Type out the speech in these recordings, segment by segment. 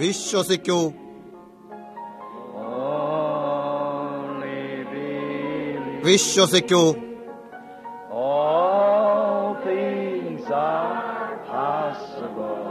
വിശ്വസിക്കൂ Only believe. വിശ്വസിക്കൂ All things are possible.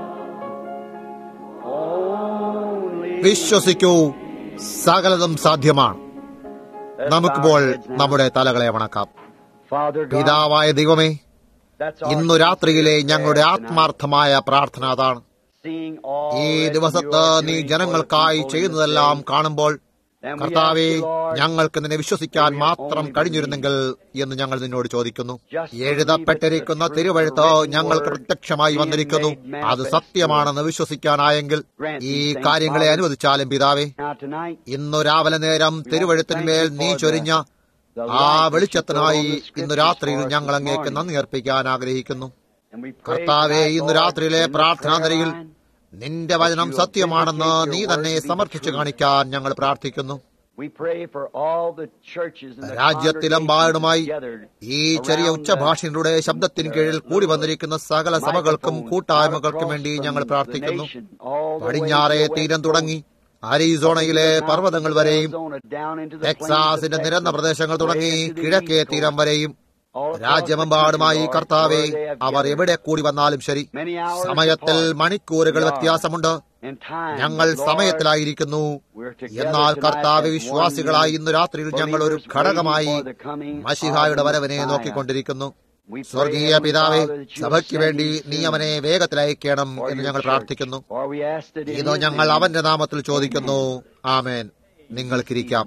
Only വിശ്വസിക്കൂ സകലതും സാധ്യമാണ് Let's നമുക്കിപ്പോൾ bow our heads now. നമ്മുടെ തലകളെ വണക്കാം Father God, പിതാവായ ദൈവമേ that's our ഇന്നു രാത്രിയിലെ sincere ഞങ്ങളുടെ prayer tonight. ആത്മാർത്ഥമായ പ്രാർത്ഥന അതാണ് Seeing all ഈ that ദിവസത്ത് you are നീ doing for the ജനങ്ങൾക്കായി people in ചെയ്യുന്നതെല്ലാം this day. കാണുമ്പോൾ And we കർത്താവെ ask you, Lord, ഞങ്ങൾക്ക് നിന്നെ വിശ്വസിക്കാൻ we have മാത്രം only കഴിഞ്ഞിരുന്നെങ്കിൽ എന്ന് ഞങ്ങൾ നിന്നോട് ചോദിക്കുന്നു Just believe എഴുതപ്പെട്ടിരിക്കുന്ന it's the truth, തിരുവഴുത്ത് the written ഞങ്ങൾക്ക് word പ്രത്യക്ഷമായി being വന്നിരിക്കുന്നു made manifest അത് സത്യമാണെന്ന് വിശ്വസിക്കാനായെങ്കിൽ Grant ഈ these things, കാര്യങ്ങളെ Father. അനുവദിച്ചാലും പിതാവേ Now tonight, ഇന്നു രാവിലെ നേരം തിരുവഴുത്തിന്മേൽ നീ ചൊരിഞ്ഞ the ആ light that you വെളിച്ചത്തിനായി put on the ഇന്നു scriptures രാത്രിയിൽ for us ഞങ്ങൾ this അങ്ങേക്ക് morning. നന്ദി അർപ്പിക്കാൻ ആഗ്രഹിക്കുന്നു And we pray കർത്താവെ tonight, ഇന്നു Lord, രാത്രിയിലെ in the പ്രാർത്ഥനാന്തരയിൽ prayer line, നിന്റെ വചനം സത്യമാണെന്ന് നീ തന്നെ സമർത്ഥിച്ചു കാണിക്കാൻ ഞങ്ങൾ പ്രാർത്ഥിക്കുന്നു we pray for all the churches and the രാജ്യത്തിലെമ്പാടുമായി congregations ഈ ചെറിയ ഉച്ചഭാഷണിലൂടെ ശബ്ദത്തിന് കീഴിൽ കൂടി വന്നിരിക്കുന്ന സകല സഭകൾക്കും കൂട്ടായ്മകൾക്കും വേണ്ടി ഞങ്ങൾ പ്രാർത്ഥിക്കുന്നു പടിഞ്ഞാറേ തീരം തുടങ്ങി അരീസോണയിലെ പർവ്വതങ്ങൾ വരെയും ടെക്സാസിന്റെ നിരന്ന പ്രദേശങ്ങൾ തുടങ്ങി കിഴക്കേ തീരം വരെയും രാജ്യമെമ്പാടുമായി കർത്താവെ അവർ എവിടെ കൂടി വന്നാലും ശരി സമയത്തിൽ മണിക്കൂറുകൾ വ്യത്യാസമുണ്ട് ഞങ്ങൾ സമയത്തിലായിരിക്കുന്നു എന്നാൽ കർത്താവ് വിശ്വാസികളായി ഇന്ന് രാത്രിയിൽ ഞങ്ങൾ ഒരു ഘടകമായി മഷിഹായുടെ വരവിനെ നോക്കിക്കൊണ്ടിരിക്കുന്നു സ്വർഗീയ പിതാവെ സഭയ്ക്ക് വേണ്ടി നീ അവനെ വേഗത്തിൽ അയക്കണം എന്ന് ഞങ്ങൾ പ്രാർത്ഥിക്കുന്നു ഇതോ ഞങ്ങൾ അവന്റെ നാമത്തിൽ ചോദിക്കുന്നു ആമേൻ നിങ്ങൾക്കിരിക്കാം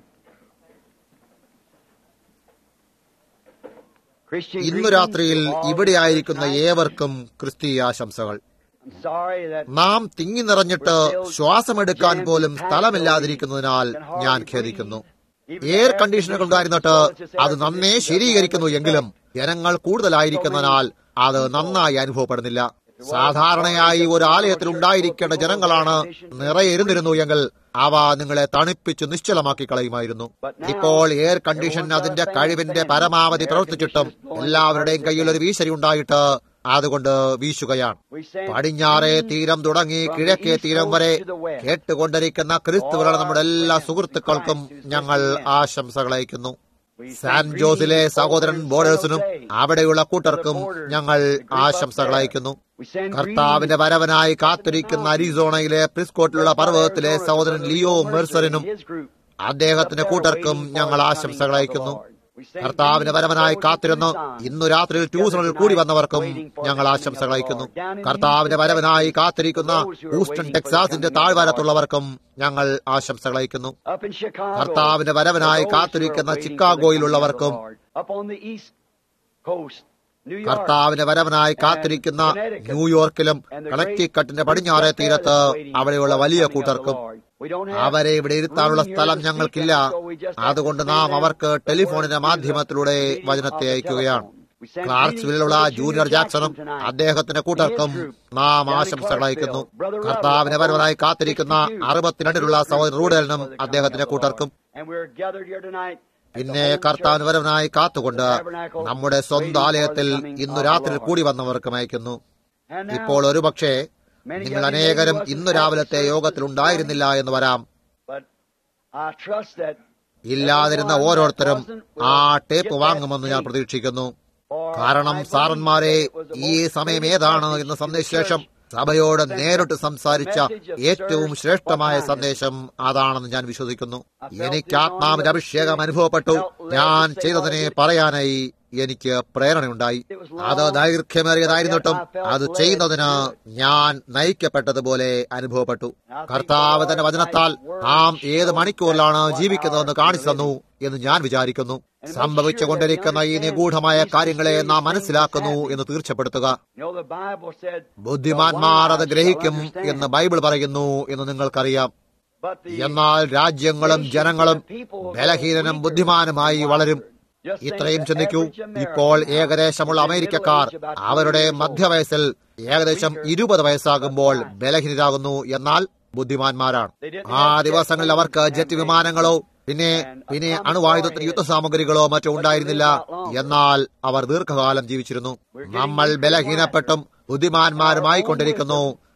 ഇന്നു രാത്രിയിൽ ഇവിടെ ആയിരിക്കുന്ന ഏവർക്കും ക്രിസ്തീയ ആശംസകൾ നാം തിങ്ങി നിറഞ്ഞിട്ട് ശ്വാസമെടുക്കാൻ പോലും സ്ഥലമില്ലാതിരിക്കുന്നതിനാൽ ഞാൻ ഖേദിക്കുന്നു എയർ കണ്ടീഷനുകൾ ഉണ്ടായിരുന്നിട്ട് അത് നന്നേ ശരീകരിക്കുന്നു എങ്കിലും ജനങ്ങൾ കൂടുതലായിരിക്കുന്നതിനാൽ അത് നന്നായി അനുഭവപ്പെടുന്നില്ല സാധാരണയായി ഒരു ആലയത്തിൽ ഉണ്ടായിരിക്കേണ്ട ജനങ്ങളാണ് നിറയെ ഇരുന്നിരുന്നു എങ്കിൽ അവ നിങ്ങളെ തണുപ്പിച്ച് നിശ്ചലമാക്കി കളയുമായിരുന്നു ഇപ്പോൾ എയർ കണ്ടീഷൻ അതിന്റെ കഴിവിന്റെ പരമാവധി പ്രവർത്തിച്ചിട്ടും എല്ലാവരുടെയും കയ്യിൽ ഒരു വീശരി ഉണ്ടായിട്ട് അതുകൊണ്ട് വീശുകയാണ് പടിഞ്ഞാറേ തീരം തുടങ്ങി കിഴക്കേ തീരം വരെ കേട്ടുകൊണ്ടിരിക്കുന്ന ക്രിസ്തുവിലുള്ള നമ്മുടെ എല്ലാ സുഹൃത്തുക്കൾക്കും ഞങ്ങൾ ആശംസകൾ അയക്കുന്നു സാൻ ജോസിലെ സഹോദരൻ ബോർഡേഴ്സിനും അവിടെയുള്ള കൂട്ടർക്കും ഞങ്ങൾ ആശംസകൾ അയക്കുന്നു കർത്താവിന്റെ വരവനായി കാത്തിരിക്കുന്ന അരിസോണയിലെ പ്രിസ്കോട്ടിലുള്ള പർവ്വതത്തിലെ സഹോദരൻ ലിയോ മെർസറിനും അദ്ദേഹത്തിന്റെ കൂട്ടർക്കും ഞങ്ങൾ ആശംസകൾ അയക്കുന്നു കർത്താവിന്റെ വരവനായി കാത്തിരുന്ന് ഇന്നു രാത്രിയിൽ ട്യൂഷനിൽ കൂടി വന്നവർക്കും ഞങ്ങൾ ആശംസകൾ അയക്കുന്നു കർത്താവിന്റെ വരവനായി കാത്തിരിക്കുന്ന ഹൂസ്റ്റൺ ടെക്സാസിന്റെ താഴ്വാരത്തുള്ളവർക്കും ഞങ്ങൾ ആശംസകൾ അയക്കുന്നു കർത്താവിന്റെ വരവനായി കാത്തിരിക്കുന്ന ചിക്കാഗോയിലുള്ളവർക്കും കർത്താവിന്റെ വരവനായി കാത്തിരിക്കുന്ന ന്യൂയോർക്കിലും കണക്റ്റിക്കട്ടിന്റെ പടിഞ്ഞാറേ തീരത്ത് അവിടെയുള്ള വലിയ കൂട്ടർക്കും അവരെ ഇവിടെ ഇരുത്താനുള്ള സ്ഥലം ഞങ്ങൾക്കില്ല അതുകൊണ്ട് നാം അവർക്ക് ടെലിഫോണിന്റെ മാധ്യമത്തിലൂടെ വചനത്തെ അയക്കുകയാണ് ക്ലാർക്സ്വില്ലുള്ള ജൂനിയർ ജാക്സണും അദ്ദേഹത്തിന്റെ കൂട്ടർക്കും നാം ആശംസകൾ അയക്കുന്നു കർത്താവിനെ വരവനായി കാത്തിരിക്കുന്ന അറുപത്തിരണ്ടിലുള്ള സഹോദരൻ റൂഡലിനും അദ്ദേഹത്തിന്റെ കൂട്ടർക്കും പിന്നെ കർത്താവിന് വരവനായി കാത്തുകൊണ്ട് നമ്മുടെ സ്വന്തം ആലയത്തിൽ ഇന്നു രാത്രി കൂടി വന്നവർക്കും അയക്കുന്നു ഇപ്പോൾ ഒരുപക്ഷെ നിങ്ങൾ അനേകരും ഇന്നു രാവിലത്തെ യോഗത്തിൽ ഉണ്ടായിരുന്നില്ല എന്ന് വരാം ഇല്ലാതിരുന്ന ഓരോരുത്തരും ആ ടേപ്പ് വാങ്ങുമെന്ന് ഞാൻ പ്രതീക്ഷിക്കുന്നു കാരണം സാറന്മാരെ ഈ സമയം ഏതാണ് എന്ന സന്ദേശം സഭയോട് നേരിട്ട് സംസാരിച്ച ഏറ്റവും ശ്രേഷ്ഠമായ സന്ദേശം അതാണെന്ന് ഞാൻ വിശ്വസിക്കുന്നു എനിക്ക് ആത്മാവിന്റെ അഭിഷേകം അനുഭവപ്പെട്ടു ഞാൻ ചെയ്തതിനെ പറയാനായി എനിക്ക് പ്രേരണയുണ്ടായി അത് ദൈർഘ്യമേറിയതായിരുന്നിട്ടും അത് ചെയ്യുന്നതിന് ഞാൻ നയിക്കപ്പെട്ടതുപോലെ അനുഭവപ്പെട്ടു കർത്താവ് തന്റെ വചനത്താൽ നാം ഏത് മണിക്കൂറിലാണ് ജീവിക്കുന്നതെന്ന് കാണിച്ചു തന്നു എന്ന് ഞാൻ വിചാരിക്കുന്നു സംഭവിച്ചുകൊണ്ടിരിക്കുന്ന ഈ നിഗൂഢമായ കാര്യങ്ങളെ നാം മനസ്സിലാക്കുന്നു എന്ന് തീർച്ചപ്പെടുത്തുക ബുദ്ധിമാന്മാർ അത് ഗ്രഹിക്കും എന്ന് ബൈബിൾ പറയുന്നു എന്ന് നിങ്ങൾക്കറിയാം എന്നാൽ രാജ്യങ്ങളും ജനങ്ങളും ബലഹീനനും ബുദ്ധിമാനുമായി വളരും ഇത്രയും ചിന്തിക്കൂ ഇപ്പോൾ ഏകദേശമുള്ള അമേരിക്കക്കാർ അവരുടെ മധ്യവയസ്സിൽ ഏകദേശം ഇരുപത് വയസ്സാകുമ്പോൾ ബലഹീനരാകുന്നു എന്നാൽ ബുദ്ധിമാന്മാരാണ് ആ ദിവസങ്ങളിൽ അവർക്ക് ജെറ്റ് വിമാനങ്ങളോ പിന്നെ പിന്നെ അണുവായുധത്തിന് യുദ്ധസാമഗ്രികളോ മറ്റോ ഉണ്ടായിരുന്നില്ല എന്നാൽ അവർ ദീർഘകാലം ജീവിച്ചിരുന്നു നമ്മൾ ബലഹീനപ്പെട്ടും ബുദ്ധിമാന്മാരുമായി കൊണ്ടിരിക്കുന്നു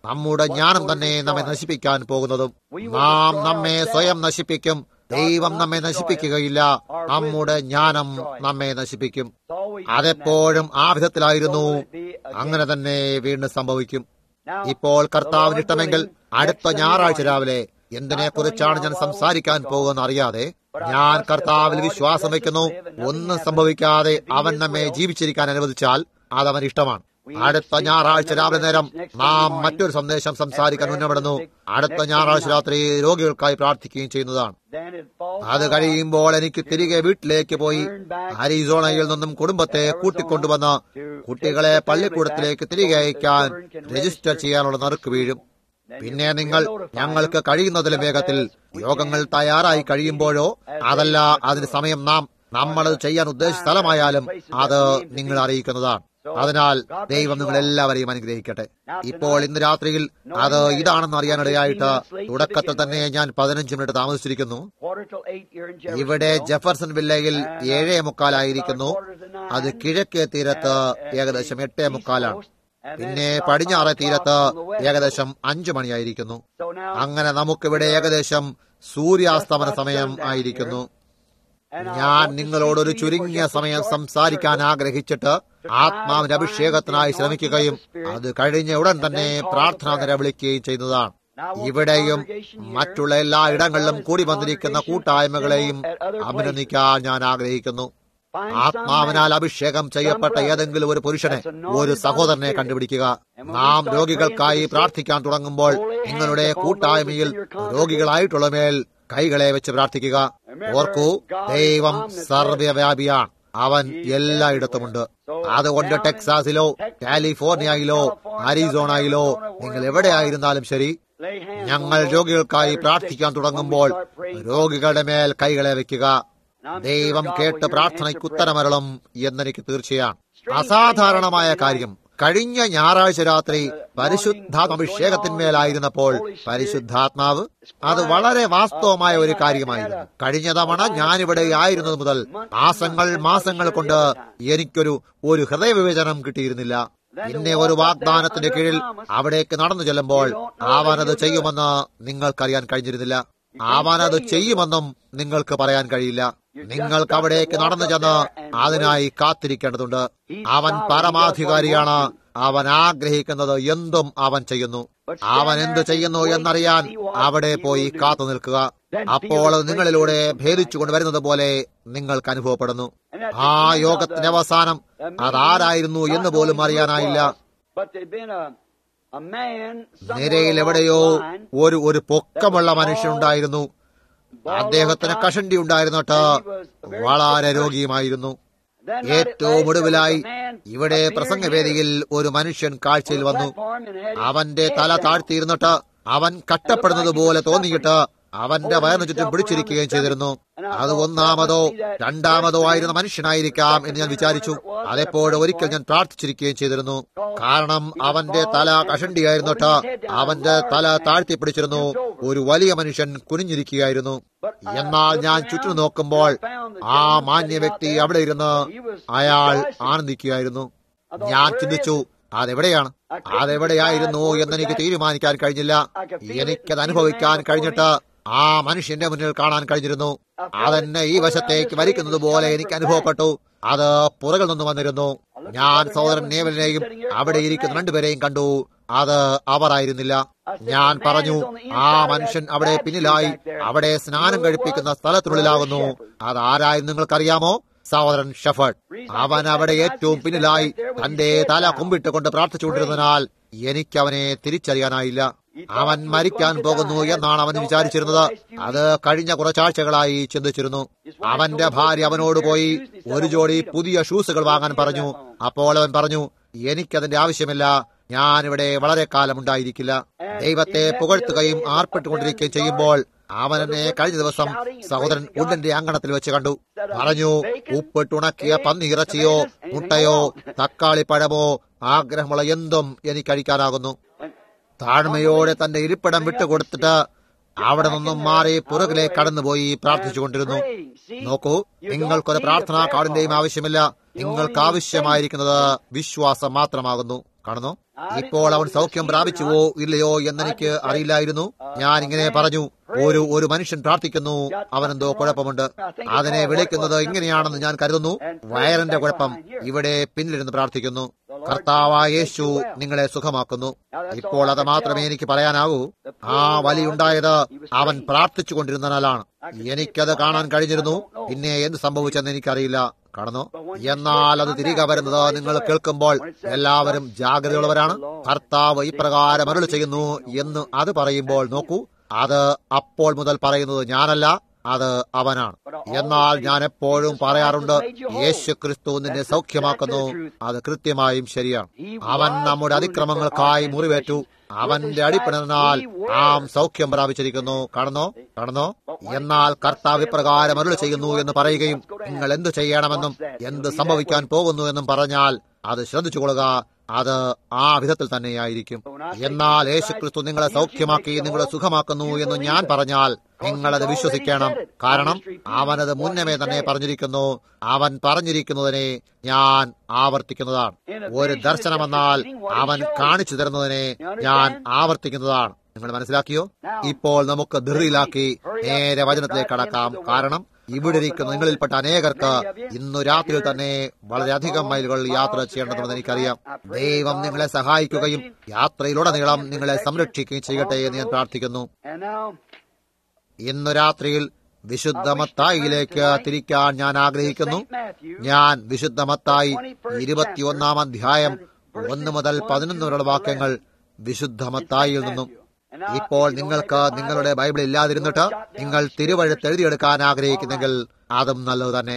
നമ്മുടെ ജ്ഞാനം തന്നെ നമ്മെ നശിപ്പിക്കാൻ പോകുന്നതും നാം നമ്മെ സ്വയം നശിപ്പിക്കും ദൈവം നമ്മെ നശിപ്പിക്കുകയില്ല നമ്മുടെ ജ്ഞാനം നമ്മെ നശിപ്പിക്കും അതെപ്പോഴും ആ വിധത്തിലായിരുന്നു അങ്ങനെ തന്നെ വീണ്ടും സംഭവിക്കും ഇപ്പോൾ കർത്താവിന് ഇഷ്ടമെങ്കിൽ അടുത്ത ഞായറാഴ്ച രാവിലെ എന്തിനെ കുറിച്ചാണ് ഞാൻ സംസാരിക്കാൻ പോകുമെന്ന് അറിയാതെ ഞാൻ കർത്താവിൽ വിശ്വാസം വയ്ക്കുന്നു ഒന്നും സംഭവിക്കാതെ അവൻ നമ്മെ ജീവിച്ചിരിക്കാൻ അനുവദിച്ചാൽ അതവൻ ഇഷ്ടമാണ് അടുത്ത ഞായറാഴ്ച രാവിലെ നേരം നാം മറ്റൊരു സന്ദേശം സംസാരിക്കാൻ മുന്നപ്പെടുന്നു അടുത്ത ഞായറാഴ്ച രാത്രി രോഗികൾക്കായി പ്രാർത്ഥിക്കുകയും ചെയ്യുന്നതാണ് അത് കഴിയുമ്പോൾ എനിക്ക് തിരികെ വീട്ടിലേക്ക് പോയി അരിസോണയിൽ നിന്നും കുടുംബത്തെ കൂട്ടിക്കൊണ്ടുവന്ന് കുട്ടികളെ പള്ളിക്കൂടത്തിലേക്ക് തിരികെ അയക്കാൻ രജിസ്റ്റർ ചെയ്യാനുള്ള നറുക്ക് വീഴും പിന്നെ നിങ്ങൾ ഞങ്ങൾക്ക് കഴിയുന്നതിലും വേഗത്തിൽ യോഗങ്ങൾ തയ്യാറായി കഴിയുമ്പോഴോ അതല്ല അതിന് സമയം നാം നമ്മളത് ചെയ്യാൻ ഉദ്ദേശിച്ച സ്ഥലമായാലും അത് നിങ്ങൾ അറിയിക്കുന്നതാണ് അതിനാൽ ദൈവം നിങ്ങൾ എല്ലാവരെയും അനുഗ്രഹിക്കട്ടെ ഇപ്പോൾ ഇന്ന് രാത്രിയിൽ അത് ഇതാണെന്ന് അറിയാനിടയായിട്ട് തുടക്കത്തിൽ തന്നെ ഞാൻ പതിനഞ്ച് മിനിറ്റ് താമസിച്ചിരിക്കുന്നു ഇവിടെ ജെഫർസൺ വില്ലയിൽ ഏഴേ മുക്കാലായിരിക്കുന്നു അത് കിഴക്കേ തീരത്ത് ഏകദേശം എട്ടേ മുക്കാലാണ് പിന്നെ പടിഞ്ഞാറെ തീരത്ത് ഏകദേശം അഞ്ചു മണിയായിരിക്കുന്നു അങ്ങനെ നമുക്കിവിടെ ഏകദേശം സൂര്യാസ്തമന സമയം ആയിരിക്കുന്നു ഞാൻ നിങ്ങളോടൊരു ചുരുങ്ങിയ സമയം സംസാരിക്കാൻ ആഗ്രഹിച്ചിട്ട് ആത്മാവിന്റെ അഭിഷേകത്തിനായി ശ്രമിക്കുകയും അത് കഴിഞ്ഞ ഉടൻ തന്നെ പ്രാർത്ഥന നിലവിളിക്കുകയും ചെയ്യുന്നതാണ് ഇവിടെയും മറ്റുള്ള എല്ലാ ഇടങ്ങളിലും കൂടി വന്നിരിക്കുന്ന കൂട്ടായ്മകളെയും അഭിനന്ദിക്കാൻ ഞാൻ ആഗ്രഹിക്കുന്നു ആത്മാവിനാൽ അഭിഷേകം ചെയ്യപ്പെട്ട ഏതെങ്കിലും ഒരു പുരുഷനെ ഒരു സഹോദരനെ കണ്ടുപിടിക്കുക നാം രോഗികൾക്കായി പ്രാർത്ഥിക്കാൻ തുടങ്ങുമ്പോൾ നിങ്ങളുടെ കൂട്ടായ്മയിൽ രോഗികളായിട്ടുള്ള മേൽ കൈകളെ വെച്ച് പ്രാർത്ഥിക്കുക ഓർക്കൂ ദൈവം സർവ്വവ്യാപിയാണ് അവൻ എല്ലായിടത്തുമുണ്ട് അതുകൊണ്ട് ടെക്സാസിലോ കാലിഫോർണിയയിലോ അരിസോണയിലോ നിങ്ങൾ എവിടെയായിരുന്നാലും ശരി ഞങ്ങൾ രോഗികൾക്കായി പ്രാർത്ഥിക്കാൻ തുടങ്ങുമ്പോൾ രോഗികളുടെ മേൽ കൈകളെ വെക്കുക ദൈവം കേട്ട് പ്രാർത്ഥനയ്ക്ക് ഉത്തരമരളും എന്നെനിക്ക് തീർച്ചയാണ് അസാധാരണമായ കാര്യം കഴിഞ്ഞ ഞായറാഴ്ച രാത്രി പരിശുദ്ധാത്മഭിഷേകത്തിന്മേലായിരുന്നപ്പോൾ പരിശുദ്ധാത്മാവ് അത് വളരെ വാസ്തവമായ ഒരു കാര്യമായിരുന്നു കഴിഞ്ഞ തവണ ഞാനിവിടെ ആയിരുന്നത് മുതൽ മാസങ്ങൾ മാസങ്ങൾ കൊണ്ട് എനിക്കൊരു ഒരു ഹൃദയവിവേചനം കിട്ടിയിരുന്നില്ല പിന്നെ ഒരു വാഗ്ദാനത്തിന്റെ കീഴിൽ അവിടേക്ക് നടന്നു ചെല്ലുമ്പോൾ അവനത് ചെയ്യുമെന്ന് നിങ്ങൾക്കറിയാൻ കഴിഞ്ഞിരുന്നില്ല അവനത് ചെയ്യുമെന്നും നിങ്ങൾക്ക് പറയാൻ കഴിയില്ല നിങ്ങൾക്ക് അവിടേക്ക് നടന്നു ചെന്ന് അതിനായി കാത്തിരിക്കേണ്ടതുണ്ട് അവൻ പരമാധികാരിയാണ് അവൻ ആഗ്രഹിക്കുന്നത് എന്തും അവൻ ചെയ്യുന്നു അവൻ എന്തു ചെയ്യുന്നു എന്നറിയാൻ അവിടെ പോയി കാത്തു നിൽക്കുക അപ്പോൾ അത് നിങ്ങളിലൂടെ ഭേദിച്ചുകൊണ്ട് വരുന്നത് പോലെ നിങ്ങൾക്ക് അനുഭവപ്പെടുന്നു ആ യോഗത്തിന്റെ അവസാനം അതാരായിരുന്നു എന്ന് പോലും അറിയാനായില്ല നിരയിൽ എവിടെയോ ഒരു ഒരു പൊക്കമുള്ള മനുഷ്യനുണ്ടായിരുന്നു അദ്ദേഹത്തിന് കഷണ്ടി ഉണ്ടായിരുന്നിട്ട് വളരെ രോഗിയുമായിരുന്നു ഏറ്റവും ഒടുവിലായി ഇവിടെ പ്രസംഗവേദിയിൽ ഒരു മനുഷ്യൻ കാഴ്ചയിൽ വന്നു അവന്റെ തല താഴ്ത്തിയിരുന്നിട്ട് അവൻ കട്ടപ്പെടുന്നത് പോലെ തോന്നിയിട്ട് അവന്റെ വയറിന് ചുറ്റും പിടിച്ചിരിക്കുകയും ചെയ്തിരുന്നു അത് ഒന്നാമതോ രണ്ടാമതോ ആയിരുന്ന മനുഷ്യനായിരിക്കാം എന്ന് ഞാൻ വിചാരിച്ചു അതെപ്പോഴും ഒരിക്കൽ ഞാൻ പ്രാർത്ഥിച്ചിരിക്കുകയും ചെയ്തിരുന്നു കാരണം അവന്റെ തല കഷണ്ടിയായിരുന്നിട്ട് അവന്റെ തല താഴ്ത്തി പിടിച്ചിരുന്നു ഒരു വലിയ മനുഷ്യൻ കുനിഞ്ഞിരിക്കുകയായിരുന്നു എന്നാൽ ഞാൻ ചുറ്റും നോക്കുമ്പോൾ ആ മാന്യ വ്യക്തി അവിടെ ഇരുന്ന് അയാൾ ആനന്ദിക്കുകയായിരുന്നു ഞാൻ ചിന്തിച്ചു അതെവിടെയാണ് അതെവിടെയായിരുന്നു എന്നെനിക്ക് തീരുമാനിക്കാൻ കഴിഞ്ഞില്ല എനിക്കത് അനുഭവിക്കാൻ കഴിഞ്ഞിട്ട് ആ മനുഷ്യന്റെ മുന്നിൽ കാണാൻ കഴിഞ്ഞിരുന്നു അതെന്നെ ഈ വശത്തേക്ക് വരിക്കുന്നത് പോലെ എനിക്ക് അനുഭവപ്പെട്ടു അത് പുറകിൽ നിന്ന് വന്നിരുന്നു ഞാൻ സഹോദരൻ നേവലിനെയും അവിടെ ഇരിക്കുന്ന രണ്ടുപേരെയും കണ്ടു അത് അവരായിരുന്നില്ല ഞാൻ പറഞ്ഞു ആ മനുഷ്യൻ അവിടെ പിന്നിലായി അവിടെ സ്നാനം കഴിപ്പിക്കുന്ന സ്ഥലത്തിനുള്ളിലാകുന്നു അത് ആരായെന്ന് നിങ്ങൾക്കറിയാമോ സഹോദരൻ ഷഫർഡ് അവൻ അവിടെ ഏറ്റവും പിന്നിലായി തന്റെ തല കുമ്പിട്ടുകൊണ്ട് പ്രാർത്ഥിച്ചുകൊണ്ടിരുന്നതിനാൽ എനിക്ക് അവനെ തിരിച്ചറിയാനായില്ല അവൻ മരിക്കാൻ പോകുന്നു എന്നാണ് അവൻ വിചാരിച്ചിരുന്നത് അത് കഴിഞ്ഞ കുറച്ചാഴ്ചകളായി ചിന്തിച്ചിരുന്നു അവന്റെ ഭാര്യ അവനോട് പോയി ഒരു ജോഡി പുതിയ ഷൂസുകൾ വാങ്ങാൻ പറഞ്ഞു അപ്പോൾ അവൻ പറഞ്ഞു എനിക്കതിന്റെ ആവശ്യമില്ല ഞാനിവിടെ വളരെ കാലം ഉണ്ടായിരിക്കില്ല ദൈവത്തെ പുകഴ്ത്തുകയും ആർപ്പെട്ടുകൊണ്ടിരിക്കുകയും ചെയ്യുമ്പോൾ അവൻ എന്നെ കഴിഞ്ഞ ദിവസം സഹോദരൻ ഉണ്ടന്റെ അങ്കണത്തിൽ വെച്ച് കണ്ടു പറഞ്ഞു ഉപ്പിട്ടുണക്കിയ പന്നി ഇറച്ചിയോ മുട്ടയോ തക്കാളി പഴമോ ആഗ്രഹമുള്ള എന്തും എനിക്ക് കഴിക്കാനാകുന്നു താഴ്മയോടെ തന്റെ ഇരിപ്പിടം വിട്ടുകൊടുത്തിട്ട് അവിടെ നിന്നും മാറി പുറകിലേക്ക് കടന്നുപോയി പ്രാർത്ഥിച്ചുകൊണ്ടിരുന്നു നോക്കൂ നിങ്ങൾക്കൊരു പ്രാർത്ഥനാ കാർഡിന്റെയും ആവശ്യമില്ല നിങ്ങൾക്ക് ആവശ്യമായിരിക്കുന്നത് വിശ്വാസം മാത്രമാകുന്നു കാണുന്നു ഇപ്പോൾ അവൻ സൗഖ്യം പ്രാപിച്ചുവോ ഇല്ലയോ എന്നെനിക്ക് അറിയില്ലായിരുന്നു ഞാൻ ഇങ്ങനെ പറഞ്ഞു ഒരു ഒരു മനുഷ്യൻ പ്രാർത്ഥിക്കുന്നു അവനെന്തോ കുഴപ്പമുണ്ട് അതിനെ വിളിക്കുന്നത് ഇങ്ങനെയാണെന്ന് ഞാൻ കരുതുന്നു വയറിന്റെ കുഴപ്പം ഇവിടെ പിന്നിലിരുന്ന് പ്രാർത്ഥിക്കുന്നു കർത്താവായ യേശു നിങ്ങളെ സുഖമാക്കുന്നു ഇപ്പോൾ അത് മാത്രമേ എനിക്ക് പറയാനാവൂ ആ വലിയുണ്ടായത് അവൻ പ്രാർത്ഥിച്ചു കൊണ്ടിരുന്നതിനാലാണ് എനിക്കത് കാണാൻ കഴിഞ്ഞിരുന്നു പിന്നെ എന്ത് സംഭവിച്ചെന്ന് എനിക്കറിയില്ല കാണുന്നു എന്നാൽ അത് തിരികെ വരുന്നത് നിങ്ങൾ കേൾക്കുമ്പോൾ എല്ലാവരും ജാഗ്രതയുള്ളവരാണ് ഭർത്താവ് ഇപ്രകാരം അരുളി ചെയ്യുന്നു എന്ന് അത് പറയുമ്പോൾ നോക്കൂ അത് അപ്പോൾ മുതൽ പറയുന്നത് ഞാനല്ല അത് അവനാണ് എന്നാൽ ഞാൻ എപ്പോഴും പറയാറുണ്ട് യേശു ക്രിസ്തു നിന്നെ സൗഖ്യമാക്കുന്നു അത് കൃത്യമായും ശരിയാണ് അവൻ നമ്മുടെ അതിക്രമങ്ങൾക്കായി മുറിവേറ്റു അവന്റെ അടിപ്പിണനാൽ നാം സൗഖ്യം പ്രാപിച്ചിരിക്കുന്നു കാണുന്നോ കാണുന്നോ എന്നാൽ കർത്താവ് ഇപ്രകാരം അരുളി ചെയ്യുന്നു എന്ന് പറയുകയും നിങ്ങൾ എന്തു ചെയ്യണമെന്നും എന്ത് സംഭവിക്കാൻ പോകുന്നു എന്നും പറഞ്ഞാൽ അത് ശ്രദ്ധിച്ചുകൊള്ളുക അത് ആ വിധത്തിൽ തന്നെയായിരിക്കും എന്നാൽ യേശുക്രിസ്തു നിങ്ങളെ സൗഖ്യമാക്കി നിങ്ങളെ സുഖമാക്കുന്നു എന്ന് ഞാൻ പറഞ്ഞാൽ നിങ്ങളത് വിശ്വസിക്കണം കാരണം അവനത് മുന്നമേ തന്നെ പറഞ്ഞിരിക്കുന്നു അവൻ പറഞ്ഞിരിക്കുന്നതിനെ ഞാൻ ആവർത്തിക്കുന്നതാണ് ഒരു ദർശനമെന്നാൽ അവൻ കാണിച്ചു തരുന്നതിനെ ഞാൻ ആവർത്തിക്കുന്നതാണ് നിങ്ങൾ മനസ്സിലാക്കിയോ ഇപ്പോൾ നമുക്ക് ധൃതിയിലാക്കി നേരെ വചനത്തിലേക്ക് കടക്കാം കാരണം ഇവിടെ ഇരിക്കുന്ന നിങ്ങളിൽപ്പെട്ട അനേകർക്ക് ഇന്നു രാത്രിയിൽ തന്നെ വളരെയധികം മൈലുകൾ യാത്ര ചെയ്യേണ്ടതുണ്ടെന്ന് എനിക്കറിയാം ദൈവം നിങ്ങളെ സഹായിക്കുകയും യാത്രയിലുടനീളം നിങ്ങളെ സംരക്ഷിക്കുകയും ചെയ്യട്ടെ എന്ന് ഞാൻ പ്രാർത്ഥിക്കുന്നു ഇന്നു രാത്രിയിൽ വിശുദ്ധ മത്തായിലേക്ക് തിരിക്കാൻ ഞാൻ ആഗ്രഹിക്കുന്നു ഞാൻ വിശുദ്ധ മത്തായി ഇരുപത്തിയൊന്നാം അധ്യായം ഒന്ന് മുതൽ പതിനൊന്ന് വരെയുള്ള വാക്യങ്ങൾ വിശുദ്ധ മത്തായിയിൽ നിന്നും ഇപ്പോൾ നിങ്ങൾക്ക് നിങ്ങളുടെ ബൈബിൾ ഇല്ലാതിരുന്നിട്ട് നിങ്ങൾ തിരുവഴുത്ത് എഴുതിയെടുക്കാൻ ആഗ്രഹിക്കുന്നെങ്കിൽ അതും നല്ലത് തന്നെ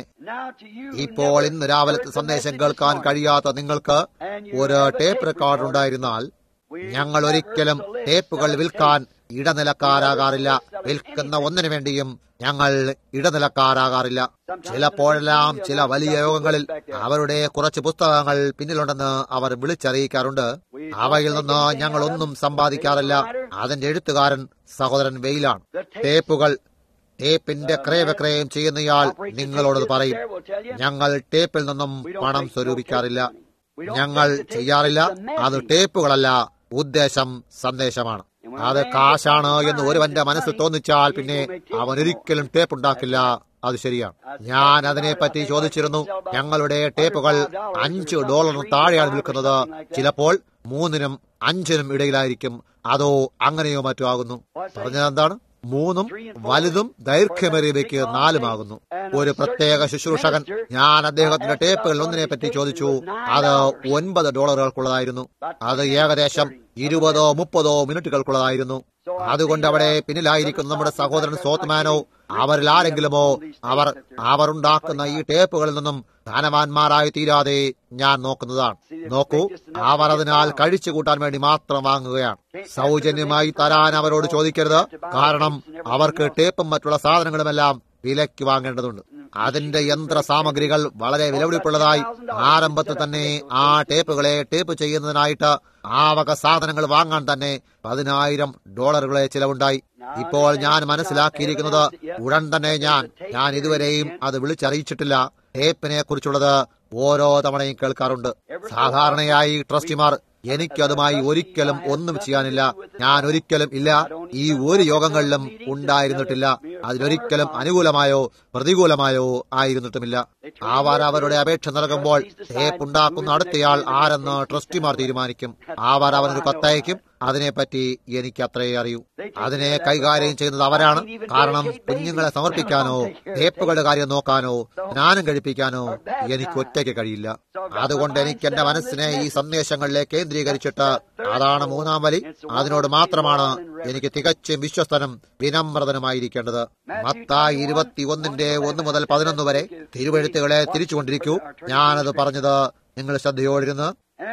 ഇപ്പോൾ ഇന്ന് രാവിലത്തെ സന്ദേശം കേൾക്കാൻ കഴിയാത്ത നിങ്ങൾക്ക് ഒരു ടേപ്പ് റെക്കോർഡർ ഉണ്ടായിരുന്നാൽ ഞങ്ങൾ ഒരിക്കലും ടേപ്പുകൾ വിൽക്കാൻ ഇടനിലക്കാരാകാറില്ല വിൽക്കുന്ന ഒന്നിനു വേണ്ടിയും ഞങ്ങൾ ഇടനിലക്കാരാകാറില്ല ചിലപ്പോഴെല്ലാം ചില വലിയ യോഗങ്ങളിൽ അവരുടെ കുറച്ച് പുസ്തകങ്ങൾ പിന്നിലുണ്ടെന്ന് അവർ വിളിച്ചറിയിക്കാറുണ്ട് അവയിൽ നിന്ന് ഞങ്ങൾ ഒന്നും സമ്പാദിക്കാറില്ല അതിന്റെ എഴുത്തുകാരൻ സഹോദരൻ വെയിലാണ് ടേപ്പുകൾ ടേപ്പിന്റെ ക്രയവിക്രയം ചെയ്യുന്നയാൾ നിങ്ങളോട് പറയും ഞങ്ങൾ ടേപ്പിൽ നിന്നും പണം സ്വരൂപിക്കാറില്ല ഞങ്ങൾ ചെയ്യാറില്ല അത് ടേപ്പുകളല്ല ഉദ്ദേശം സന്ദേശമാണ് അത് കാശാണ് എന്ന് ഒരുവന്റെ മനസ്സിൽ തോന്നിച്ചാൽ പിന്നെ അവൻ ഒരിക്കലും ടേപ്പ് ഉണ്ടാക്കില്ല അത് ശരിയാണ് ഞാൻ അതിനെപ്പറ്റി ചോദിച്ചിരുന്നു ഞങ്ങളുടെ ടേപ്പുകൾ അഞ്ച് ഡോളറിന് താഴെയാണ് വിൽക്കുന്നത് ചിലപ്പോൾ മൂന്നിനും അഞ്ചിനും ഇടയിലായിരിക്കും അതോ അങ്ങനെയോ മറ്റോ ആകുന്നു പറഞ്ഞത് എന്താണ് മൂന്നും വലുതും ദൈർഘ്യമേറിയവയ്ക്ക് നാലുമാകുന്നു ഒരു പ്രത്യേക ശുശ്രൂഷകൻ ഞാൻ അദ്ദേഹത്തിന്റെ ടേപ്പുകൾ ഒന്നിനെ പറ്റി ചോദിച്ചു അത് ഒൻപത് ഡോളറുകൾക്കുള്ളതായിരുന്നു അത് ഏകദേശം ഇരുപതോ മുപ്പതോ മിനിറ്റുകൾക്കുള്ളതായിരുന്നു അതുകൊണ്ട് അവിടെ പിന്നിലായിരിക്കുന്ന നമ്മുടെ സഹോദരൻ സോത്മാനോ അവരിൽ ആരെങ്കിലുമോ അവർ അവർ ഉണ്ടാക്കുന്ന ഈ ടേപ്പുകളിൽ നിന്നും ധനവാന്മാരായി തീരാതെ ഞാൻ നോക്കുന്നതാണ് നോക്കൂ അവർ അതിനാൽ കഴിച്ചു കൂട്ടാൻ വേണ്ടി മാത്രം വാങ്ങുകയാണ് സൗജന്യമായി തരാൻ അവരോട് ചോദിക്കരുത് കാരണം അവർക്ക് ടേപ്പും മറ്റുള്ള സാധനങ്ങളുമെല്ലാം വിലയ്ക്ക് വാങ്ങേണ്ടതുണ്ട് അതിന്റെ യന്ത്ര സാമഗ്രികൾ വളരെ വിലപിടിപ്പുള്ളതായി ആരംഭത്തിൽ തന്നെ ആ ടേപ്പുകളെ ടേപ്പ് ചെയ്യുന്നതിനായിട്ട് ആ വക സാധനങ്ങൾ വാങ്ങാൻ തന്നെ പതിനായിരം ഡോളറുകളെ ചിലവുണ്ടായി ഇപ്പോൾ ഞാൻ മനസ്സിലാക്കിയിരിക്കുന്നത് ഉടൻ തന്നെ ഞാൻ ഞാൻ ഇതുവരെയും അത് വിളിച്ചറിയിച്ചിട്ടില്ല ടേപ്പിനെ കുറിച്ചുള്ളത് ഓരോ തവണയും കേൾക്കാറുണ്ട് സാധാരണയായി ട്രസ്റ്റിമാർ എനിക്കതുമായി ഒരിക്കലും ഒന്നും ചെയ്യാനില്ല ഞാൻ ഒരിക്കലും ഇല്ല ഈ ഒരു യോഗങ്ങളിലും ഉണ്ടായിരുന്നിട്ടില്ല അതിലൊരിക്കലും അനുകൂലമായോ പ്രതികൂലമായോ ആയിരുന്നിട്ടുമില്ല അവർ അവരുടെ അപേക്ഷ നൽകുമ്പോൾ ടേപ്പ് ഉണ്ടാക്കുന്ന അടുത്തയാൾ ആരെന്ന് ട്രസ്റ്റിമാർ തീരുമാനിക്കും അവർ അവനൊരു കത്തയക്കും അതിനെപ്പറ്റി എനിക്ക് അത്രയേ അറിയൂ അതിനെ കൈകാര്യം ചെയ്യുന്നത് അവരാണ് കാരണം കുഞ്ഞുങ്ങളെ സമർപ്പിക്കാനോ ടേപ്പുകളുടെ കാര്യം നോക്കാനോ സ്നാനം കഴിപ്പിക്കാനോ എനിക്ക് ഒറ്റയ്ക്ക് കഴിയില്ല അതുകൊണ്ട് എനിക്ക് എന്റെ മനസ്സിനെ ഈ സന്ദേശങ്ങളിലേക്ക് കേന്ദ്രീകരിച്ചിട്ട് അതാണ് മൂന്നാം വലി അതിനോട് മാത്രമാണ് എനിക്ക് തികച്ചും വിശ്വസ്തനും വിനമ്രതനുമായിരിക്കേണ്ടത് മത്തായി ഇരുപത്തി ഒന്നിന്റെ ഒന്ന് മുതൽ പതിനൊന്ന് വരെ തിരുവഴുത്തുകളെ തിരിച്ചുകൊണ്ടിരിക്കൂ ഞാനത് പറഞ്ഞത് നിങ്ങൾ ശ്രദ്ധയോടിരുന്ന്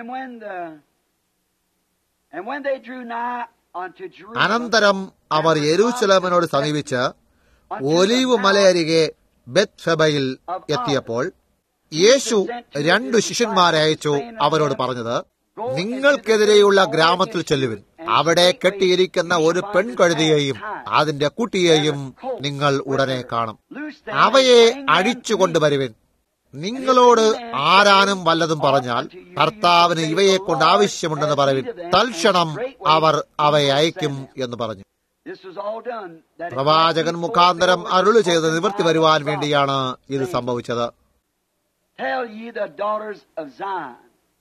അനന്തരം അവർ യെരൂശലേമിനോട് സമീപിച്ച് ഒലീവ് മലയരികെ ബെത്ഫബയിൽ എത്തിയപ്പോൾ യേശു രണ്ടു ശിഷ്യന്മാരെ അയച്ചു അവരോട് പറഞ്ഞത് നിങ്ങൾക്കെതിരെയുള്ള ഗ്രാമത്തിൽ ചെല്ലുവിൻ അവിടെ കെട്ടിയിരിക്കുന്ന ഒരു പെൺകഴുതിയെയും അതിന്റെ കുട്ടിയെയും നിങ്ങൾ ഉടനെ കാണും അവയെ അഴിച്ചു കൊണ്ടുവരുവിൻ നിങ്ങളോട് ആരാനും വല്ലതും പറഞ്ഞാൽ കർത്താവിന് ഇവയെ കൊണ്ട് ആവശ്യമുണ്ടെന്ന് പറവിൻ തൽക്ഷണം അവർ അവയെ അയക്കും എന്ന് പറഞ്ഞു This was all done. That it പ്രവാചകൻ മുഖാന്തരം അരുളി ചെയ്ത് നിവൃത്തി വരുവാൻ വേണ്ടിയാണ് ഇത് സംഭവിച്ചത് Tell ye the daughters of Zion.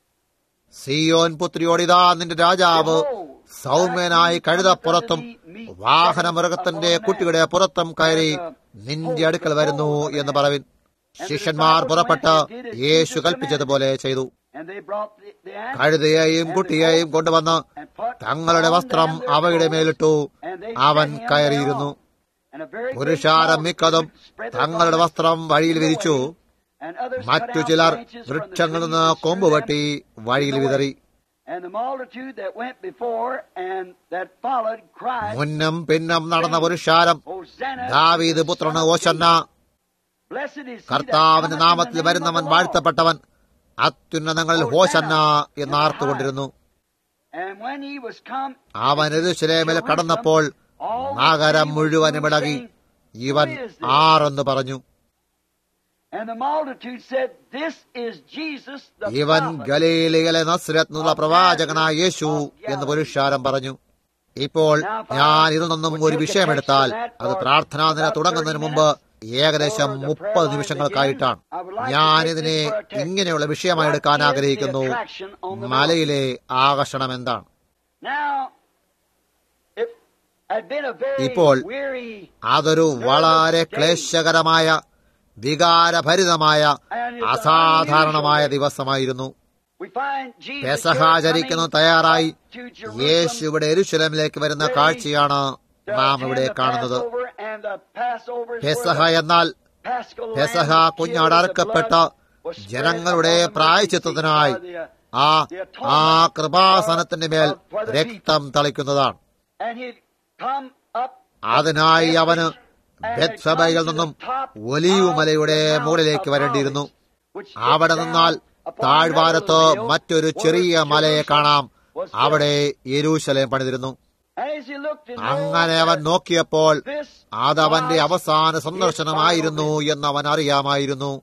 Zion പുത്രിയോടിതാ നിന്റെ രാജാവ് സൗമ്യനായി കഴുതപ്പുറത്തും വാഹനമൃഗത്തിന്റെ കുട്ടിയുടെ പുറത്തും കയറി നിന്റെ അടുക്കൽ വരുന്നു എന്ന് പറവിൻ ശിഷ്യന്മാർ പുറപ്പെട്ട് യേശു കൽപ്പിച്ചതുപോലെ ചെയ്തു And they brought the, the animal കഴുതയെയും കുട്ടിയെയും കൊണ്ടുവന്ന് and put തങ്ങളുടെ വസ്ത്രം അവയുടെ മേലിട്ടു അവൻ കയറിയിരുന്നു and a very great പുരുഷാരം മിക്കതും spread their തങ്ങളുടെ വസ്ത്രം വഴിയിൽ വിരിച്ചു and others cut മറ്റു out ചിലർ branches from the വൃക്ഷങ്ങളിൽ trees നിന്ന് and കൊമ്പ് threw them വെട്ടി വഴിയിൽ വിതറി And the multitude that went before and that followed cried, മുന്നും പിന്നും നടന്ന പുരുഷാരം Hosanna, ദാവീദ് പുത്രന് ഓശന്ന blessed is he that കർത്താവിന്റെ cometh in നാമത്തിൽ the name of വരുന്നവൻ the Lord. വാഴ്ത്തപ്പെട്ടവൻ അത്യുന്നതങ്ങളിൽ ഹോശന്ന എന്ന് ആർത്തുകൊണ്ടിരുന്നു And when he was come, അവൻ എരുശലേമിൽ കടന്നപ്പോൾ നഗരം മുഴുവനും ഇളകി ഇവൻ ആറെന്ന് പറഞ്ഞു and the multitude said, This is Jesus the ഇവൻ prophet. ഗലീലയിലെ നസ്രത്നുള്ള പ്രവാചകനായ യേശു എന്ന് പുരുഷാരം പറഞ്ഞു ഇപ്പോൾ ഞാൻ ഇതിൽ നിന്നും ഒരു വിഷയമെടുത്താൽ അത് പ്രാർത്ഥനാ നില തുടങ്ങുന്നതിന് മുമ്പ് ഏകദേശം മുപ്പത് നിമിഷങ്ങൾക്കായിട്ടാണ് ഞാൻ ഇതിനെ ഇങ്ങനെയുള്ള വിഷയമായി എടുക്കാൻ ആഗ്രഹിക്കുന്നു മലയിലെ ആകർഷണം എന്താണ് Now, it had been a very ഇപ്പോൾ weary അതൊരു വളരെ ക്ലേശകരമായ വികാരഭരിതമായ അസാധാരണമായ ദിവസമായിരുന്നു we find Jesus പെസഹാചരിക്കുന്നു here തയ്യാറായി coming to Jerusalem യേശു ഇവിടെ എരുശലമിലേക്ക് വരുന്ന കാഴ്ചയാണ് to നാം attend ഇവിടെ the കാണുന്നത് Passover, and the Passover is Pesaha where the എന്നാൽ Paschal lamb Pesaha was killed, കുഞ്ഞാടർക്കപ്പെട്ട the blood was spread ജനങ്ങളുടെ upon the mercy പ്രായച്ചിത്തത്തിനായി seat for the- ആ ആ കൃപാസനത്തിന്റെ മേൽ രക്തം തളിക്കുന്നതാണ് and he'd come up അതിനായി അവന് ബെത്സബയിൽ നിന്നും ഒലീവ് മലയുടെ മുകളിലേക്ക് വരേണ്ടിയിരുന്നു അവിടെ നിന്നാൽ താഴ്വാരത്ത് മറ്റൊരു ചെറിയ മലയെ കാണാം അവിടെ യെരൂശലേം പണിതിരുന്നു അങ്ങനെ അവൻ നോക്കിയപ്പോൾ അതവന്റെ അവസാന സന്ദർശനമായിരുന്നു എന്ന് അവൻ അറിയാമായിരുന്നു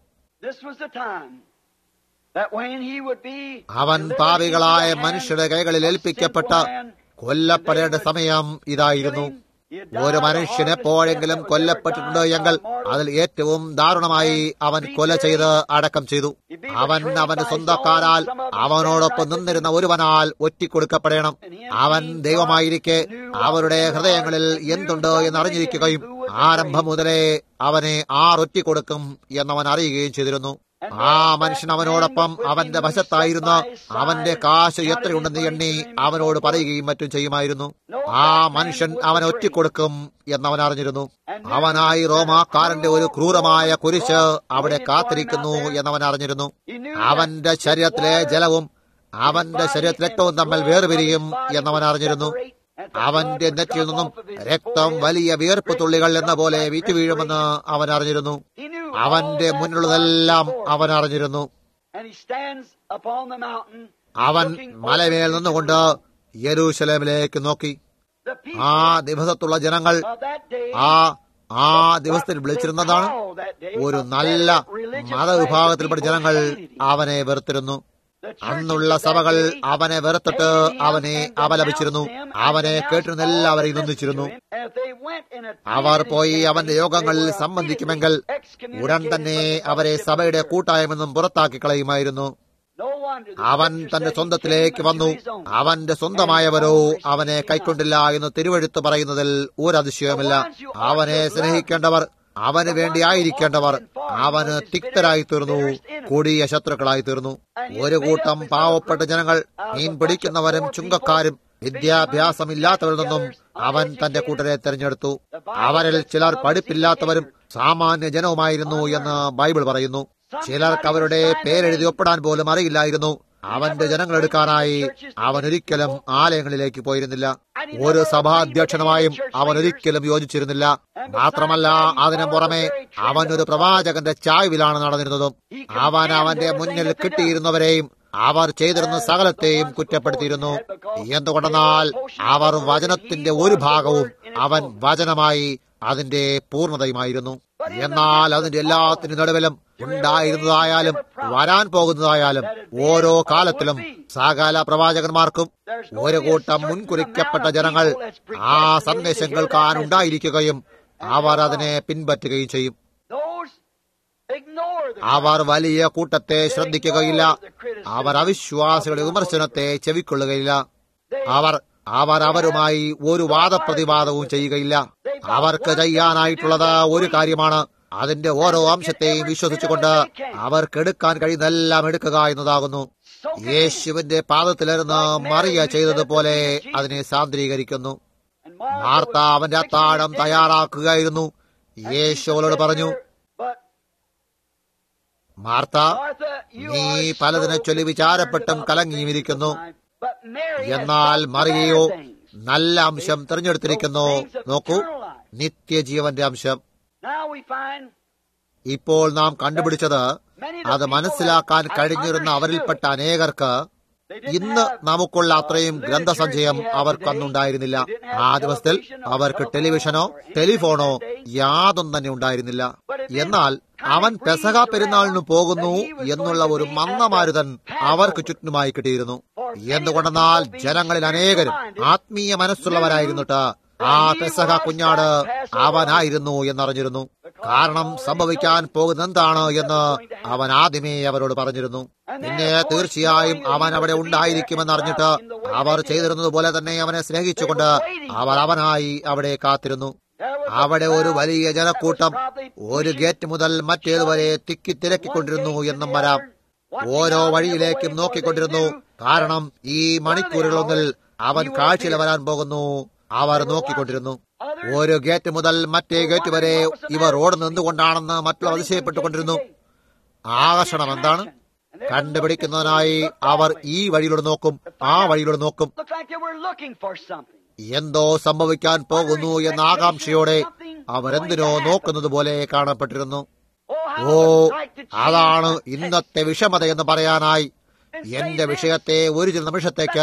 അവൻ പാപികളായ മനുഷ്യരുടെ കൈകളിൽ ഏൽപ്പിക്കപ്പെട്ട കൊല്ലപ്പെടേണ്ട സമയം ഇതായിരുന്നു ഒരു മനുഷ്യൻ എപ്പോഴെങ്കിലും കൊല്ലപ്പെട്ടിട്ടുണ്ട് എങ്കിൽ അതിൽ ഏറ്റവും ദാരുണമായി അവൻ കൊല ചെയ്ത് അടക്കം ചെയ്തു അവൻ അവന്റെ സ്വന്തക്കാരാൽ അവനോടൊപ്പം നിന്നിരുന്ന ഒരുവനാൽ ഒറ്റിക്കൊടുക്കപ്പെടണം അവൻ ദൈവമായിരിക്കെ അവരുടെ ഹൃദയങ്ങളിൽ എന്തുണ്ട് എന്ന് അറിഞ്ഞിരിക്കുകയും ആരംഭം മുതലേ അവനെ ആർ ഒറ്റിക്കൊടുക്കും എന്നവൻ അറിയുകയും ചെയ്തിരുന്നു ആ മനുഷ്യൻ അവനോടൊപ്പം അവന്റെ വശത്തായിരുന്ന അവന്റെ കാശ് എത്രയുണ്ടെന്ന് എണ്ണി അവനോട് പറയുകയും മറ്റും ചെയ്യുമായിരുന്നു ആ മനുഷ്യൻ അവനെ ഒറ്റിക്കൊടുക്കും എന്നവൻ അറിഞ്ഞിരുന്നു അവനായി റോമാക്കാരന്റെ ഒരു ക്രൂരമായ കുരിശ് അവിടെ കാത്തിരിക്കുന്നു എന്നവൻ അറിഞ്ഞിരുന്നു അവന്റെ ശരീരത്തിലെ ജലവും അവന്റെ ശരീരത്തിലെ രക്തവും തമ്മിൽ വേർപിരിയും എന്നവൻ അറിഞ്ഞിരുന്നു അവന്റെ നെറ്റിയിൽ നിന്നും രക്തം വലിയ വിയർപ്പ് തുള്ളികൾ എന്ന പോലെ വീറ്റുവീഴുമെന്ന് അവൻ അറിഞ്ഞിരുന്നു അവന്റെ മുന്നിലുള്ളതെല്ലാം അവൻ അറിഞ്ഞിരുന്നു അവൻ മലമേൽ നിന്നുകൊണ്ട് യെരൂശലേമിലേക്ക് നോക്കി ആ ദിവസത്തുള്ള ജനങ്ങൾ ആ ആ ദിവസത്തിൽ വിളിച്ചിരുന്നതാണ് ഒരു നല്ല മതവിഭാഗത്തിൽപ്പെട്ട ജനങ്ങൾ അവനെ വെറുത്തിരുന്നു അന്നുള്ള സഭകൾ അവനെ വെറുത്തിട്ട് അവനെ അപലപിച്ചിരുന്നു അവനെ കേട്ടിരുന്ന എല്ലാവരെയും നിന്ദിച്ചിരുന്നു അവർ പോയി അവന്റെ യോഗങ്ങളിൽ സംബന്ധിക്കുമെങ്കിൽ ഉടൻ തന്നെ അവരെ സഭയുടെ കൂട്ടായ്മെന്നും പുറത്താക്കി കളയുമായിരുന്നു അവൻ തന്റെ സ്വന്തത്തിലേക്ക് വന്നു അവന്റെ സ്വന്തമായവരോ അവനെ കൈക്കൊണ്ടില്ല എന്ന് തിരുവഴുത്ത് പറയുന്നതിൽ ഒരതിശയമില്ല അവനെ സ്നേഹിക്കേണ്ടവർ അവന് വേണ്ടി ആയിരിക്കേണ്ടവർ അവന് തിക്തരായി തീർന്നു കൊടിയ ശത്രുക്കളായി തീർന്നു ഒരു കൂട്ടം പാവപ്പെട്ട ജനങ്ങൾ മീൻ പിടിക്കുന്നവരും ചുങ്കക്കാരും വിദ്യാഭ്യാസമില്ലാത്തവരിൽ നിന്നും അവൻ തന്റെ കൂട്ടരെ തെരഞ്ഞെടുത്തു അവരിൽ ചിലർ പഠിപ്പില്ലാത്തവരും സാമാന്യ ജനവുമായിരുന്നു എന്ന് ബൈബിൾ പറയുന്നു ചിലർക്ക് അവരുടെ പേരെഴുതി ഒപ്പിടാൻ പോലും അറിയില്ലായിരുന്നു അവന്റെ ജനങ്ങളെടുക്കാനായി അവൻ ഒരിക്കലും ആലയങ്ങളിലേക്ക് പോയിരുന്നില്ല ഒരു സഭാധ്യക്ഷനുമായും അവൻ ഒരിക്കലും യോജിച്ചിരുന്നില്ല മാത്രമല്ല അതിനു പുറമെ അവൻ ഒരു പ്രവാചകന്റെ ചായ്വിലാണ് നടന്നിരുന്നതും അവൻ അവന്റെ മുന്നിൽ കിട്ടിയിരുന്നവരെയും അവർ ചെയ്തിരുന്ന സകലത്തെയും കുറ്റപ്പെടുത്തിയിരുന്നു എന്തുകൊണ്ടെന്നാൽ അവർ വചനത്തിന്റെ ഒരു ഭാഗവും അവൻ വചനമായി അതിന്റെ പൂർണ്ണതയുമായിരുന്നു എന്നാൽ അതിന്റെ എല്ലാത്തിനും നടുവിലും ഉണ്ടായിരുന്നതായാലും വരാൻ പോകുന്നതായാലും ഓരോ കാലത്തിലും സകല പ്രവാചകന്മാർക്കും ഒരു കൂട്ടം മുൻകുറിക്കപ്പെട്ട ജനങ്ങൾ ആ സന്ദേശം കേൾക്കാൻ ഉണ്ടായിരിക്കുകയും അവർ അതിനെ പിൻപറ്റുകയും ചെയ്യും Those ignore the അവർ വലിയ കൂട്ടത്തെ ശ്രദ്ധിക്കുകയില്ല അവർ അവിശ്വാസികളുടെ വിമർശനത്തെ ചെവിക്കൊള്ളുകയില്ല അവർ അവർ അവരുമായി ഒരു വാദപ്രതിവാദവും ചെയ്യുകയില്ല അവർക്ക് ചെയ്യാനായിട്ടുള്ളത് ഒരു കാര്യമാണ് അതിന്റെ ഓരോ അംശത്തെയും വിശ്വസിച്ചുകൊണ്ട് അവർക്കെടുക്കാൻ കഴിയുന്നതെല്ലാം എടുക്കുക എന്നതാകുന്നു യേശുവിന്റെ പാദത്തിലിരുന്ന് മറിയ ചെയ്തതുപോലെ അതിനെ സാന്ദ്രീകരിക്കുന്നു And Martha മാർത്ത was അവന്റെ അത്താഴം തയ്യാറാക്കുകയായിരുന്നു യേശു അവളോട് പറഞ്ഞു But മാർത്ത Martha, you നീ are so പലതിനെ ചൊല്ലി വിചാരപ്പെട്ടും concerned about കലങ്ങിയുമിരിക്കുന്നു the things of life. But Mary has എന്നാൽ got മറിയയോ better things. നല്ല അംശം തിരഞ്ഞെടുത്തിരിക്കുന്നു നോക്കൂ നിത്യജീവന്റെ അംശം Now we find ഇപ്പോൾ നാം കണ്ടുപിടിച്ചത് അത് മനസ്സിലാക്കാൻ കഴിഞ്ഞിരുന്ന അവരിൽപ്പെട്ട അനേകർക്ക് they didn't ഇന്ന് have നമുക്കുള്ള അത്രയും ഗ്രന്ഥസഞ്ചയം അവർക്ക് അന്നുണ്ടായിരുന്നില്ല ആ ദിവസത്തിൽ അവർക്ക് ടെലിവിഷനോ ടെലിഫോണോ യാതൊന്നും തന്നെ ഉണ്ടായിരുന്നില്ല എന്നാൽ അവൻ പെസഹ പെരുന്നാളിന് പോകുന്നു എന്നുള്ള ഒരു മന്ദമാരുതൻ അവർക്ക് ചുറ്റുമായി കിട്ടിയിരുന്നു എന്തുകൊണ്ടെന്നാൽ ജനങ്ങളിൽ അനേകരും ആത്മീയ മനസ്സുള്ളവരായിരുന്നിട്ട് ആ പെസഹ കുഞ്ഞാട് അവനായിരുന്നു എന്നറിഞ്ഞിരുന്നു കാരണം സംഭവിക്കാൻ പോകുന്ന എന്താണ് എന്ന് അവൻ ആദ്യമേ അവരോട് പറഞ്ഞിരുന്നു പിന്നെ തീർച്ചയായും അവൻ അവിടെ ഉണ്ടായിരിക്കുമെന്ന് അറിഞ്ഞിട്ട് അവർ ചെയ്തിരുന്നത് പോലെ തന്നെ അവനെ സ്നേഹിച്ചുകൊണ്ട് അവർ അവനായി അവിടെ കാത്തിരുന്നു there was അവിടെ ഒരു വലിയ ജനക്കൂട്ടം ഒരു ഗേറ്റ് മുതൽ മറ്റേതുവരെ തിക്കി തിരക്കിക്കൊണ്ടിരുന്നു എന്നും വരാം ഓരോ വഴിയിലേക്കും നോക്കിക്കൊണ്ടിരുന്നു കാരണം ഈ മണിക്കൂറുകളൊന്നിൽ അവൻ കാഴ്ചയിൽ വരാൻ പോകുന്നു അവർ നോക്കിക്കൊണ്ടിരുന്നു ഒരു ഗേറ്റ് മുതൽ മറ്റേ ഗേറ്റ് വരെ ഇവർ ഓടുന്നത് എന്തുകൊണ്ടാണെന്ന് മറ്റുള്ളവർ അതിശയപ്പെട്ടുകൊണ്ടിരുന്നു ആകർഷണം എന്താണ് കണ്ടുപിടിക്കുന്നതിനായി അവർ ഈ വഴിയിലൂടെ നോക്കും ആ വഴിയിലൂടെ നോക്കും looked like they were looking for something. എന്തോ സംഭവിക്കാൻ പോകുന്നു എന്ന ആകാംക്ഷയോടെ അവരെന്തിനോ നോക്കുന്നത് പോലെ കാണപ്പെട്ടിരുന്നു Oh, how oh I would like to change അതാണ് my text. ഇന്നത്തെ വിഷമത എന്ന് പറയാനായി എന്റെ വിഷയത്തെ ഒരു ചില നിമിഷത്തേക്ക്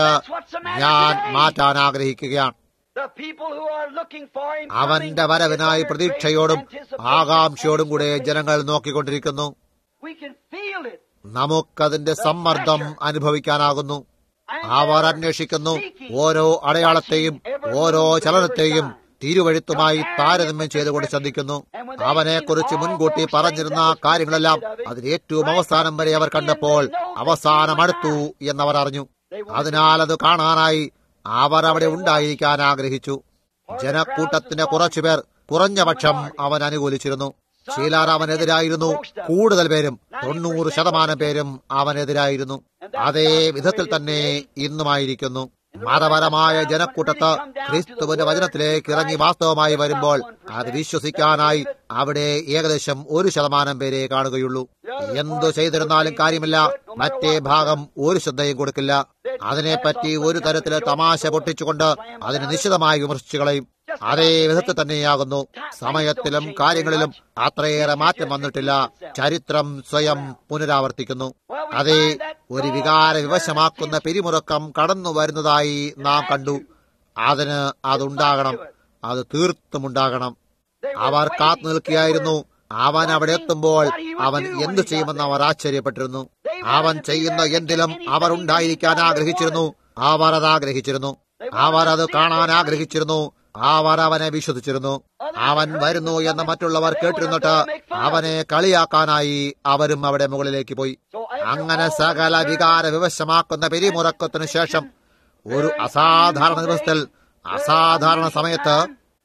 ഞാൻ മാറ്റാൻ ആഗ്രഹിക്കുകയാണ് The people who are looking for him അവന്റെ coming വരവിനായി is under പ്രതീക്ഷയോടും great anticipation ആകാംക്ഷയോടും കൂടെ and ജനങ്ങൾ നോക്കിക്കൊണ്ടിരിക്കുന്നു We can feel it. നമുക്കതിന്റെ സമ്മർദ്ദം അനുഭവിക്കാനാകുന്നു And അവർ they're അന്വേഷിക്കുന്നു seeking, ഓരോ അടയാളത്തെയും ഓരോ ചലനത്തെയും തിരുവഴുത്തുമായി താരതമ്യം ചെയ്തുകൊണ്ട് ശ്രദ്ധിക്കുന്നു അവനെക്കുറിച്ച് മുൻകൂട്ടി പറഞ്ഞിരുന്ന കാര്യങ്ങളെല്ലാം അതിന് ഏറ്റവും അവസാനം വരെ അവർ കണ്ടപ്പോൾ അവസാനം അടുത്തു എന്നവർ അറിഞ്ഞു അതിനാൽ അത് കാണാനായി അവർ അവിടെ ഉണ്ടായിരിക്കാൻ ആഗ്രഹിച്ചു ജനക്കൂട്ടത്തിന്റെ കുറച്ചുപേർ കുറഞ്ഞ പക്ഷം അവൻ അനുകൂലിച്ചിരുന്നു ചിലർ അവനെതിരായിരുന്നു കൂടുതൽ പേരും തൊണ്ണൂറ് ശതമാനം പേരും അവനെതിരായിരുന്നു അതേ വിധത്തിൽ തന്നെ ഇന്നുമായിരിക്കുന്നു മതപരമായ ജനക്കൂട്ടത്ത് ക്രിസ്തുവിന്റെ വചനത്തിലേക്ക് ഇറങ്ങി വാസ്തവമായി വരുമ്പോൾ അത് വിശ്വസിക്കാനായി അവിടെ ഏകദേശം ഒരു ശതമാനം പേരെ കാണുകയുള്ളൂ എന്തു ചെയ്തിരുന്നാലും കാര്യമില്ല മറ്റേ ഭാഗം ഒരു ശ്രദ്ധയും കൊടുക്കില്ല അതിനെപ്പറ്റി ഒരു തരത്തില് തമാശ പൊട്ടിച്ചുകൊണ്ട് അതിനെ നിശ്ചിതമായി വിമർശിച്ചു കളയും അതേ വിധത്തിൽ തന്നെയാകുന്നു സമയത്തിലും കാര്യങ്ങളിലും അത്രയേറെ മാറ്റം വന്നിട്ടില്ല ചരിത്രം സ്വയം പുനരാവർത്തിക്കുന്നു അതേ ഒരു വികാര വിവശമാക്കുന്ന പിരിമുറുക്കം കടന്നു വരുന്നതായി നാം കണ്ടു അതിന് അതുണ്ടാകണം അത് തീർത്തും ഉണ്ടാകണം അവർ കാത്തു നിൽക്കുകയായിരുന്നു അവൻ അവിടെ എത്തുമ്പോൾ അവൻ എന്തു ചെയ്യുമെന്ന് അവർ ആശ്ചര്യപ്പെട്ടിരുന്നു അവൻ ചെയ്യുന്ന എന്തിലും അവർ ഉണ്ടായിരിക്കാൻ ആഗ്രഹിച്ചിരുന്നു അവർ അത് ആഗ്രഹിച്ചിരുന്നു അവർ അത് കാണാൻ ആഗ്രഹിച്ചിരുന്നു അവർ അവനെ വിശ്വസിച്ചിരുന്നു അവൻ വരുന്നു എന്ന് മറ്റുള്ളവർ കേട്ടിരുന്നിട്ട് അവനെ കളിയാക്കാനായി അവരും അവിടെ മുകളിലേക്ക് പോയി അങ്ങനെ സകല വികാര വിവശമാക്കുന്ന പെരിമുറക്കത്തിനു ശേഷം ഒരു അസാധാരണ ദിവസത്തിൽ അസാധാരണ സമയത്ത്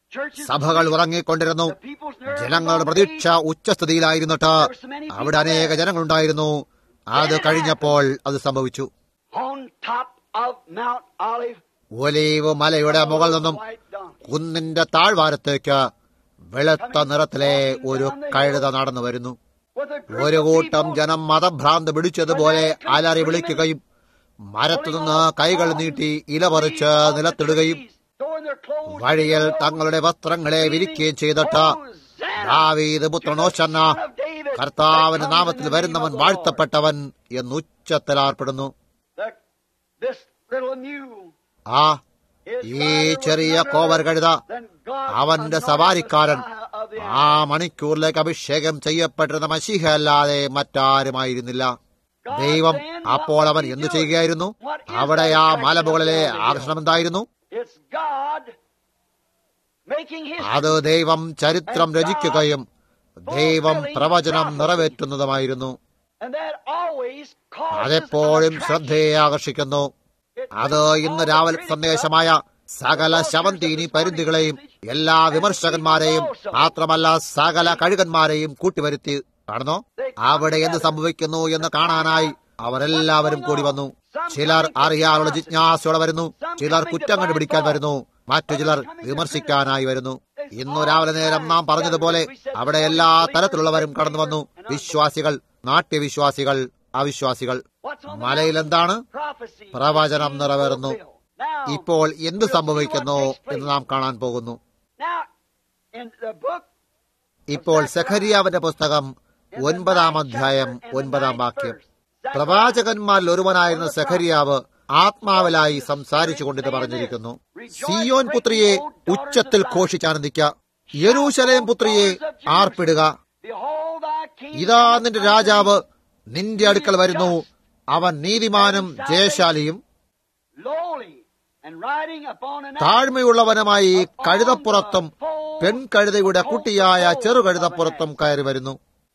സഭകൾ ഉറങ്ങിക്കൊണ്ടിരുന്നു ജനങ്ങളുടെ പ്രതീക്ഷ ഉച്ചസ്ഥിതിയിലായിരുന്നിട്ട് അവിടെ അനേക ജനങ്ങളുണ്ടായിരുന്നു അത് കഴിഞ്ഞപ്പോൾ അത് സംഭവിച്ചു On top of Mount Olive, Olive മലയുടെ മുകളിൽ നിന്നും white donkey. കുന്നിന്റെ താഴ്വാരത്തേക്ക് വെളുത്ത നിറത്തിലെ ഒരു കഴുത നടന്നു വരുന്നു With a group ഒരു of കൂട്ടം people ജനം മതഭ്രാന്ത് പിടിച്ചതുപോലെ അലറി വിളിക്കുകയും മരത്തുനിന്ന് കൈകൾ നീട്ടി ഇല പറിച്ച് നിലത്തിടുകയും throwing their clothes വഴിയിൽ തങ്ങളുടെ വസ്ത്രങ്ങളെ വിരിക്കുകയും ചെയ്തിട്ട് ദാവീദ് പുത്രനോശന്ന കർത്താവിന്റെ നാമത്തിൽ വരുന്നവൻ വാഴ്ത്തപ്പെട്ടവൻ എന്ന് ഉച്ചത്തിൽ ആർപ്പെടുന്നു The- this little mule ആ is ഈ rider with ചെറിയ none other കോവർ കഴുത than God അവന്റെ anointed സവാരിക്കാരൻ Messiah of the ആ hour. മണിക്കൂറിലേക്ക് അഭിഷേകം ചെയ്യപ്പെട്ടിരുന്ന മഷിഹ അല്ലാതെ മറ്റാരുമായിരുന്നില്ല God ദൈവം then, what അപ്പോൾ was അവൻ he എന്തു doing? ചെയ്യുകയായിരുന്നു What is അവിടെ that ആ attraction മലമുകളിലെ of the Holy ആകർഷണം Ghost? എന്തായിരുന്നു It's God making his അത് ദൈവം ചരിത്രം രചിക്കുകയും ദൈവം പ്രവചനം നിറവേറ്റുന്നതുമായിരുന്നു and that always causes an അതെപ്പോഴും attraction. ശ്രദ്ധയെ ആകർഷിക്കുന്നു It അത് brings ഇന്ന് all the രാവിലെ critics സന്ദേശമായ സകല ശവന്തീനി പരുന്തികളെയും എല്ലാ വിമർശകന്മാരെയും മാത്രമല്ല സകല കഴുകന്മാരെയും കൂട്ടിവരുത്തി കാണുന്നു അവിടെ എന്ത് സംഭവിക്കുന്നു എന്ന് കാണാനായി അവരെല്ലാവരും കൂടി വന്നു ചിലർ അറിയാനുള്ള ജിജ്ഞാസയോടെ വരുന്നു ചിലർ കുറ്റം കണ്ടുപിടിക്കാൻ വരുന്നു മറ്റു ചിലർ വിമർശിക്കാനായി വരുന്നു ഇന്നു രാവിലെ നേരം നാം പറഞ്ഞതുപോലെ അവിടെ എല്ലാ തരത്തിലുള്ളവരും കടന്നു വന്നു വിശ്വാസികൾ നാട്യവിശ്വാസികൾ അവിശ്വാസികൾ What's on the മലയിൽ എന്താണ് prophecy? പ്രവചനം നിറവേറുന്നു fulfilled. Now, ഇപ്പോൾ എന്ത് സംഭവിക്കുന്നു എന്ന് നാം കാണാൻ പോകുന്നു now, in the book ഇപ്പോൾ സെഖരിയാവിന്റെ പുസ്തകം ഒൻപതാം അധ്യായം ഒൻപതാം വാക്യം പ്രവാചകന്മാരിൽ ഒരുവനായിരുന്ന സെഖരിയാവ് ആത്മാവിലായി സംസാരിച്ചു കൊണ്ടിത് പറഞ്ഞിരിക്കുന്നു സിയോൻ പുത്രിയെ ഉച്ചത്തിൽ ഘോഷിച്ചാനന്ദിക്ക യെരൂശലേം പുത്രിയെ ആർപ്പിടുക Behold, thy king ഇതാ നിന്റെ രാജാവ് നിന്റെ അടുക്കൽ വരുന്നു അവൻ നീതിമാനും ജയശാലിയും lowly and riding upon an താഴ്മയുള്ളവനുമായി കഴുതപ്പുറത്തും പെൺകഴുതയുടെ കുട്ടിയായ ചെറുകഴുതപ്പുറത്തും കയറി വരുന്നു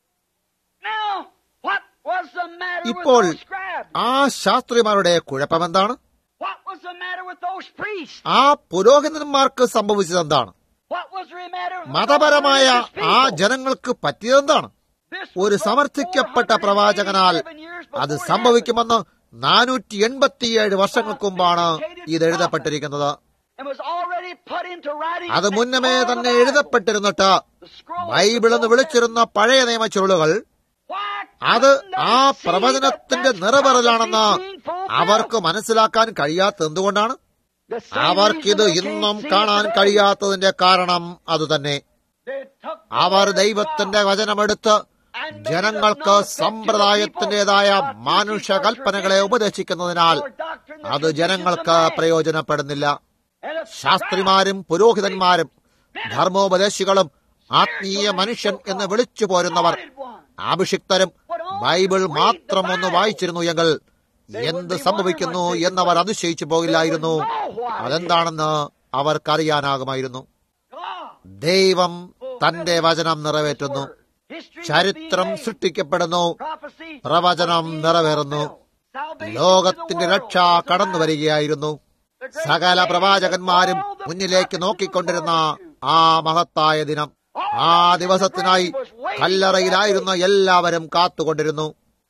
Now, what was the matter ഇപ്പോൾ with those scribes? ആ ശാസ്ത്രിമാരുടെ കുഴപ്പമെന്താണ് What was the matter with those priests? ആ പുരോഹിതന്മാർക്ക് സംഭവിച്ചതെന്താണ് What was the matter with മതപരമായ those religious ആ people? ജനങ്ങൾക്ക് പറ്റിയതെന്താണ് This ഒരു was സമർത്ഥിക്കപ്പെട്ട 487 പ്രവാചകനാൽ years അത് before it സംഭവിക്കുമെന്ന് നാനൂറ്റി എൺപത്തിയേഴ് വർഷങ്ങൾക്ക് മുമ്പാണ് ഇത് എഴുതപ്പെട്ടിരിക്കുന്നത് happened. It was already put into writing അത് and മുന്നമേ all തന്നെ the Bible. എഴുതപ്പെട്ടിരുന്നിട്ട് The scroll ബൈബിൾ എന്ന് വിളിച്ചിരുന്ന പഴയ നിയമ ചുരുളുകൾ Why അത് couldn't they ആ see പ്രവചനത്തിന്റെ that that's നിറപറലാണെന്ന് prophecy being fulfilled? അവർക്ക് മനസ്സിലാക്കാൻ കഴിയാത്ത എന്തുകൊണ്ടാണ് The same അവർക്കിത് reason they ഇന്നും can't see it കാണാൻ today. കഴിയാത്തതിന്റെ കാരണം അതുതന്നെ They took the our word of ദൈവത്തിന്റെ God വചനമെടുത്ത് and made ജനങ്ങൾക്ക് it known to the സമ്പ്രദായത്തിന്റേതായ people, uh, മാനുഷ teaching കൽപ്പനകളെ for ഉപദേശിക്കുന്നതിനാൽ or doctrine that അത് confuses ജനങ്ങൾക്ക് the man. പ്രയോജനപ്പെടുന്നില്ല And a ശാസ്ത്രിമാരും പുരോഹിതന്മാരും ധർമ്മോപദേശികളും ആത്മീയ മനുഷ്യൻ എന്ന് വിളിച്ചു പോരുന്നവർ അഭിഷിക്തരും ബൈബിൾ മാത്രം ഒന്ന് വായിച്ചിരുന്നു എങ്കിൽ എന്ത് സംഭവിക്കുന്നു എന്നവർ അതിശയിച്ചു പോകില്ലായിരുന്നു അതെന്താണെന്ന് അവർക്കറിയാനാകുമായിരുന്നു God, ദൈവം തന്റെ വചനം നിറവേറ്റുന്നു history ചരിത്രം was being made. സൃഷ്ടിക്കപ്പെടുന്നു Prophecy പ്രവചനം was being നിറവേറുന്നു fulfilled. Salvation ലോകത്തിന്റെ to the world രക്ഷ was കടന്നു arrived. വരികയായിരുന്നു The great സകല day പ്രവാചകന്മാരും that all the മുന്നിലേക്ക് prophets നോക്കിക്കൊണ്ടിരുന്ന looked forward to. ആ മഹത്തായ ദിനം ആ ദിവസത്തിനായി കല്ലറയിലായിരുന്ന എല്ലാവരും കാത്തുകൊണ്ടിരുന്നു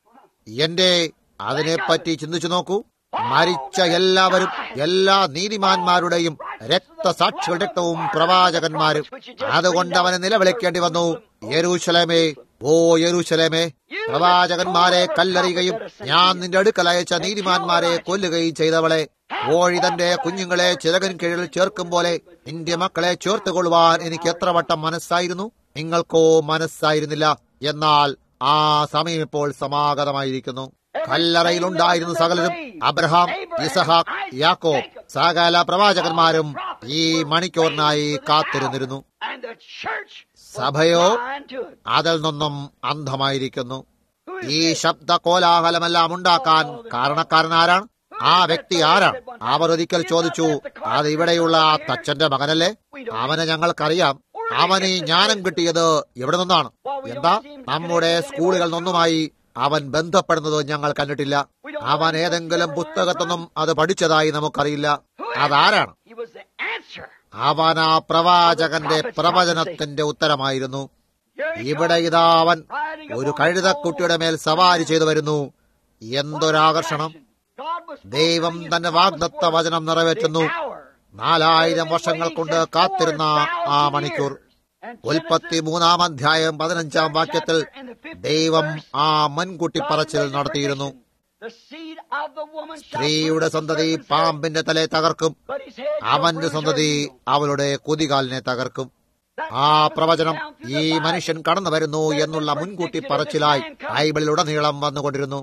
എന്റെ അതിനെപ്പറ്റി ചിന്തിച്ചു നോക്കൂ മരിച്ച എല്ലാവരും എല്ലാ നീതിമാന്മാരുടെയും രക്തസാക്ഷികൾ രക്തവും പ്രവാചകന്മാരും അതുകൊണ്ട് അവനെ നിലവിളിക്കേണ്ടി വന്നു യെരൂശലേമേ ഓ യെരൂശലേമേ പ്രവാചകന്മാരെ കല്ലെറിയുകയും ഞാൻ നിന്റെ അടുക്കൽ അയച്ച നീതിമാന്മാരെ കൊല്ലുകയും ചെയ്തവളെ കോഴി തന്റെ കുഞ്ഞുങ്ങളെ ചിറകൻ കീഴിൽ ചേർക്കും പോലെ നിന്റെ മക്കളെ ചേർത്തുകൊള്ളുവാൻ എനിക്ക് എത്ര വട്ടം മനസ്സായിരുന്നു നിങ്ങൾക്കോ മനസ്സായിരുന്നില്ല എന്നാൽ ആ സമയം ഇപ്പോൾ സമാഗതമായിരിക്കുന്നു കല്ലറയിലുണ്ടായിരുന്ന സകലരും അബ്രഹാം ഇസഹാക്ക് യാക്കോബ് സകല പ്രവാചകന്മാരും ഈ മണിക്കൂറിനായി കാത്തിരുന്നിരുന്നു And the church was സഭയോ blind to it. അതിൽ നിന്നും അന്ധമായിരിക്കുന്നു Who is ഈ this? ശബ്ദ കോലാഹലമെല്ലാം ഉണ്ടാക്കാൻ കാരണക്കാരൻ ആരാണ് ആ വ്യക്തി ആരാണ് അവർ ഒരിക്കൽ ചോദിച്ചു അത് ഇവിടെയുള്ള ആ തച്ചന്റെ മകനല്ലേ അവനെ ഞങ്ങൾക്കറിയാം അവന് ഈ ജ്ഞാനം കിട്ടിയത് എവിടെ നിന്നാണ് എന്താ നമ്മുടെ സ്കൂളുകളിൽ നിന്നുമായി അവൻ ബന്ധപ്പെടുന്നത് ഞങ്ങൾ കണ്ടിട്ടില്ല അവൻ ഏതെങ്കിലും പുസ്തകത്തൊന്നും അത് പഠിച്ചതായി നമുക്കറിയില്ല അതാരാണ് He was the answer. അവൻ ആ പ്രവാചകന്റെ പ്രവചനത്തിന്റെ ഉത്തരമായിരുന്നു Here he ഇവിടെ comes, ഇതാ അവൻ riding ഒരു upon കഴുതക്കുട്ടിയുടെ മേൽ സവാരി ചെയ്തു വരുന്നു എന്തൊരാകർഷണം God was ദൈവം fulfilling his തന്റെ promise വാഗ്ദത്ത for വചനം നിറവേറ്റുന്നു the hour. നാലായിരം വർഷങ്ങൾ കൊണ്ട് കാത്തിരുന്ന ആ മണിക്കൂർ ഉൽപ്പത്തി മൂന്നാം അധ്യായം പതിനഞ്ചാം വാക്യത്തിൽ ദൈവം ആ മുൻകൂട്ടി പറച്ചിൽ നടത്തിയിരുന്നു സ്ത്രീയുടെ സന്തതി പാമ്പിന്റെ തലെ തകർക്കും അവന്റെ സന്തതി അവളുടെ കുതികാലിനെ തകർക്കും ആ പ്രവചനം ഈ മനുഷ്യൻ കടന്നു വരുന്നു എന്നുള്ള മുൻകൂട്ടി പറച്ചിലായി ബൈബിളിലുടനീളം വന്നുകൊണ്ടിരുന്നു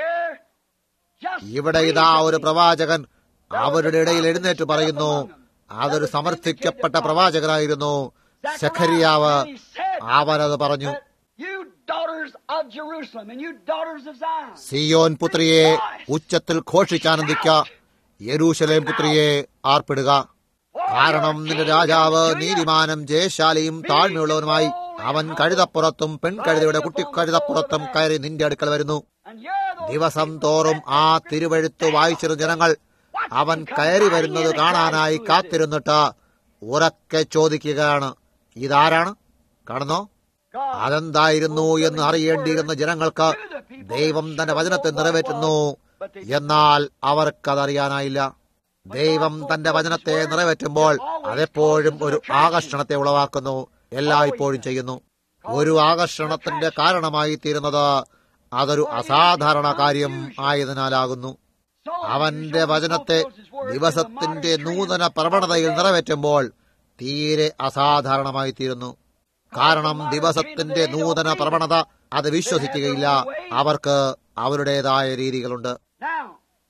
ഇവിടെ ഇതാ ഒരു പ്രവാചകൻ അവരുടെ ഇടയിൽ എഴുന്നേറ്റ് പറയുന്നു അതൊരു സമർത്ഥിക്കപ്പെട്ട പ്രവാചകനായിരുന്നു സഖരിയാവ് അവനത് പറഞ്ഞു that you daughters of Jerusalem and you daughters of Zion, Zion പുത്രിയെ ഉച്ചത്തിൽ ഘോഷിച്ചാനന്ദിക്ക യെരൂശലേം പുത്രിയെ ആർപ്പിടുക കാരണം നിന്റെ രാജാവ് നീതിമാനും ജയശാലിയും താഴ്മയുള്ളവനുമായി അവൻ കഴുതപ്പുറത്തും പെൺകഴുതയുടെ കുട്ടിക്കഴുതപ്പുറത്തും കയറി നിന്റെ അടുക്കൽ വരുന്നു and you're the ദിവസം തോറും ആ തിരുവഴുത്ത് വായിച്ചിരുന്ന ജനങ്ങൾ അവൻ കയറി വരുന്നത് കാണാനായി കാത്തിരുന്നിട്ട് ഉറക്കെ ചോദിക്കുകയാണ് ഇതാരാണ് കാണുന്നോ God. അതെന്തായിരുന്നു എന്ന് അറിയേണ്ടിയിരുന്ന ജനങ്ങൾക്ക് ദൈവം തന്റെ വചനത്തെ നിറവേറ്റുന്നു എന്നാൽ അവർക്കതറിയാനായില്ല ദൈവം തന്റെ വചനത്തെ നിറവേറ്റുമ്പോൾ അതെപ്പോഴും ഒരു ആകർഷണത്തെ ഉളവാക്കുന്നു എല്ലായ്പ്പോഴും ചെയ്യുന്നു ഒരു ആകർഷണത്തിന്റെ കാരണമായി തീരുന്നത് അതൊരു അസാധാരണ കാര്യം ആയതിനാലാകുന്നു So അവന്റെ വചനത്തെ ദിവസത്തിന്റെ നൂതന പ്രവണതയിൽ നിറവേറ്റുമ്പോൾ തീരെ അസാധാരണമായി തീരുന്നു കാരണം ദിവസത്തിന്റെ നൂതന പ്രവണത അത് വിശ്വസിക്കുകയില്ല അവർക്ക് അവരുടേതായ രീതികളുണ്ട് Now,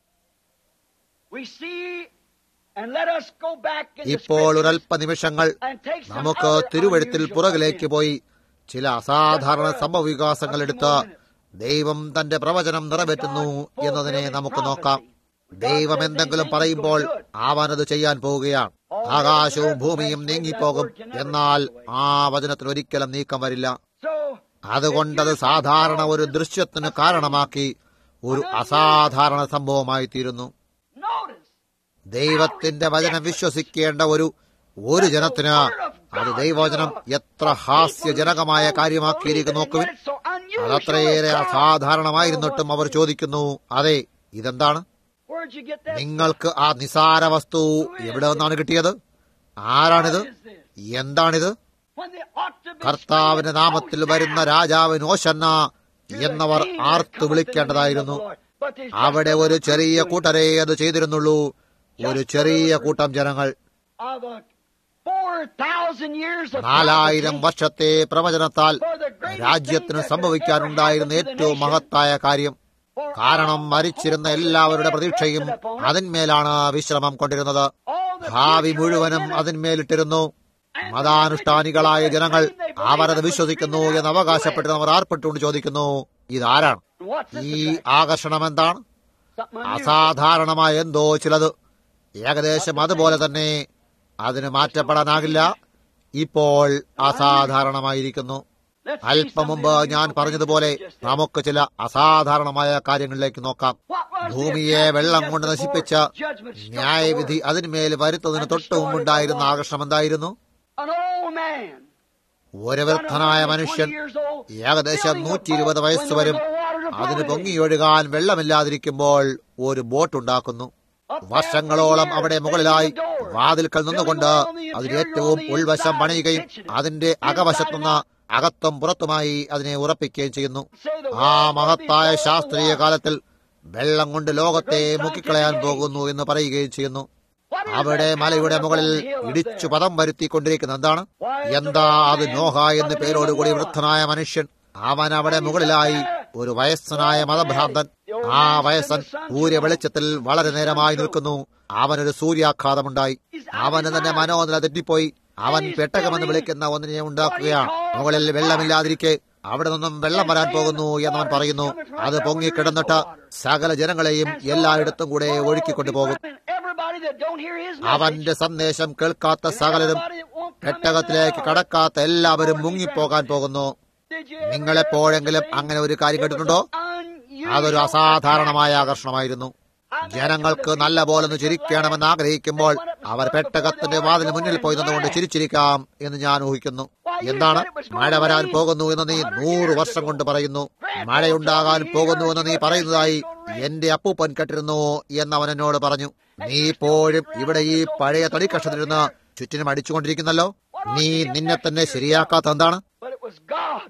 we see, and let us go back in the ഇപ്പോൾ scriptures ഒരല്പ നിമിഷങ്ങൾ and take some നമുക്ക് other തിരുവഴുത്തിൽ unusual പുറകിലേക്ക് events. പോയി ചില അസാധാരണ സംഭവവികാസങ്ങൾ എടുത്ത് ദൈവം തന്റെ പ്രവചനം നിറവേറ്റുന്നു എന്നതിനെ നമുക്ക് നോക്കാം ദൈവം എന്തെങ്കിലും പറയുമ്പോൾ അവനത് ചെയ്യാൻ പോവുകയാണ് ആകാശവും ഭൂമിയും നീങ്ങിപ്പോകും എന്നാൽ ആ വചനത്തിന് ഒരിക്കലും നീക്കം വരില്ല So, അതുകൊണ്ടത് സാധാരണ ഒരു ദൃശ്യത്തിന് കാരണമാക്കി ഒരു അസാധാരണ സംഭവമായി തീരുന്നു notice, ദൈവത്തിന്റെ വചനം വിശ്വസിക്കേണ്ട ഒരു ഒരു ജനത്തിന് അത് ദൈവവചനം എത്ര ഹാസ്യജനകമായ കാര്യമാക്കിയിരിക്കുന്നു നോക്കുവിൻ it's so unusual. അതത്രയേറെ അസാധാരണമായിരുന്നിട്ടും അവർ ചോദിക്കുന്നു അതെ ഇതെന്താണ് Where'd you get that? നിങ്ങൾക്ക് ആ നിസാര വസ്തു എവിടെ നിന്നാണ് കിട്ടിയത് ആരാണിത് എന്താണിത് When they ought to be കർത്താവിന്റെ നാമത്തിൽ വരുന്ന രാജാവിന് ഓശന്ന എന്നവർ ആർത്തു വിളിക്കേണ്ടതായിരുന്നു അവിടെ ഒരു ചെറിയ കൂട്ടരെ അത് ചെയ്തിരുന്നുള്ളൂ ഒരു ചെറിയ കൂട്ടം ജനങ്ങൾ of a 4,000 years of നാലായിരം prophecy വർഷത്തെ പ്രവചനത്താൽ for the greatest രാജ്യത്തിന് thing that സംഭവിക്കാനുണ്ടായിരുന്ന could ever happen to the ഏറ്റവും nation. മഹത്തായ കാര്യം For കാരണം all മരിച്ചിരുന്ന hope എല്ലാവരുടെ was പ്രതീക്ഷയും rested upon it. അതിന്മേലാണ് വിശ്രമം കൊണ്ടിരുന്നത് All the ഭാവി future മുഴുവനും was in it. അതിന്മേലിട്ടിരുന്നു മതാനുഷ്ഠാനികളായ ജനങ്ങൾ അവരത് വിശ്വസിക്കുന്നു എന്ന് അവകാശപ്പെട്ടിരുന്നവർ ആർപ്പെട്ടുകൊണ്ട് ചോദിക്കുന്നു ഇതാരാണ് What's this ഈ attraction? ആകർഷണം എന്താണ് Something unusual. അസാധാരണമായ എന്തോ ചിലത് ഏകദേശം അതുപോലെ തന്നെ അതിന് മാറ്റപ്പെടാനാകില്ല ഇപ്പോൾ അസാധാരണമായിരിക്കുന്നു Let's see അല്പം മുമ്പ് something ഞാൻ unusual പറഞ്ഞതുപോലെ just then. നമുക്ക് ചില അസാധാരണമായ കാര്യങ്ങളിലേക്ക് നോക്കാം What was the ഭൂമിയെ attraction വെള്ളം just കൊണ്ട് before നശിപ്പിച്ച judgment struck the ന്യായവിധി world? അതിന്മേൽ വരുത്തതിന് തൊട്ട് മുമ്പുണ്ടായിരുന്ന ആകർഷണം എന്തായിരുന്നു An old man, ഒരു വൃദ്ധനായ 120 മനുഷ്യൻ years old, ഏകദേശം building a നൂറ്റി boat ഇരുപത് when വയസ്സ് there was വരും no water to flow അതിന് in. പൊങ്ങിയൊഴുകാൻ വെള്ളമില്ലാതിരിക്കുമ്പോൾ ഒരു ബോട്ട് ഉണ്ടാക്കുന്നു വർഷങ്ങളോളം അവിടെ മുകളിലായി വാതിൽക്കൽ നിന്നുകൊണ്ട് അതിന് ഏറ്റവും ഉൾവശം പണിയുകയും അതിന്റെ അകവശത്തുനിന്ന് അകത്തും പുറത്തുമായി അതിനെ ഉറപ്പിക്കുകയും ചെയ്യുന്നു ആ മഹത്തായ ശാസ്ത്രീയ കാലത്തിൽ വെള്ളം കൊണ്ട് ലോകത്തെ മുക്കിക്കളയാൻ പോകുന്നു എന്ന് പറയുകയും ചെയ്യുന്നു അവിടെ മലയുടെ മുകളിൽ ഇടിച്ചു പദം വരുത്തിക്കൊണ്ടിരിക്കുന്ന എന്താണ് എന്താ അത് നോഹ എന്ന പേരോടുകൂടി വൃദ്ധനായ മനുഷ്യൻ അവൻ അവിടെ മുകളിലായി ഒരു വയസ്സനായ മതഭ്രാന്തൻ ആ വയസ്സൻ സൂര്യ വെളിച്ചത്തിൽ വളരെ നേരമായി നിൽക്കുന്നു അവനൊരു സൂര്യാഘാതമുണ്ടായി അവന് തന്നെ മനോനില തെറ്റിപ്പോയി അവൻ പെട്ടകമെന്ന് വിളിക്കുന്ന ഒന്നിനെ ഉണ്ടാക്കുകയാണ് മുകളിൽ വെള്ളമില്ലാതിരിക്കെ അവിടെ നിന്നും വെള്ളം വരാൻ പോകുന്നു എന്നവൻ പറയുന്നു അത് പൊങ്ങിക്കിടന്നിട്ട് സകല ജനങ്ങളെയും എല്ലായിടത്തും കൂടെ ഒഴുക്കിക്കൊണ്ടു പോകും അവന്റെ സന്ദേശം കേൾക്കാത്ത സകലരും പെട്ടകത്തിലേക്ക് കടക്കാത്ത എല്ലാവരും മുങ്ങിപ്പോകാൻ പോകുന്നു നിങ്ങളെപ്പോഴെങ്കിലും അങ്ങനെ ഒരു കാര്യം കേട്ടിട്ടുണ്ടോ അതൊരു അസാധാരണമായ ആകർഷണമായിരുന്നു ജനങ്ങൾക്ക് നല്ല പോലെ ഒന്ന് ചിരിക്കണമെന്ന് ആഗ്രഹിക്കുമ്പോൾ അവർ പെട്ടകത്തിന്റെ വാതിന് മുന്നിൽ പോയി നിന്നുകൊണ്ട് ചിരിച്ചിരിക്കാം എന്ന് ഞാൻ ഊഹിക്കുന്നു എന്താണ് മഴ വരാൻ പോകുന്നു എന്ന് നീ നൂറ് വർഷം കൊണ്ട് പറയുന്നു മഴയുണ്ടാകാൻ പോകുന്നു എന്ന് നീ പറയുന്നതായി എന്റെ അപ്പൂപ്പൻ കേട്ടിരുന്നു എന്ന് അവൻ എന്നോട് പറഞ്ഞു നീ ഇപ്പോഴും ഇവിടെ ഈ പഴയ തടിക്കഷത്തിലിരുന്ന് ചുറ്റിനും അടിച്ചുകൊണ്ടിരിക്കുന്നല്ലോ നീ നിന്നെ തന്നെ ശരിയാക്കാത്ത എന്താണ് But it was God.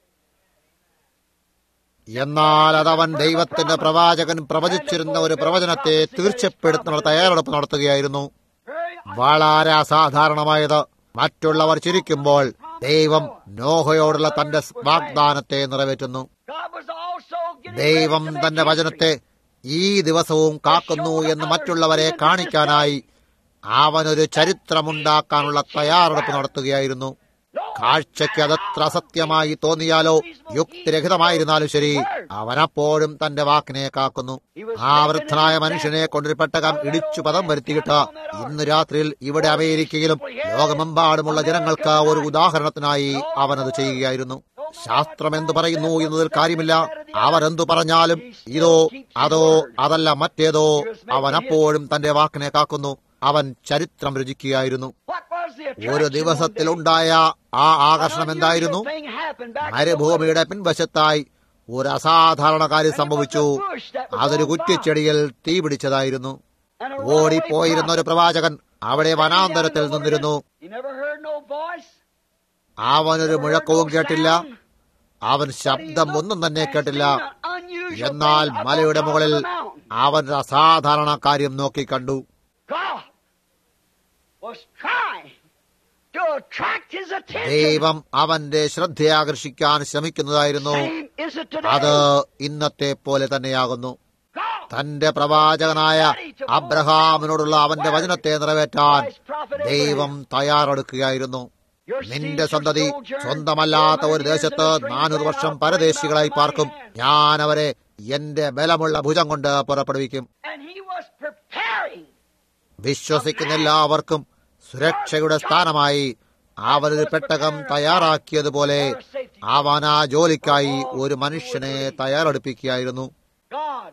എന്നാൽ അതവൻ ദൈവത്തിന്റെ പ്രവാചകൻ പ്രവചിച്ചിരുന്ന ഒരു പ്രവചനത്തെ തീർച്ചപ്പെടുത്തുന്ന തയ്യാറെടുപ്പ് നടത്തുകയായിരുന്നു Very വളരെ അസാധാരണമായത് മറ്റുള്ളവർ ചിരിക്കുമ്പോൾ ദൈവം നോഹയോടുള്ള തന്റെ വാഗ്ദാനത്തെ നിറവേറ്റുന്നു God was also getting ദൈവം ready to തന്റെ make വചനത്തെ ഈ ദിവസവും കാക്കുന്നു എന്ന് മറ്റുള്ളവരെ കാണിക്കാനായി അവനൊരു ചരിത്രമുണ്ടാക്കാനുള്ള തയ്യാറെടുപ്പ് നടത്തുകയായിരുന്നു കാഴ്ചയ്ക്ക് അതത്ര അസത്യമായി തോന്നിയാലോ യുക്തിരഹിതമായിരുന്നാലും ശരി അവനപ്പോഴും തന്റെ വാക്കിനെ കാക്കുന്നു ആ വൃദ്ധനായ മനുഷ്യനെ കൊണ്ടൊരു പെട്ടകം ഇടിച്ചു പദം വരുത്തിയിട്ട് ഇന്ന് രാത്രിയിൽ ഇവിടെ അമേരിക്കയിലും ലോകമെമ്പാടുമുള്ള ജനങ്ങൾക്ക് ഒരു ഉദാഹരണത്തിനായി അവനത് ചെയ്യുകയായിരുന്നു ശാസ്ത്രം എന്തു പറയുന്നു എന്നതിൽ കാര്യമില്ല അവർ എന്തു പറഞ്ഞാലും ഇതോ അതോ അതല്ല മറ്റേതോ അവൻ അപ്പോഴും തന്റെ വാക്കിനെ കാക്കുന്നു അവൻ ചരിത്രം രചിക്കുകയായിരുന്നു What was the attraction ഒരു one day? ദിവസത്തിലുണ്ടായ ആ ആകർഷണം എന്തായിരുന്നു Thing happened back in the മരുഭൂമിയുടെ പിൻവശത്തായി ഒരു അസാധാരണ കാര്യം സംഭവിച്ചു അതൊരു കുറ്റിച്ചെടിയിൽ തീ പിടിച്ചതായിരുന്നു And a ഓടിപ്പോയിരുന്ന ഒരു പ്രവാചകൻ അവിടെ വനാന്തരത്തിൽ നിന്നിരുന്നു He never heard no voice. അവനൊരു മുഴക്കവും കേട്ടില്ല അവൻ ശബ്ദം ഒന്നും തന്നെ കേട്ടില്ല എന്നാൽ മലയുടെ മുകളിൽ അവൻ ഒരു അസാധാരണ കാര്യം നോക്കിക്കണ്ടു God was trying to attract his attention. ദൈവം അവന്റെ ശ്രദ്ധയെ ആകർഷിക്കാൻ ശ്രമിക്കുന്നതായിരുന്നു Same is it today. അത് ഇന്നത്തെ പോലെ തന്നെയാകുന്നു God തന്റെ പ്രവാചകനായ അബ്രഹാമിനോടുള്ള അവന്റെ വചനത്തെ നിറവേറ്റാൻ ദൈവം തയ്യാറെടുക്കുകയായിരുന്നു your നിന്റെ seeds are സന്തതി sojourned സ്വന്തമല്ലാത്ത ഒരു for ദേശത്ത് years in a നാനൂറ് strange വർഷം land, പരദേശികളായി brought them out പാർക്കും by my hand. ഞാൻ അവരെ എന്റെ ബലമുള്ള ഭുജം കൊണ്ട് പുറപ്പെടുവിക്കും And he was preparing വിശ്വസിക്കുന്ന എല്ലാവർക്കും സുരക്ഷയുടെ സ്ഥാനമായി അവനൊരു പെട്ടകം തയ്യാറാക്കിയതുപോലെ അവൻ ആ ജോലിക്കായി ഒരു മനുഷ്യനെ തയ്യാറെടുപ്പിക്കുകയായിരുന്നു God.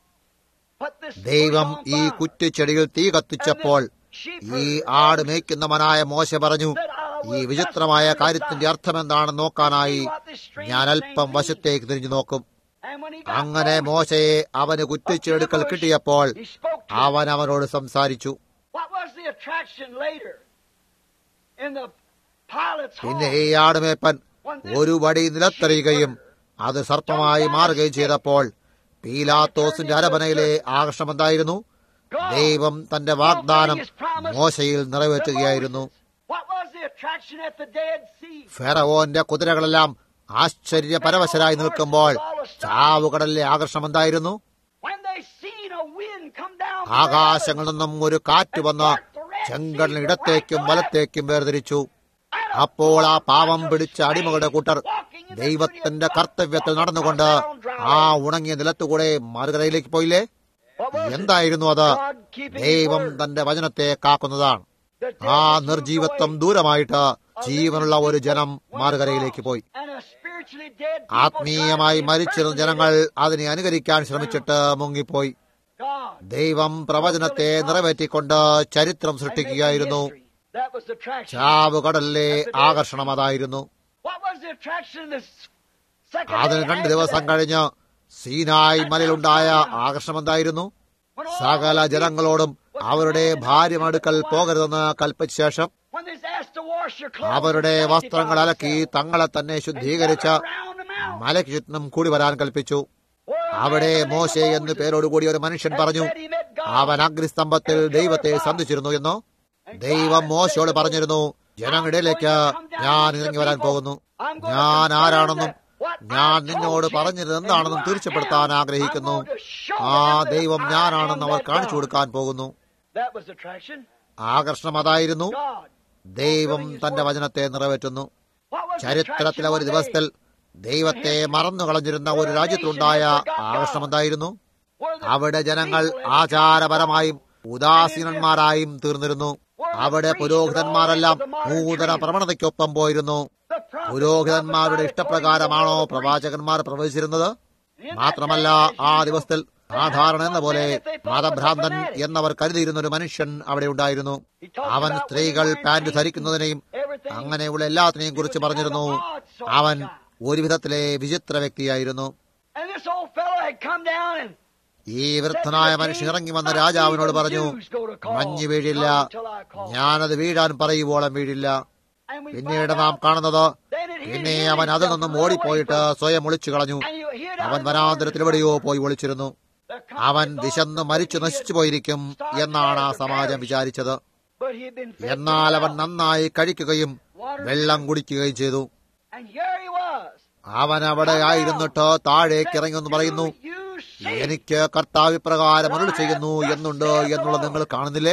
Put this ദൈവം bush on ഈ fire. കുറ്റിച്ചെടിയിൽ തീ കത്തിച്ചപ്പോൾ ഈ ആട് മേയ്ക്കുന്നവനായ മോശ പറഞ്ഞു ഈ വിചിത്രമായ കാര്യത്തിന്റെ അർത്ഥം എന്താണെന്ന് നോക്കാനായി ഞാൻ അല്പം വശത്തേക്ക് തിരിഞ്ഞു നോക്കും And when he got അങ്ങനെ close, മോശയെ അവന് കുറ്റിച്ചെടുക്കൽ കിട്ടിയപ്പോൾ he spoke to him. അവൻ അവനോട് സംസാരിച്ചു What was the attraction later? In the pilot's പിന്നെ hall. ഈ ആടുമേപ്പൻ ഒരു വടി നിലത്തെറിയുകയും അത് സർപ്പമായി മാറുകയും ചെയ്തപ്പോൾ പീലാത്തോസിന്റെ അരമനയിലെ ആകർഷണം എന്തായിരുന്നു ദൈവം തന്റെ വാഗ്ദാനം മോശയിൽ നിറവേറ്റുകയായിരുന്നു What was the attraction at the Dead Sea? ഫെറവോന്റെ കുതിരകളെല്ലാം ആശ്ചര്യപരവശരായി നിൽക്കുമ്പോൾ ചാവുകടലിലെ ആകർഷണം എന്തായിരുന്നു When they seen a wind come down from ആകാശങ്ങളിൽ നിന്നും ഒരു കാറ്റ് വന്ന് ചെങ്കടലിന് ഇടത്തേക്കും വലത്തേക്കും വേർതിരിച്ചു അപ്പോൾ ആ പാവം പിടിച്ച അടിമകളുടെ കൂട്ടർ ദൈവത്തിന്റെ കർത്തവ്യത്തിൽ നടന്നുകൊണ്ട് ആ ഉണങ്ങിയ നിലത്തുകൂടെ മറുകരയിലേക്ക് പോയില്ലേ എന്തായിരുന്നു അത് ദൈവം തന്റെ വചനത്തെ കാക്കുന്നതാണ് ആ നിർജീവത്വം ദൂരമായിട്ട് ജീവനുള്ള ഒരു ജനം മാറുകരയിലേക്ക് പോയി And a spiritually dead people ആത്മീയമായി tried to മരിച്ചിരുന്ന ജനങ്ങൾ അതിനെ അനുകരിക്കാൻ ശ്രമിച്ചിട്ട് മുങ്ങിപ്പോയി God. ദൈവം പ്രവചനത്തെ നിറവേറ്റിക്കൊണ്ട് ചരിത്രം സൃഷ്ടിക്കുകയായിരുന്നു That was the attraction. ചാവുകടലിലെ ആകർഷണം അതായിരുന്നു What was the attraction this second അതിന് day രണ്ട് after ദിവസം that? കഴിഞ്ഞ് സീനായ് മലയിലുണ്ടായ ആകർഷണം എന്തായിരുന്നു When all സകല the people ജനങ്ങളോടും was അവരുടെ commanded ഭാര്യമടുക്കൽ not to പോകരുതെന്ന് കൽപ്പിച്ച ശേഷം When they was asked to wash your clothes അവരുടെ and വസ്ത്രങ്ങൾ sanctify അലക്കി themselves, തങ്ങളെ തന്നെ and ശുദ്ധീകരിച്ച് gather around the mountain, മലയ്ക്ക് ചുറ്റിനും കൂടി വരാൻ കൽപ്പിച്ചു where a അവിടെ man by the name of മോശെ എന്ന് Moses പേരോടുകൂടി ഒരു മനുഷ്യൻ had പറഞ്ഞു said he met God. അവൻ അഗ്നിസ്തംഭത്തിൽ ദൈവത്തെ സന്ധിച്ചിരുന്നു എന്നോ ദൈവം മോശയോട് പറഞ്ഞിരുന്നു ജനങ്ങളിലേക്ക് ഞാൻ ഇറങ്ങി വരാൻ പോകുന്നു ഞാൻ ആരാണെന്നും ഞാൻ നിന്നോട് പറഞ്ഞത് എന്താണെന്നും തീർച്ചപ്പെടുത്താൻ ആഗ്രഹിക്കുന്നു ആ ദൈവം ഞാനാണെന്ന് അവർ കാണിച്ചു കൊടുക്കാൻ പോകുന്നു That was attraction. ആകർഷണം അതായിരുന്നു God. ദൈവം തന്റെ വചനത്തെ നിറവേറ്റുന്നു What was the ചരിത്രത്തിലെ attraction ഒരു one ദിവസത്തിൽ day? ദൈവത്തെ മറന്നു കളഞ്ഞിരുന്ന ഒരു രാജ്യത്തിലുണ്ടായ ആകർഷണം എന്തായിരുന്നു Where the അവിടെ ജനങ്ങൾ people had ആചാരപരമായും ഉദാസീനന്മാരായും തീർന്നിരുന്നു അവിടെ പുരോഹിതന്മാരെല്ലാം നൂതന പ്രവണതയ്ക്കൊപ്പം പോയിരുന്നു the prophets പുരോഹിതന്മാരുടെ prophesied ഇഷ്ടപ്രകാരമാണോ according to the will of the പ്രവാചകന്മാർ പ്രവചിച്ചിരുന്നത് priest. മാത്രമല്ല ആ ദിവസത്തിൽ സാധാരണ എന്ന പോലെ മതഭ്രാന്തൻ എന്നവർ കരുതിയിരുന്ന ഒരു മനുഷ്യൻ അവിടെ ഉണ്ടായിരുന്നു അവൻ സ്ത്രീകൾ പാന്റ് ധരിക്കുന്നതിനെയും അങ്ങനെയുള്ള എല്ലാത്തിനെയും കുറിച്ച് പറഞ്ഞിരുന്നു അവൻ ഒരു വിധത്തിലെ വിചിത്ര വ്യക്തിയായിരുന്നു And this old fellow had come down and ഈ വൃദ്ധനായ മനുഷ്യൻ ഇറങ്ങി വന്ന രാജാവിനോട് പറഞ്ഞു മഞ്ഞ് വീഴില്ല ഞാനത് വീഴാൻ പറയുവോളം വീഴില്ല And we പിന്നീട് found നാം out കാണുന്നത് then it hid പിന്നെ him അവൻ അതിൽ himself നിന്നും and ran away ഓടിപ്പോയിട്ട് from it. സ്വയം ഒളിച്ചു കളഞ്ഞു And you hid out അവൻ in the വനാന്തരത്തിൽ wilderness. എവിടെയോ പോയി ഒളിച്ചിരുന്നു The അവൻ country വിശന്ന് thought മരിച്ചു he had നശിച്ചു പോയിരിക്കും starved എന്നാണ് ആ dead or സമാജം perished. വിചാരിച്ചത് But he had been fed എന്നാൽ അവൻ well. നന്നായി കഴിക്കുകയും Water വെള്ളം കുടിക്കുകയും ചെയ്തു And here he was. അവൻ അവിടെ ആയിരുന്നിട്ട് താഴേക്ക് ഇറങ്ങിയെന്ന് പറയുന്നു You see. എനിക്ക് കർത്താവ് ഇപ്രകാരം അരുളി ചെയ്യുന്നു എന്നുണ്ട് എന്നുള്ളത് നിങ്ങൾ കാണുന്നില്ലേ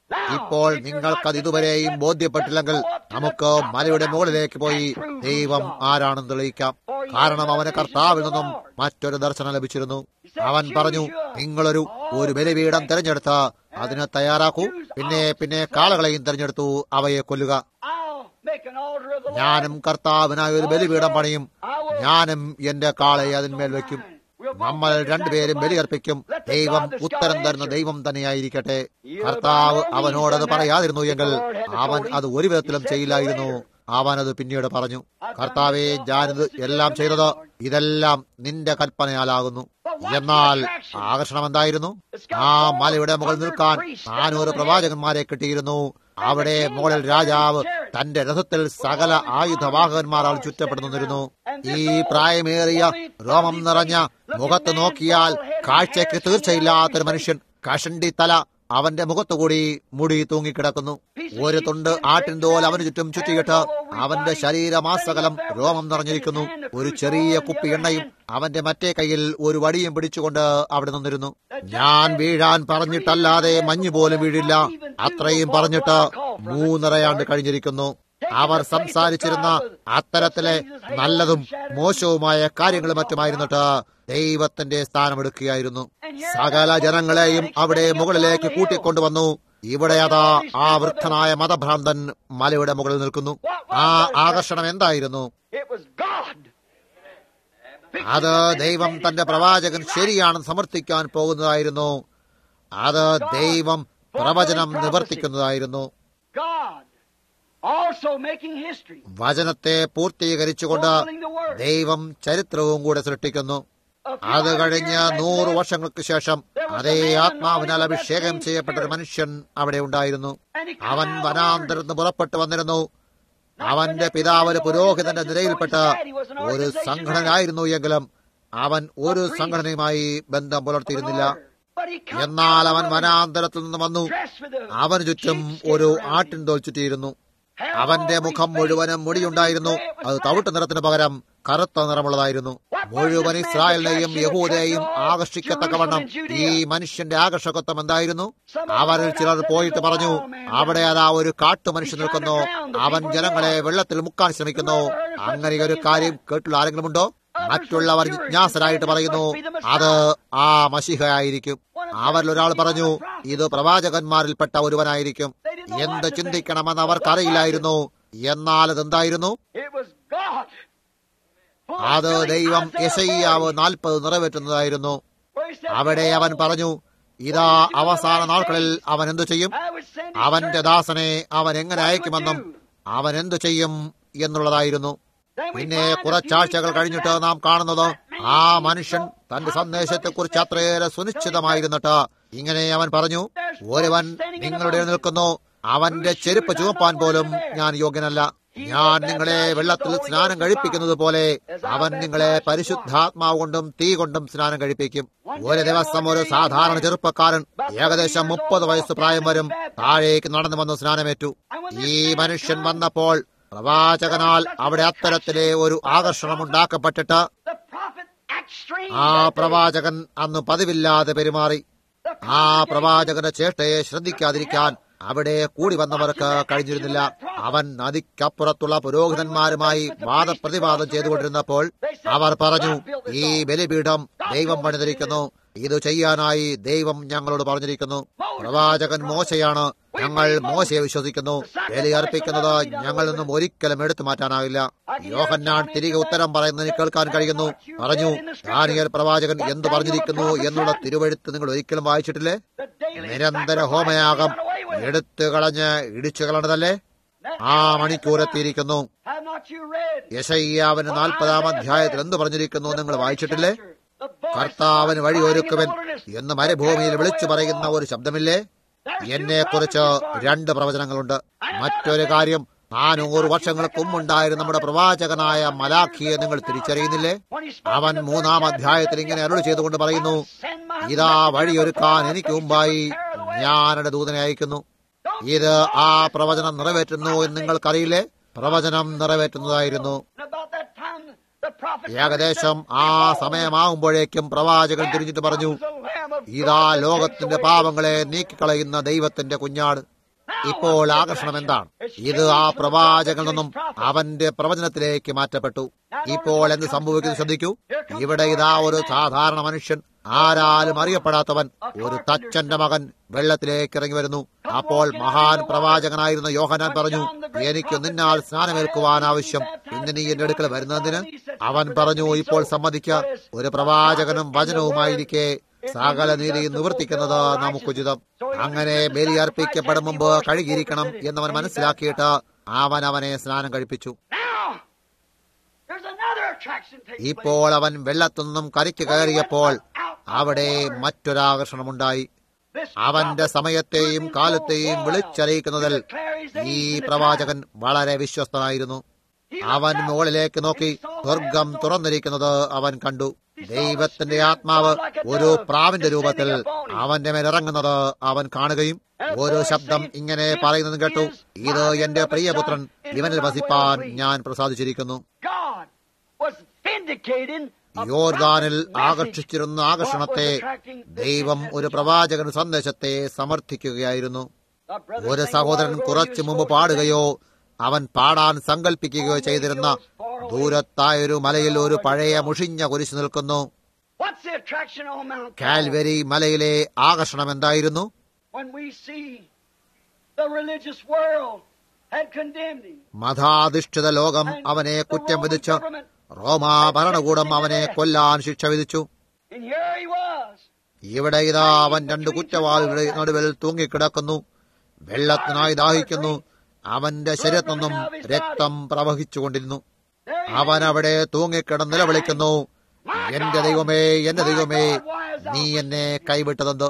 ഇപ്പോൾ നിങ്ങൾക്കത് ഇതുവരെയും ബോധ്യപ്പെട്ടില്ലെങ്കിൽ നമുക്ക് മലയുടെ മുകളിലേക്ക് പോയി ദൈവം ആരാണെന്ന് തെളിയിക്കാം കാരണം അവന് കർത്താവിൽ നിന്നും മറ്റൊരു ദർശനം ലഭിച്ചിരുന്നു അവൻ പറഞ്ഞു നിങ്ങളൊരു ഒരു ബലിപീഠം തിരഞ്ഞെടുത്ത് അതിന് തയ്യാറാക്കൂ പിന്നെ പിന്നെ കാളകളെയും തിരഞ്ഞെടുത്തു അവയെ കൊല്ലുക I'll make an altar of the Lord. ഞാനും കർത്താവിനായി ഒരു ബലിപീഠം പണിയും ഞാനും എന്റെ കാളയെ അതിന്മേൽ വയ്ക്കും നമ്മൾ രണ്ടുപേരും ബലിയർപ്പിക്കും ദൈവം ഉത്തരം തരുന്ന ദൈവം തന്നെയായിരിക്കട്ടെ കർത്താവ് അവനോടത് പറയാതിരുന്നു എങ്കിൽ അവൻ അത് ഒരു വിധത്തിലും ചെയ്യില്ലായിരുന്നു അവൻ അത് പിന്നീട് പറഞ്ഞു കർത്താവെ ഞാനിത് എല്ലാം ചെയ്തത് ഇതെല്ലാം നിന്റെ കൽപ്പനയാലാകുന്നു എന്നാൽ ആകർഷണം എന്തായിരുന്നു ആ മലയുടെ മുകളിൽ നിൽക്കാൻ നാനൂറ് പ്രവാചകന്മാരെ കിട്ടിയിരുന്നു അവിടെ മുകളിൽ രാജാവ് തന്റെ രഥത്തിൽ സകല ആയുധവാഹകന്മാരാൽ ചുറ്റപ്പെട്ടു നിന്നിരുന്നു ഈ പ്രായമേറിയ രോമം നിറഞ്ഞ മുഖത്ത് നോക്കിയാൽ കാഴ്ചയ്ക്ക് തീർച്ചയില്ലാത്തൊരു മനുഷ്യൻ കഷണ്ടി തല അവന്റെ മുഖത്തുകൂടി മുടി തൂങ്ങിക്കിടക്കുന്നു ഒരു തുണ്ട് ആട്ടിൻ തോൽ അവന് ചുറ്റും ചുറ്റിയിട്ട് അവന്റെ ശരീരമാസകലം രോമം നിറഞ്ഞിരിക്കുന്നു ഒരു ചെറിയ കുപ്പി എണ്ണയും അവന്റെ മറ്റേ കയ്യിൽ ഒരു വടിയും പിടിച്ചുകൊണ്ട് അവിടെ നിന്നിരുന്നു ഞാൻ വീഴാൻ പറഞ്ഞിട്ടല്ലാതെ മഞ്ഞു പോലും വീഴില്ല അത്രയും പറഞ്ഞിട്ട് മൂന്നരയാണ്ട് കഴിഞ്ഞിരിക്കുന്നു അവർ സംസാരിച്ചിരുന്ന അത്തരത്തിലെ നല്ലതും മോശവുമായ കാര്യങ്ങളും മറ്റുമായിരുന്നിട്ട് ദൈവത്തിന്റെ സ്ഥാനമെടുക്കുകയായിരുന്നു സകല ജനങ്ങളെയും അവിടെ മുകളിലേക്ക് കൂട്ടിക്കൊണ്ടുവന്നു ഇവിടെ അതാ ആ വൃദ്ധനായ മതഭ്രാന്തൻ മലയുടെ മുകളിൽ നിൽക്കുന്നു ആ ആകർഷണം എന്തായിരുന്നു It was God. അത് ദൈവം തന്റെ പ്രവാചകൻ ശരിയാണെന്ന് സമർത്ഥിക്കാൻ പോകുന്നതായിരുന്നു അത് ദൈവം പ്രവചനം നിവർത്തിക്കുന്നതായിരുന്നു God. Also making history. വചനത്തെ പൂർത്തീകരിച്ചുകൊണ്ട് ദൈവം ചരിത്രവും കൂടെ സൃഷ്ടിക്കുന്നു അത് കഴിഞ്ഞ് നൂറ് വർഷങ്ങൾക്ക് ശേഷം അതേ ആത്മാവിനാൽ അഭിഷേകം ചെയ്യപ്പെട്ട ഒരു മനുഷ്യൻ അവിടെ ഉണ്ടായിരുന്നു അവൻ വനാന്തരത്ത് പുറപ്പെട്ടു വന്നിരുന്നു അവന്റെ പിതാവ് ഒരു പുരോഹിതന്റെ നിരയിൽപ്പെട്ട് ഒരു സംഘടനയായിരുന്നു എങ്കിലും അവൻ ഒരു സംഘടനയുമായി ബന്ധം പുലർത്തിയിരുന്നില്ല But he come എന്നാൽ അവൻ വനാന്തരത്തിൽ നിന്ന് വന്നു dressed with a അവന് ചുറ്റും ഒരു ആട്ടിൻ തോൽ ചുറ്റിയിരുന്നു അവന്റെ മുഖം മുഴുവനും മുടിയുണ്ടായിരുന്നു അത് തവിട്ട് നിറത്തിന് പകരം കറുത്ത നിറമുള്ളതായിരുന്നു മുഴുവൻ ഇസ്രായേലിനെയും യഹൂദയെയും ആകർഷിക്കത്തക്കവണ്ണം ഈ മനുഷ്യന്റെ ആകർഷകത്വം എന്തായിരുന്നു അവരിൽ ചിലർ പോയിട്ട് പറഞ്ഞു അവിടെ അതാ ഒരു കാട്ടു മനുഷ്യൻ നിൽക്കുന്നു അവൻ ജനങ്ങളെ വെള്ളത്തിൽ മുക്കാൻ ശ്രമിക്കുന്നു അങ്ങനെ ഒരു കാര്യം കേട്ടുള്ള ആരെങ്കിലും ഉണ്ടോ മറ്റുള്ളവർ ജിജ്ഞാസരായിട്ട് പറയുന്നു അത് ആ മഷിഹയായിരിക്കും അവരിൽ ഒരാൾ പറഞ്ഞു ഇത് പ്രവാചകന്മാരിൽപ്പെട്ട ഒരുവനായിരിക്കും എന്ത് ചിന്തിക്കണമെന്ന് അവർക്കറിയില്ലായിരുന്നു എന്നാൽ അതെന്തായിരുന്നു It was God. അത് ദൈവം യശയ്യാവ് നാൽപ്പത് നിറവേറ്റുന്നതായിരുന്നു Where he said, അവിടെ അവൻ പറഞ്ഞു ഇതാ അവസാന നാൾകളിൽ അവൻ എന്തു ചെയ്യും I would send his അവന്റെ ദാസനെ അവൻ എങ്ങനെ അയക്കുമെന്നും അവൻ എന്തു ചെയ്യും എന്നുള്ളതായിരുന്നു പിന്നെ കുറച്ചാഴ്ചകൾ കഴിഞ്ഞിട്ട് നാം കാണുന്നത് ആ മനുഷ്യൻ തന്റെ സന്ദേശത്തെക്കുറിച്ച് അത്രയേറെ സുനിശ്ചിതമായിരുന്നിട്ട് ഇങ്ങനെ അവൻ പറഞ്ഞു ഒരുവൻ നിങ്ങളുടെ നിൽക്കുന്നു അവന്റെ ചെരുപ്പ് ചുവപ്പാൻ പോലും ഞാൻ യോഗ്യനല്ല ഞാൻ നിങ്ങളെ വെള്ളത്തിൽ സ്നാനം കഴിപ്പിക്കുന്നത് പോലെ അവൻ നിങ്ങളെ പരിശുദ്ധാത്മാവ് കൊണ്ടും തീ കൊണ്ടും സ്നാനം കഴിപ്പിക്കും ഒരു ദിവസം ഒരു സാധാരണ ചെറുപ്പക്കാരൻ ഏകദേശം മുപ്പത് വയസ്സ് പ്രായം വരും താഴേക്ക് നടന്നു വന്ന് സ്നാനമേറ്റു ഈ മനുഷ്യൻ വന്നപ്പോൾ പ്രവാചകനാൽ അവിടെ അത്തരത്തിലെ ഒരു ആകർഷണം ഉണ്ടാക്കപ്പെട്ടിട്ട് The prophet act strange. ആ പ്രവാചകൻ അന്ന് പതിവില്ലാതെ പെരുമാറി ആ പ്രവാചകന്റെ ചേഷ്ടയെ ശ്രദ്ധിക്കാതിരിക്കാൻ അവിടെ കൂടി വന്നവർക്ക് കഴിഞ്ഞിരുന്നില്ല അവൻ നദിക്കപ്പുറത്തുള്ള പുരോഹിതന്മാരുമായി വാദപ്രതിവാദം ചെയ്തുകൊണ്ടിരുന്നപ്പോൾ അവർ പറഞ്ഞു ഈ ബലിപീഠം ദൈവം പണിതിരിക്കുന്നു ഇത് ചെയ്യാനായി ദൈവം ഞങ്ങളോട് പറഞ്ഞിരിക്കുന്നു പ്രവാചകൻ മോശയാണ് ഞങ്ങൾ മോശയെ വിശ്വസിക്കുന്നു ബലി അർപ്പിക്കുന്നത് ഞങ്ങളിൽ നിന്നും ഒരിക്കലും എടുത്തു മാറ്റാനാവില്ല യോഹന്നാൻ തിരികെ ഉത്തരം പറയുന്നതിന് കേൾക്കാൻ കഴിയുന്നു പറഞ്ഞു ദാനിയൽ പ്രവാചകൻ എന്തു പറഞ്ഞിരിക്കുന്നു എന്നുള്ള തിരുവഴുത്ത് നിങ്ങൾ ഒരിക്കലും വായിച്ചിട്ടില്ലേ The daily നിരന്തര ഹോമയാഗം എടുത്തു കളഞ്ഞ് ഇടിച്ചു കളഞ്ഞതല്ലേ ആ മണിക്കൂരെത്തിയിരിക്കുന്നു Have not you read? യശയ്യാവിന് നാൽപ്പതാം അധ്യായത്തിൽ എന്ത് പറഞ്ഞിരിക്കുന്നു നിങ്ങൾ വായിച്ചിട്ടില്ലേ The voice കർത്താവിന് of വഴിയൊരുക്കുവൻ crying in the wilderness. എന്ന് മരുഭൂമിയിൽ വിളിച്ചു പറയുന്ന ഒരു ശബ്ദമില്ലേ എന്നെ കുറിച്ച് രണ്ട് പ്രവചനങ്ങളുണ്ട് മറ്റൊരു കാര്യം നാനൂറ് വർഷങ്ങൾക്ക് മുമ്പുണ്ടായിരുന്ന നമ്മുടെ പ്രവാചകനായ മലാഖിയെ നിങ്ങൾ തിരിച്ചറിയുന്നില്ലേ അവൻ മൂന്നാം അധ്യായത്തിൽ ഇങ്ങനെ അരുളി ചെയ്തുകൊണ്ട് പറയുന്നു ഇതാ വഴിയൊരുക്കാൻ എനിക്ക് മുമ്പായി ഞാനെന്റെ ദൂതനെ അയക്കുന്നു ഇത് ആ പ്രവചനം നിറവേറ്റുന്നു എന്ന് നിങ്ങൾക്കറിയില്ലേ പ്രവചനം നിറവേറ്റുന്നതായിരുന്നു And about that time, the prophet ഏകദേശം ആ സമയമാകുമ്പോഴേക്കും പ്രവാചകൻ തിരിഞ്ഞിട്ട് പറഞ്ഞു was the Lamb of ഇതാ God that ലോകത്തിന്റെ takes away പാപങ്ങളെ നീക്കിക്കളയുന്ന ദൈവത്തിന്റെ കുഞ്ഞാട് ഇപ്പോൾ ആകർഷണം എന്താണ് ഇത് ആ പ്രവാചകനിൽ നിന്നും അവന്റെ പ്രവചനത്തിലേക്ക് മാറ്റപ്പെട്ടു ഇപ്പോൾ എന്ത് സംഭവിക്കുന്നു ശ്രദ്ധിക്കൂ ഇവിടെ ഇതാ ഒരു സാധാരണ മനുഷ്യൻ ആരാലും അറിയപ്പെടാത്തവൻ ഒരു തച്ചന്റെ മകൻ വെള്ളത്തിലേക്ക് ഇറങ്ങി വരുന്നു അപ്പോൾ മഹാൻ പ്രവാചകനായിരുന്ന യോഹനാൻ പറഞ്ഞു എനിക്ക് നിന്നാൽ സ്നാനമേൽക്കുവാൻ ആവശ്യം ഇന്ന് നീ എന്റെ അടുക്കൽ വരുന്നതിന് അവൻ പറഞ്ഞു ഇപ്പോൾ സമ്മതിക്ക ഒരു പ്രവാചകനും വചനവുമായിരിക്കെ സകല നീതി നിവർത്തിക്കുന്നത് നമുക്കുചിതം അങ്ങനെ ബലിയർപ്പിക്കപ്പെടും മുമ്പ് കഴുകിയിരിക്കണം എന്നവൻ മനസ്സിലാക്കിയിട്ട് അവൻ അവനെ സ്നാനം കഴിപ്പിച്ചു Now, there's another attraction taking place. ഇപ്പോൾ അവൻ വെള്ളത്തിൽ നിന്നും കരയ്ക്ക് കയറിയപ്പോൾ അവിടെ മറ്റൊരാകർഷണമുണ്ടായി This അവന്റെ സമയത്തെയും കാലത്തെയും വിളിച്ചറിയിക്കുന്നതിൽ ഈ പ്രവാചകൻ വളരെ വിശ്വസ്തനായിരുന്നു അവൻ മുകളിലേക്ക് നോക്കി സ്വർഗം തുറന്നിരിക്കുന്നത് അവൻ കണ്ടു ദൈവത്തിന്റെ ആത്മാവ് ഒരു പ്രാവിന്റെ രൂപത്തിൽ അവന്റെ മേൽ ഇറങ്ങുന്നത് അവൻ കാണുകയും ഓരോ ശബ്ദം ഇങ്ങനെ പറയുന്നതും കേട്ടു ഇത് എന്റെ പ്രിയപുത്രൻ ഇവനിൽ വസിപ്പാൻ ഞാൻ പ്രസാദിച്ചിരിക്കുന്നു God was vindicating a യോർദാനിൽ prophet's ആകർഷിച്ചിരുന്ന message. ആകർഷണത്തെ What was attracting this ദൈവം message ഒരു of പ്രവാചകൻ സന്ദേശത്തെ സമർത്ഥിക്കുകയായിരുന്നു God? Our brother ഒരു sang a സഹോദരൻ while ago, കുറച്ചു he was മുമ്പ് supposed to പാടുകയോ അവൻ പാടാൻ സങ്കല്പിക്കുകയോ ചെയ്തിരുന്ന ദൂരത്തായൊരു മലയിൽ ഒരു പഴയ മുഷിഞ്ഞ കുരിശ് നിൽക്കുന്നു say, What's the attraction on Mount Calvary? Calvary മലയിലെ ആകർഷണം എന്തായിരുന്നു When we see the religious world had condemned him. മതാധിഷ്ഠിത ലോകം and അവനെ the കുറ്റം Roman വിധിച്ച് government, റോമാ ഭരണകൂടം അവനെ കൊല്ലാൻ ശിക്ഷ വിധിച്ചു And here he was. ഇവിടെ ഇതാ അവൻ രണ്ട് കുറ്റവാളികളുടെ നടുവിൽ തൂങ്ങിക്കിടക്കുന്നു വെള്ളത്തിനായി ദാഹിക്കുന്നു അവന്റെ ശരീരത്തിൽ നിന്നും രക്തം പ്രവഹിച്ചുകൊണ്ടിരുന്നു There he അവൻ is. അവിടെ തൂങ്ങിക്കിടന്ന് നിലവിളിക്കുന്നു എന്റെ ദൈവമേ എന്റെ ദൈവമേ നീ എന്നെ കൈവിട്ടതെന്ത്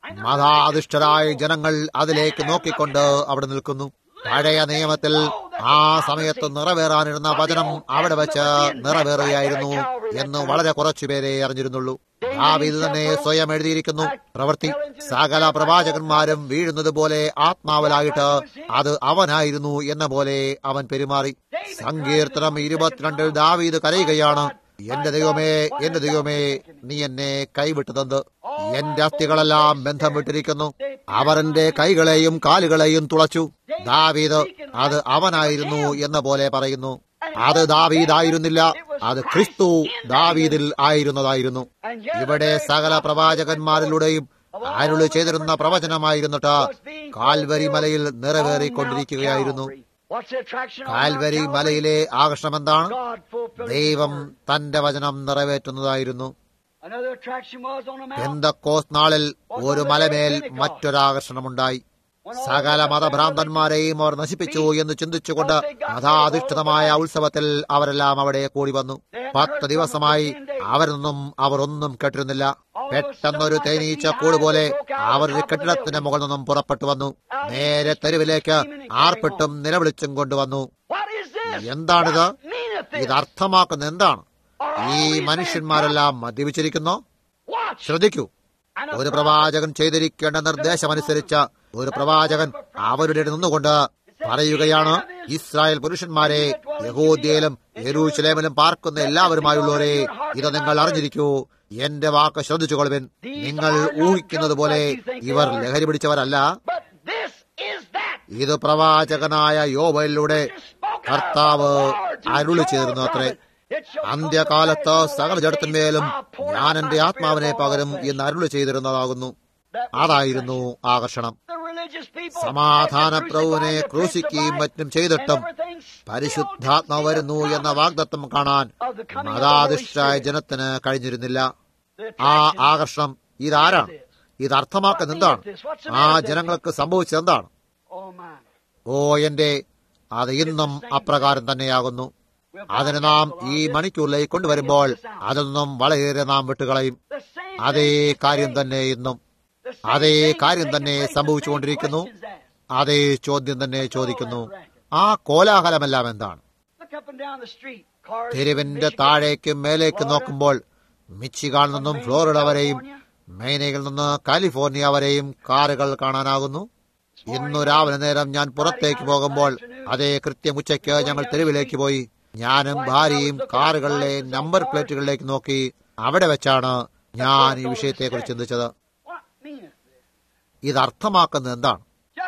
മതാധിഷ്ഠരായ ജനങ്ങൾ അതിലേക്ക് നോക്കിക്കൊണ്ട് അവിടെ നിൽക്കുന്നു പഴയ നിയമത്തിൽ ആ സമയത്ത് നിറവേറാനിരുന്ന വചനം അവിടെ വെച്ച് നിറവേറുകയായിരുന്നു എന്ന് വളരെ കുറച്ചുപേരെ അറിഞ്ഞിരുന്നുള്ളൂ ദാവീദ് തന്നെ സ്വയം എഴുതിയിരിക്കുന്നു പ്രവൃത്തി സകല പ്രവാചകന്മാരും വീഴുന്നത് പോലെ ആത്മാവിലായിട്ട് അത് അവനായിരുന്നു എന്ന പോലെ അവൻ പെരുമാറി സങ്കീർത്തനം ഇരുപത്തിരണ്ടിൽ ദാവീദ് കരയുകയാണ് എന്റെ ദൈവമേ എന്റെ ദൈവമേ നീ എന്നെ കൈവിട്ടതെന്ത് എന്റെ അസ്ഥികളെല്ലാം ബന്ധം വിട്ടിരിക്കുന്നു അവർ എന്റെ കൈകളെയും കാലുകളെയും തുളച്ചു ദാവീദ് അത് അവനായിരുന്നു എന്ന പോലെ പറയുന്നു അത് ദാവീദായിരുന്നില്ല അത് ക്രിസ്തു ദാവീദിൽ ആയിരുന്നതായിരുന്നു ഇവിടെ സകല പ്രവാചകന്മാരിലൂടെയും അരുളി ചെയ്തിരുന്ന പ്രവചനമായിരുന്നിട്ട് കാൽവരി മലയിൽ നിറവേറിക്കൊണ്ടിരിക്കുകയായിരുന്നു What's the attraction on Mount Calvary Calvary? മലയിലെ ആകർഷണം എന്താണ് God fulfilling ദൈവം His word. തന്റെ വചനം നിറവേറ്റുന്നതായിരുന്നു Another attraction was on the mountain. പെന്തക്കോസ് നാളിൽ ഒരു മലമേൽ മറ്റൊരാകർഷണമുണ്ടായി സകല മതഭ്രാന്തന്മാരെയും അവർ നശിപ്പിച്ചു എന്ന് ചിന്തിച്ചുകൊണ്ട് മതാധിഷ്ഠിതമായ ഉത്സവത്തിൽ അവരെല്ലാം അവിടെ കൂടി വന്നു പത്ത് ദിവസമായി അവരൊന്നും അവർ ഒന്നും കേട്ടിരുന്നില്ല പെട്ടെന്നൊരു തേനീച്ച കൂട് പോലെ അവർ ഒരു കെട്ടിടത്തിന്റെ മുകളിൽ നിന്നും പുറപ്പെട്ടു വന്നു നേരെ തെരുവിലേക്ക് ആർപ്പിട്ടും നിലവിളിച്ചും കൊണ്ടുവന്നു What is this? എന്താണിത് What meaneth this? ഇത് അർത്ഥമാക്കുന്ന എന്താണ് Are ഈ all these മനുഷ്യന്മാരെല്ലാം മദ്യപിച്ചിരിക്കുന്നോ men- Watch. ശ്രദ്ധിക്കൂ And a ഒരു prophet പ്രവാചകൻ ചെയ്തിരിക്കേണ്ട നിർദ്ദേശമനുസരിച്ച് ഒരു പ്രവാചകൻ അവരുടെ ഇടയിൽ നിന്നുകൊണ്ട് പറയുകയാണ് ഇസ്രായേൽ പുരുഷന്മാരെ യഹൂദ്യയിലും യെരൂശലേമിലും പാർക്കുന്ന എല്ലാവരുമായുള്ളവരെ ഇത് നിങ്ങൾ അറിഞ്ഞിരിക്കൂ എന്റെ വാക്ക് ശ്രദ്ധിച്ചുകൊള്ളുവിൻ നിങ്ങൾ ഊഹിക്കുന്നത് പോലെ ഇവർ ലഹരി പിടിച്ചവരല്ല But this is that. ഇത് പ്രവാചകനായ യോബയിലൂടെ Spoken of കർത്താവ് the Lord to അരുളി Joel ചെയ്തിരുന്നു അത്രേ prophet. It shall come to അന്ത്യകാലത്ത് pass in the സകല last ജഡത്തിന്മേലും days, I'll pour out ഞാൻ my എന്റെ spirit ആത്മാവിനെ upon all പകരും flesh. എന്ന് അരുളി ചെയ്തിരുന്നതാകുന്നു That was അതായിരുന്നു attraction. ആകർഷണം The religious people സമാധാന had to പ്രഭുവിനെ crucify the ക്രൂശിക്കുകയും Prince of മറ്റും Life, ചെയ്തിട്ടും and everything still പരിശുദ്ധാത്മാവ് didn't see വരുന്നു the എന്ന promise വാഗ്ദത്തം കാണാൻ of the coming of the Holy മതാധിഷ്ഠായ Spirit. ജനത്തിന് കഴിഞ്ഞിരുന്നില്ല The ആ attraction. ആകർഷണം ഇതാരാണ് ഇത് അർത്ഥമാക്കുന്ന എന്താണ് ആ ജനങ്ങൾക്ക് സംഭവിച്ചത് എന്താണ് Oh my. ഓ എന്റെ അത് ഇന്നും അപ്രകാരം തന്നെയാകുന്നു We'll അതിന് bow നാം down ഈ to the Lord. മണിക്കൂറിലേക്ക് കൊണ്ടുവരുമ്പോൾ അതിൽ നിന്നും വളരെയേറെ നാം വിട്ടുകളയും The same അതേ thing കാര്യം today. തന്നെ ഇന്നും The same അതേ thing is കാര്യം taking തന്നെ place. The സംഭവിച്ചുകൊണ്ടിരിക്കുന്നു same questions asked. അതേ ചോദ്യം തന്നെ ചോദിക്കുന്നു ആ കോലാഹലമെല്ലാം എന്താണ് Look up and down the street. Cars തെരുവിന്റെ Michigan, താഴേക്കും മേലേക്കും നോക്കുമ്പോൾ മിച്ചിഗാനിൽ നിന്നും ഫ്ലോറിഡ വരെയും മെയ്നയിൽ നിന്ന് കാലിഫോർണിയ വരെയും കാറുകൾ കാണാനാകുന്നു ഇന്നു രാവിലെ നേരം ഞാൻ പുറത്തേക്ക് പോകുമ്പോൾ അതേ കൃത്യം ഉച്ചയ്ക്ക് ഞങ്ങൾ തെരുവിലേക്ക് പോയി ഞാനും ഭാര്യയും കാറുകളിലെ നമ്പർ പ്ലേറ്റുകളിലേക്ക് നോക്കി അവിടെ വെച്ചാണ് ഞാൻ ഈ വിഷയത്തെക്കുറിച്ച് ചിന്തിച്ചത് What meaneth this? ഇത് അർത്ഥമാക്കുന്നത് എന്താണ് Just as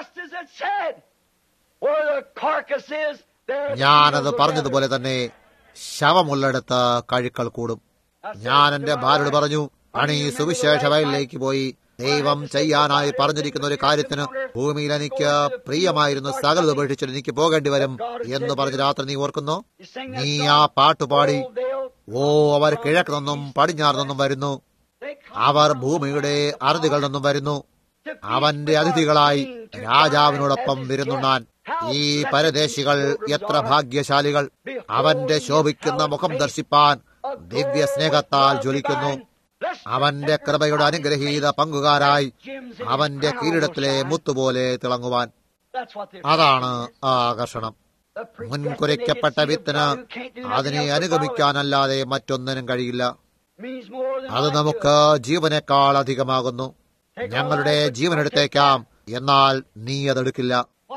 it said, where the carcass is, there the ഞാനത് eagles will പറഞ്ഞതുപോലെ തന്നെ ശവമുള്ളിടത്ത് കഴുക്കൾ കൂടും ഞാൻ എന്റെ ഭാര്യയോട് പറഞ്ഞു അണി സുവിശേഷ വയലിലേക്ക് പോയി ദൈവം ചെയ്യാനായി പറഞ്ഞിരിക്കുന്ന ഒരു കാര്യത്തിന് ഭൂമിയിൽ എനിക്ക് പ്രിയമായിരുന്ന സകലത് ഉപേക്ഷിച്ചിട്ട് എനിക്ക് പോകേണ്ടി വരും എന്ന് പറഞ്ഞ് രാത്രി നീ ഓർക്കുന്നോ You sing that നീ song, ആ പാട്ടുപാടി "Oh, they'll- ഓ അവർ കിഴക്ക് നിന്നും പടിഞ്ഞാറ് നിന്നും വരുന്നു they come അവർ from ഭൂമിയുടെ അറുതികളിൽ നിന്നും വരുന്നു to feast അവന്റെ with our അതിഥികളായി King, to രാജാവിനോടൊപ്പം dine at his വിരുന്നുണ്ണാൻ guest. How ഈ blessed പരദേശികൾ these children എത്ര are. ഭാഗ്യശാലികൾ അവന്റെ ശോഭിക്കുന്ന മുഖം ദർശിപ്പാൻ ദിവ്യ സ്നേഹത്താൽ ജ്വലിക്കുന്നു അവന്റെ കൃപയുടെ അനുഗ്രഹീത പങ്കുകാരായി അവന്റെ കിരീടത്തിലെ മുത്തുപോലെ തിളങ്ങുവാൻ അതാണ് ആ ആകർഷണം മുൻകുരയ്ക്കപ്പെട്ട വിത്തിന് അതിനെ അനുഗമിക്കാനല്ലാതെ മറ്റൊന്നിനും കഴിയില്ല അത് നമുക്ക് ജീവനേക്കാൾ അധികമാകുന്നു ഞങ്ങളുടെ ജീവനെടുത്തേക്കാം എന്നാൽ നീ അതെടുക്കില്ല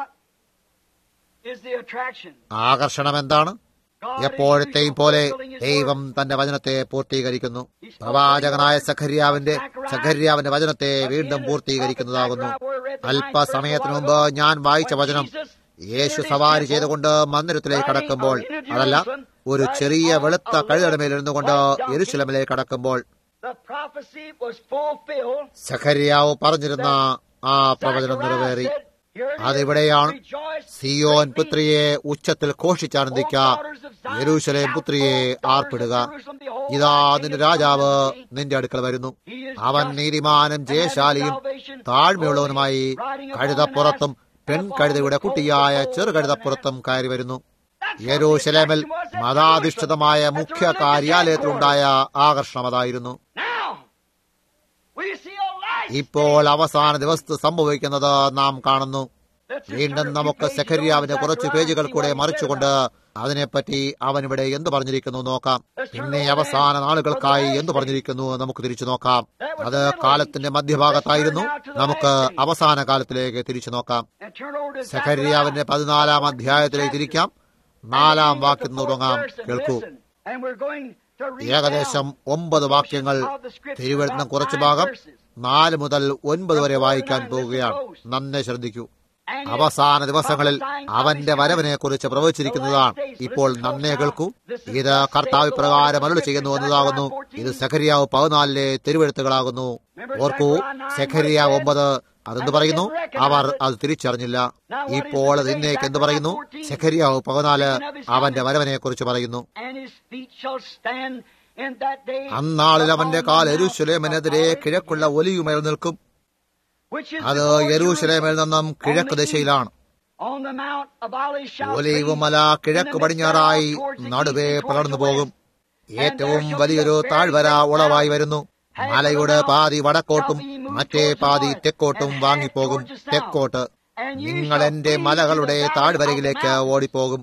ആകർഷണം എന്താണ് എപ്പോഴത്തെയും പോലെ ദൈവം തന്റെ വചനത്തെ പൂർത്തീകരിക്കുന്നു പ്രവാചകനായ സഖര്യാവിന്റെ സഖര്യാവിന്റെ വചനത്തെ വീണ്ടും പൂർത്തീകരിക്കുന്നതാകുന്നു അല്പസമയത്തിനു മുമ്പ് ഞാൻ വായിച്ച വചനം യേശു സവാരി ചെയ്തുകൊണ്ട് മന്ദിരത്തിലേക്ക് കടക്കുമ്പോൾ അതല്ല ഒരു ചെറിയ വെളുത്ത കഴുതയുടെ മേലിരുന്നു കൊണ്ട് എരുശലമിലേക്ക് കടക്കുമ്പോൾ സഖര്യാവ് പറഞ്ഞിരുന്ന ആ പ്രവചനം നിറവേറി അതിവിടെയാണ് സിയോൻ പുത്രിയെ ഉച്ചത്തിൽ ഘോഷിച്ചാനന്ദിക്ക യെരൂശലേം പുത്രിയെ ആർപ്പിടുക ഇതാ നിന്റെ രാജാവ് നിന്റെ അടുക്കൽ വരുന്നു അവൻ നീതിമാനും ജയശാലിയും താഴ്മയുള്ളവനുമായി കഴുതപ്പുറത്തും പെൺകഴുതയുടെ കുട്ടിയായ ചെറുകഴുതപ്പുറത്തും കയറി വരുന്നു യെരൂശലേമിൽ മതാധിഷ്ഠിതമായ മുഖ്യ കാര്യാലയത്തിലുണ്ടായ ആകർഷണം അതായിരുന്നു ഇപ്പോൾ അവസാന ദിവസത്ത് സംഭവിക്കുന്നത് നാം കാണുന്നു വീണ്ടും നമുക്ക് സെഖര്യാവിന്റെ കുറച്ച് പേജുകൾ കൂടെ മറിച്ചുകൊണ്ട് അതിനെപ്പറ്റി അവൻ ഇവിടെ എന്തു പറഞ്ഞിരിക്കുന്നു നോക്കാം പിന്നെ അവസാന നാളുകൾക്കായി എന്തു പറഞ്ഞിരിക്കുന്നു നമുക്ക് തിരിച്ചു നോക്കാം അത് കാലത്തിന്റെ മധ്യഭാഗത്തായിരുന്നു നമുക്ക് അവസാന കാലത്തിലേക്ക് തിരിച്ചു നോക്കാം സെഖര്യാവിന്റെ പതിനാലാം അധ്യായത്തിലേക്ക് തിരിക്കാം നാലാം വാക്യം തുടങ്ങാം കേൾക്കൂ ഏകദേശം ഒമ്പത് വാക്യങ്ങൾ തിരുവഴുത്തുന്ന കുറച്ചു ഭാഗം നാല് മുതൽ ഒൻപത് വരെ വായിക്കാൻ പോവുകയാണ് നന്നെ ശ്രദ്ധിക്കൂ അവസാന ദിവസങ്ങളിൽ അവന്റെ വരവിനെ കുറിച്ച് പ്രവചിച്ചിരിക്കുന്നതാണ് ഇപ്പോൾ നന്നേ കേൾക്കൂ ഇത് കർത്താവ് പ്രകാരം അരുളി ചെയ്യുന്നു എന്നതാകുന്നു ഇത് സെഖരിയാവ് പതിനാലിലെ തിരുവഴുത്തുകളാകുന്നു ഓർക്കൂ സെഖരിയാവ് ഒമ്പത് അതെന്ത് പറയുന്നു അവർ അത് തിരിച്ചറിഞ്ഞില്ല ഇപ്പോൾ അത് ഇന്നേക്ക് എന്ത് പറയുന്നു സെഖരിയാവ് പതിനാല് അവന്റെ വരവനെ കുറിച്ച് പറയുന്നു അന്നാളിൽ അവന്റെ കാൽ എരുശലേമിനെതിരെ കിഴക്കുള്ള ഒലിയുമേൽ നിൽക്കും അത് യെരൂശലേമിൽ നിന്നും കിഴക്ക് ദിശയിലാണ് ഒലീവ് മല കിഴക്ക് പടിഞ്ഞാറായി നടുവേ പകർന്നു പോകും ഏറ്റവും വലിയൊരു താഴ്വര ഉളവായി വരുന്നു മലയുടെ പാതി വടക്കോട്ടും മറ്റേ പാതി തെക്കോട്ടും വാങ്ങിപ്പോകും തെക്കോട്ട് നിങ്ങൾ എന്റെ മലകളുടെ താഴ്വരയിലേക്ക് ഓടിപ്പോകും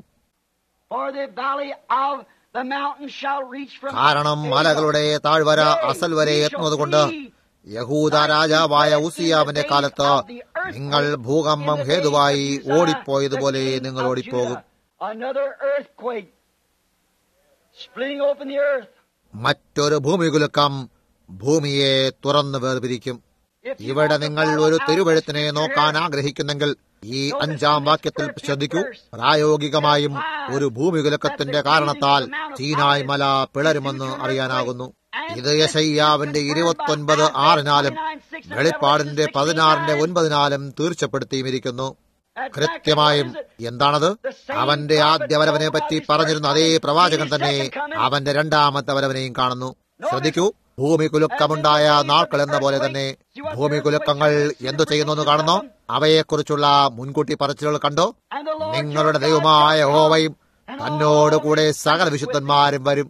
കാരണം മലകളുടെ താഴ്വര അസൽ വരെ എത്തുന്നതുകൊണ്ട് യഹൂദ രാജാവായ ഉസിയാവിന്റെ കാലത്ത് നിങ്ങൾ ഭൂകമ്പം ഹേതുവായി ഓടിപ്പോയതുപോലെ നിങ്ങൾ ഓടിപ്പോകും മറ്റൊരു ഭൂമികുലുക്കം ഭൂമിയെ തുറന്നു വേർപിരിക്കും ഇവിടെ നിങ്ങൾ ഒരു തിരുവഴുത്തിനെ നോക്കാൻ ആഗ്രഹിക്കുന്നെങ്കിൽ ഈ അഞ്ചാം വാക്യത്തിൽ ശ്രദ്ധിക്കൂ പ്രായോഗികമായും ഒരു ഭൂമികുലക്കത്തിന്റെ കാരണത്താൽ ചീനായ് മല പിളരുമെന്ന് അറിയാനാകുന്നു ഇത് യശയ്യാവിന്റെ ഇരുപത്തൊൻപത് ആറിനാലും വെളിപ്പാടിന്റെ പതിനാറിന്റെ ഒൻപതിനാലും തീർച്ചപ്പെടുത്തിയിരിക്കുന്നു കൃത്യമായും എന്താണത് അവന്റെ ആദ്യ വരവനെ പറ്റി പറഞ്ഞിരുന്ന അതേ പ്രവാചകൻ തന്നെ അവന്റെ രണ്ടാമത്തെ വരവനെയും കാണുന്നു ശ്രദ്ധിക്കൂ ഭൂമി കുലുക്കമുണ്ടായ നാൾക്കൾ എന്ന പോലെ തന്നെ ഭൂമി കുലുക്കങ്ങൾ എന്തു ചെയ്യുന്നു കാണുന്നോ അവയെക്കുറിച്ചുള്ള മുൻകൂട്ടി പറച്ചിലുകൾ കണ്ടോ നിങ്ങളുടെ ദൈവമായ ഹോവയും തന്നോട് കൂടെ സകല വിശുദ്ധന്മാരും വരും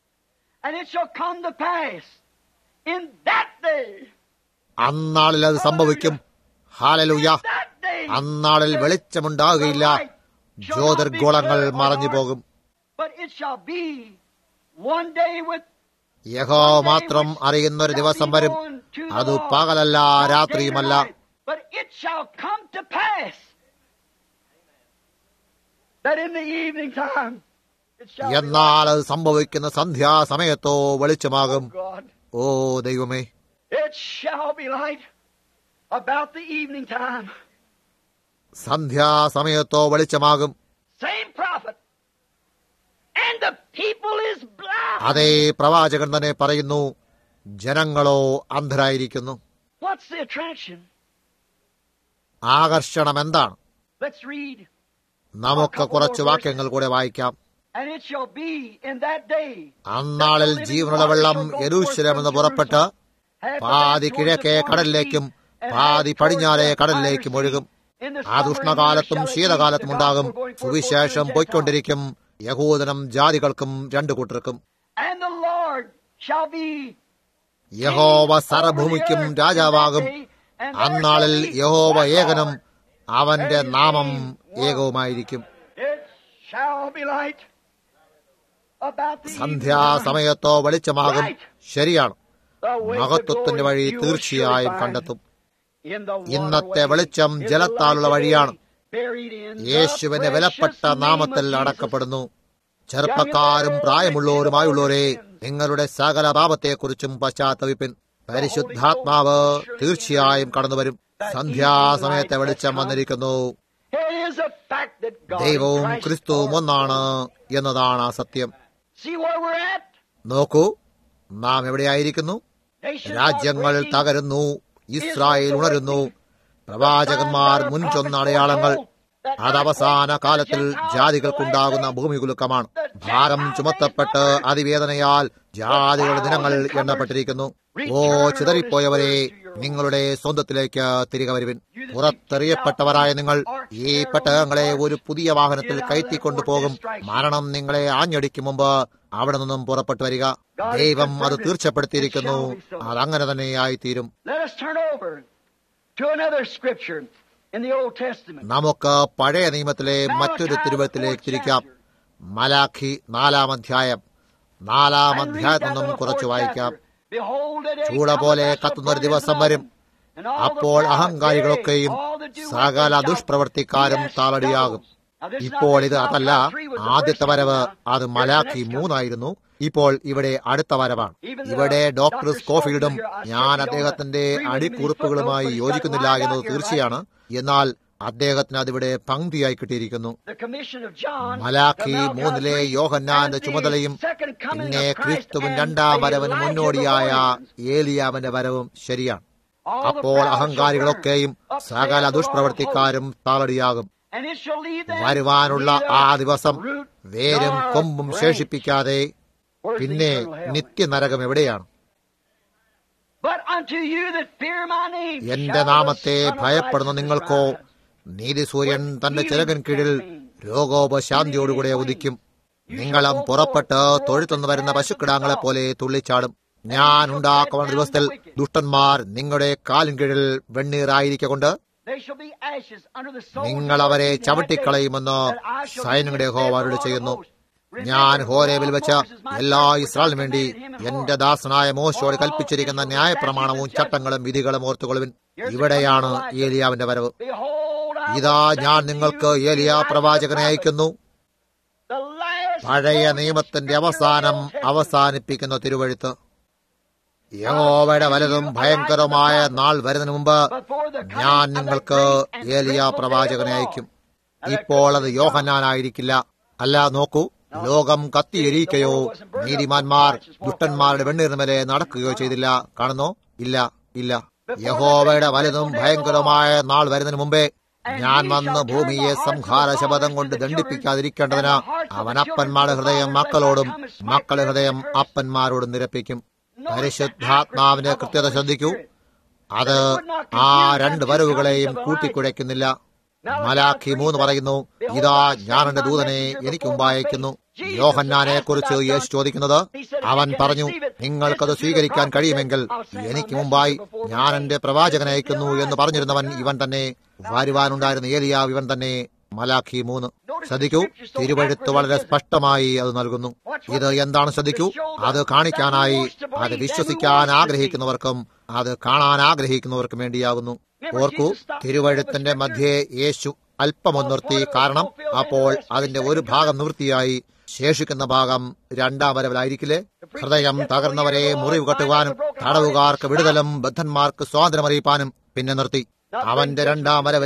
അന്നാളിൽ അത് സംഭവിക്കും ഹാലലൂയ അന്നാളിൽ വെളിച്ചമുണ്ടാകുകയില്ല ജ്യോതിർഗോളങ്ങൾ മറഞ്ഞു പോകും യഹോ മാത്രം അറിയുന്ന ഒരു ദിവസം വരും അത് പകലല്ല രാത്രിയുമല്ല എന്നാൽ അത് സംഭവിക്കുന്ന സന്ധ്യാസമയത്തോ വെളിച്ചമാകും ഓ ദൈവമേ It shall be light about the evening time. സന്ധ്യാസമയത്തോ വെളിച്ചമാകും Same prophet. And the people is blind. അതേ പ്രവാചകൻ തന്നെ പറയുന്നു ജനങ്ങളോ അന്ധരായിരിക്കുന്നു What's the attraction? ആകർഷണം എന്താണ് Let's read. നമുക്ക് കുറച്ച് വാക്യങ്ങൾ കൂടെ വായിക്കാം And it shall be in that day. അന്നാളിൽ ജീവനുള്ള വെള്ളം യരൂശലമെന്ന് പുറപ്പെട്ട് പാതി കിഴക്കേ കടലിലേക്കും പാതി പടിഞ്ഞാറേ കടലിലേക്കും ഒഴുകും അത് ഉഷ്ണകാലത്തും ശീതകാലത്തും ഉണ്ടാകും സുവിശേഷം പൊയ്ക്കൊണ്ടിരിക്കും യഹൂദനും ജാതികൾക്കും രണ്ടു കൂട്ടർക്കും And the Lord shall be യഹോവ സർഭൂമിക്കും രാജാവാകും അന്നാളിൽ യഹോവ ഏകനും അവന്റെ നാമം ഏകവുമായിരിക്കും It shall be light about the സന്ധ്യാസമയത്തോ വെളിച്ചമാകും ശരിയാണ് The way to മഹത്വത്തിന്റെ glory വഴി you will തീർച്ചയായും surely find. കണ്ടെത്തും In the ഇന്നത്തെ waterway, വെളിച്ചം in the ജലത്താലുള്ള light വഴിയാണ് today, buried in the യേശുവിന്റെ precious വിലപ്പെട്ട name of നാമത്തിൽ Jesus. അടക്കപ്പെടുന്നു ചെറുപ്പക്കാരും പ്രായമുള്ളവരുമായുള്ളവരെ നിങ്ങളുടെ സകല പാപത്തെക്കുറിച്ചും പശ്ചാത്തപിപ്പിൻ പരിശുദ്ധാത്മാവ് തീർച്ചയായും കടന്നുവരും സന്ധ്യാസമയത്തെ വെളിച്ചം വന്നിരിക്കുന്നു It is a fact that God ദൈവവും and Christ ക്രിസ്തുവും are ഒന്നാണ് എന്നതാണ് ആ സത്യം See where we're at? നോക്കൂ നാം എവിടെയായിരിക്കുന്നു Nations രാജ്യങ്ങൾ are breaking. തകരുന്നു ഇസ്രായേൽ ഉണരുന്നു പ്രവാചകന്മാർ മുൻചൊന്ന അടയാളങ്ങൾ അത് അവസാന കാലത്തിൽ ജാതികൾക്കുണ്ടാകുന്ന ഭൂമികുലുക്കമാണ് ഭാരം ചുമത്തപ്പെട്ട് അതിവേദനയാൽ ജാതികളുടെ ദിനങ്ങൾ എണ്ണപ്പെട്ടിരിക്കുന്നു ഓ ചിതറിപ്പോയവരെ നിങ്ങളുടെ സ്വന്തത്തിലേക്ക് തിരികെ വരുവിൻ പുറത്തെറിയപ്പെട്ടവരായ നിങ്ങൾ ഈ പെട്ടകങ്ങളെ ഒരു പുതിയ വാഹനത്തിൽ കയറ്റിക്കൊണ്ടുപോകും മരണം നിങ്ങളെ ആഞ്ഞടിക്കും മുമ്പ് അവിടെ നിന്നും പുറപ്പെട്ടു വരിക ദൈവം അത് തീർച്ചപ്പെടുത്തിയിരിക്കുന്നു അതങ്ങനെ തന്നെയായിത്തീരും Let us turn over to another scripture in the Old Testament. നമുക്ക് പഴയ നിയമത്തിലെ മറ്റൊരു തിരുവത്തിലേക്ക് തിരിക്കാം മലാഖി നാലാം അധ്യായം നാലാം And read അധ്യായത്തിൽ that നിന്നും little കുറച്ച് fourth വായിക്കാം chapter. Behold, a day ചൂള cometh പോലെ that shall കത്തുന്ന ഒരു burn ദിവസം in വരും heaven, and all the അപ്പോൾ proud, അഹങ്കാരികളൊക്കെയും yea, all that do സകല wickedness shall ദുഷ്പ്രവർത്തിക്കാരും be as താളടിയാകും stubble. Now, this is not ഇപ്പോൾ the ഇത് Psalm അതല്ല 3 was the ആദ്യത്തെ first വരവ് one. അത് Here's the Malachi next one. മൂന്നായിരുന്നു ഇപ്പോൾ ഇവിടെ അടുത്ത വരവാണ് ഇവിടെ ഡോക്ടർ സ്കോഫീൽഡും ഞാൻ അദ്ദേഹത്തിന്റെ അടിക്കുറിപ്പുകളുമായി യോജിക്കുന്നില്ല എന്നത് തീർച്ചയാണ് എന്നാൽ അദ്ദേഹത്തിന് അതിവിടെ പങ്ക്തിയായി കിട്ടിയിരിക്കുന്നു The commission of John, Malachi the Malachi മൂന്നിലെ three, യോഹന്നാന്റെ and the ചുമതലയും second coming പിന്നെ of Christ ക്രിസ്തുവിൻ and രണ്ടാം the വരവിന് Elijah മുന്നോടിയായ before him. ഏലിയാവിന്റെ വരവും ശരിയാണ് All the അപ്പോൾ proud shall അഹങ്കാരികളൊക്കെയും burn. Up സകല saith the Lord of ദുഷ്പ്രവർത്തിക്കാരും താളടിയാകും hosts. And it shall leave them വരുവാനുള്ള neither ആ ദിവസം root വേരും nor കൊമ്പും branch. ശേഷിപ്പിക്കാതെ Where's the പിന്നെ eternal hell? നിത്യനരകം എവിടെയാണ് But unto you that fear my name എന്റെ shall the നാമത്തെ Son of ഭയപ്പെടുന്ന Righteousness നിങ്ങൾക്കോ rise. നീതിസൂര്യൻ തന്റെ ചിറകൻ കീഴിൽ രോഗോപശാന്തിയോടുകൂടെ ഉദിക്കും നിങ്ങളും പുറപ്പെട്ട് തൊഴുത്തുനിന്ന് വരുന്ന പശുക്കിടാങ്ങളെ പോലെ തുള്ളിച്ചാടും ഞാൻ ഉണ്ടാക്കുന്ന ദിവസത്തിൽ ദുഷ്ടന്മാർ നിങ്ങളുടെ കാലിൻ കീഴിൽ വെണ്ണീറായിരിക്കൊണ്ട് They shall be ashes under the soles നിങ്ങൾ of അവരെ your feet in that ചവിട്ടിക്കളയുമെന്ന് day, that I shall സൈന്യങ്ങളുടെ give യഹോവ them അരുളി the ചെയ്യുന്നു Lord of hosts. ഞാൻ Remember, ഹോരേബിൽ all വെച്ച Moses, my എല്ലാ servant, which I ഇസ്രായേലിനും വേണ്ടി commanded him in എന്റെ Horeb. ദാസനായ മോശയോട് കൽപ്പിച്ചിരിക്കുന്ന ന്യായപ്രമാണവും ചട്ടങ്ങളും വിധികളും ഓർത്തുകൊള്ളുവിൻ ഇവിടെയാണ് ഏലിയാവിന്റെ വരവ് Behold, I ഇതാ will send ഞാൻ to നിങ്ങൾക്ക് you ഏലിയ Elijah the പ്രവാചകനെ prophet, അയക്കുന്നു the last പഴയ spoken നിയമത്തിന്റെ scripture of the അവസാനം Old Testament. അവസാനിപ്പിക്കുന്ന തിരുവഴുത്ത് യഹോവയുടെ വലുതും ഭയങ്കരമായ നാൾ വരുന്നതിന് മുമ്പ് Before the coming ഞാൻ of the നിങ്ങൾക്ക് great and Eliya dreadful day of പ്രവാചകനെ the Lord. അയക്കും ഇപ്പോൾ അത് യോഹന്നാനായിരിക്കില്ല അല്ല നോക്കൂ ലോകം കത്തിയെരിയിക്കയോ നീതിമാന്മാർ ദുഷ്ടന്മാരുടെ വെണ്ണീർമേലെ നടക്കുകയോ ചെയ്തില്ല കാണുന്നോ ഇല്ല ഇല്ല യഹോവയുടെ വലുതും ഭയങ്കരമായ നാൾ വരുന്നതിന് മുമ്പേ ഞാൻ വന്ന് ഭൂമിയെ സംഹാര ശപഥം കൊണ്ട് ദണ്ഡിപ്പിക്കാതിരിക്കേണ്ടതിന് അവൻ അപ്പന്മാരുടെ ഹൃദയം മക്കളോടും മക്കളുടെ ഹൃദയം അപ്പന്മാരോടും നിരപ്പിക്കും പരിശുദ്ധാത്മാവിന്റെ കൃത്യത ശ്രദ്ധിക്കൂ അത് ആ രണ്ട് വരവുകളെയും കൂട്ടിക്കുഴയ്ക്കുന്നില്ല മലാഖി മൂന്ന് പറയുന്നു ഇതാ ഞാൻ എന്റെ ദൂതനെ എനിക്ക് മുമ്പായക്കുന്നു യോഹന്നാനെ കുറിച്ച് യേശു ചോദിക്കുന്നത് അവൻ പറഞ്ഞു നിങ്ങൾക്കത് സ്വീകരിക്കാൻ കഴിയുമെങ്കിൽ എനിക്ക് മുമ്പായി ഞാൻ എന്റെ പ്രവാചകനെ അയക്കുന്നു എന്ന് പറഞ്ഞിരുന്നവൻ ഇവൻ തന്നെ വരുവാനുണ്ടായിരുന്ന ഏലിയാവ് ഇവൻ തന്നെ മലാഖി മൂന്ന് ശ്രദ്ധിക്കൂ തിരുവഴുത്ത് വളരെ സ്പഷ്ടമായി അത് നൽകുന്നു ഇത് എന്താണ് ശ്രദ്ധിക്കൂ അത് കാണിക്കാനായി അത് വിശ്വസിക്കാൻ ആഗ്രഹിക്കുന്നവർക്കും അത് കാണാൻ ആഗ്രഹിക്കുന്നവർക്കും വേണ്ടിയാകുന്നു ഓർക്കൂ തിരുവഴുത്തിന്റെ മധ്യേ യേശു അല്പമൊന്ന് നിർത്തി കാരണം അപ്പോൾ അതിന്റെ ഒരു ഭാഗം നിവൃത്തിയായി ശേഷിക്കുന്ന ഭാഗം രണ്ടാം വരവിലായിരിക്കില്ലേ ഹൃദയം തകർന്നവരെ മുറിവ് കെട്ടുവാനും തടവുകാർക്ക് വിടുതലും ബദ്ധന്മാർക്ക് സ്വാതന്ത്ര്യം അറിയിപ്പാനും പിന്നെ നിർത്തി അവന്റെ രണ്ടാം വരവരെ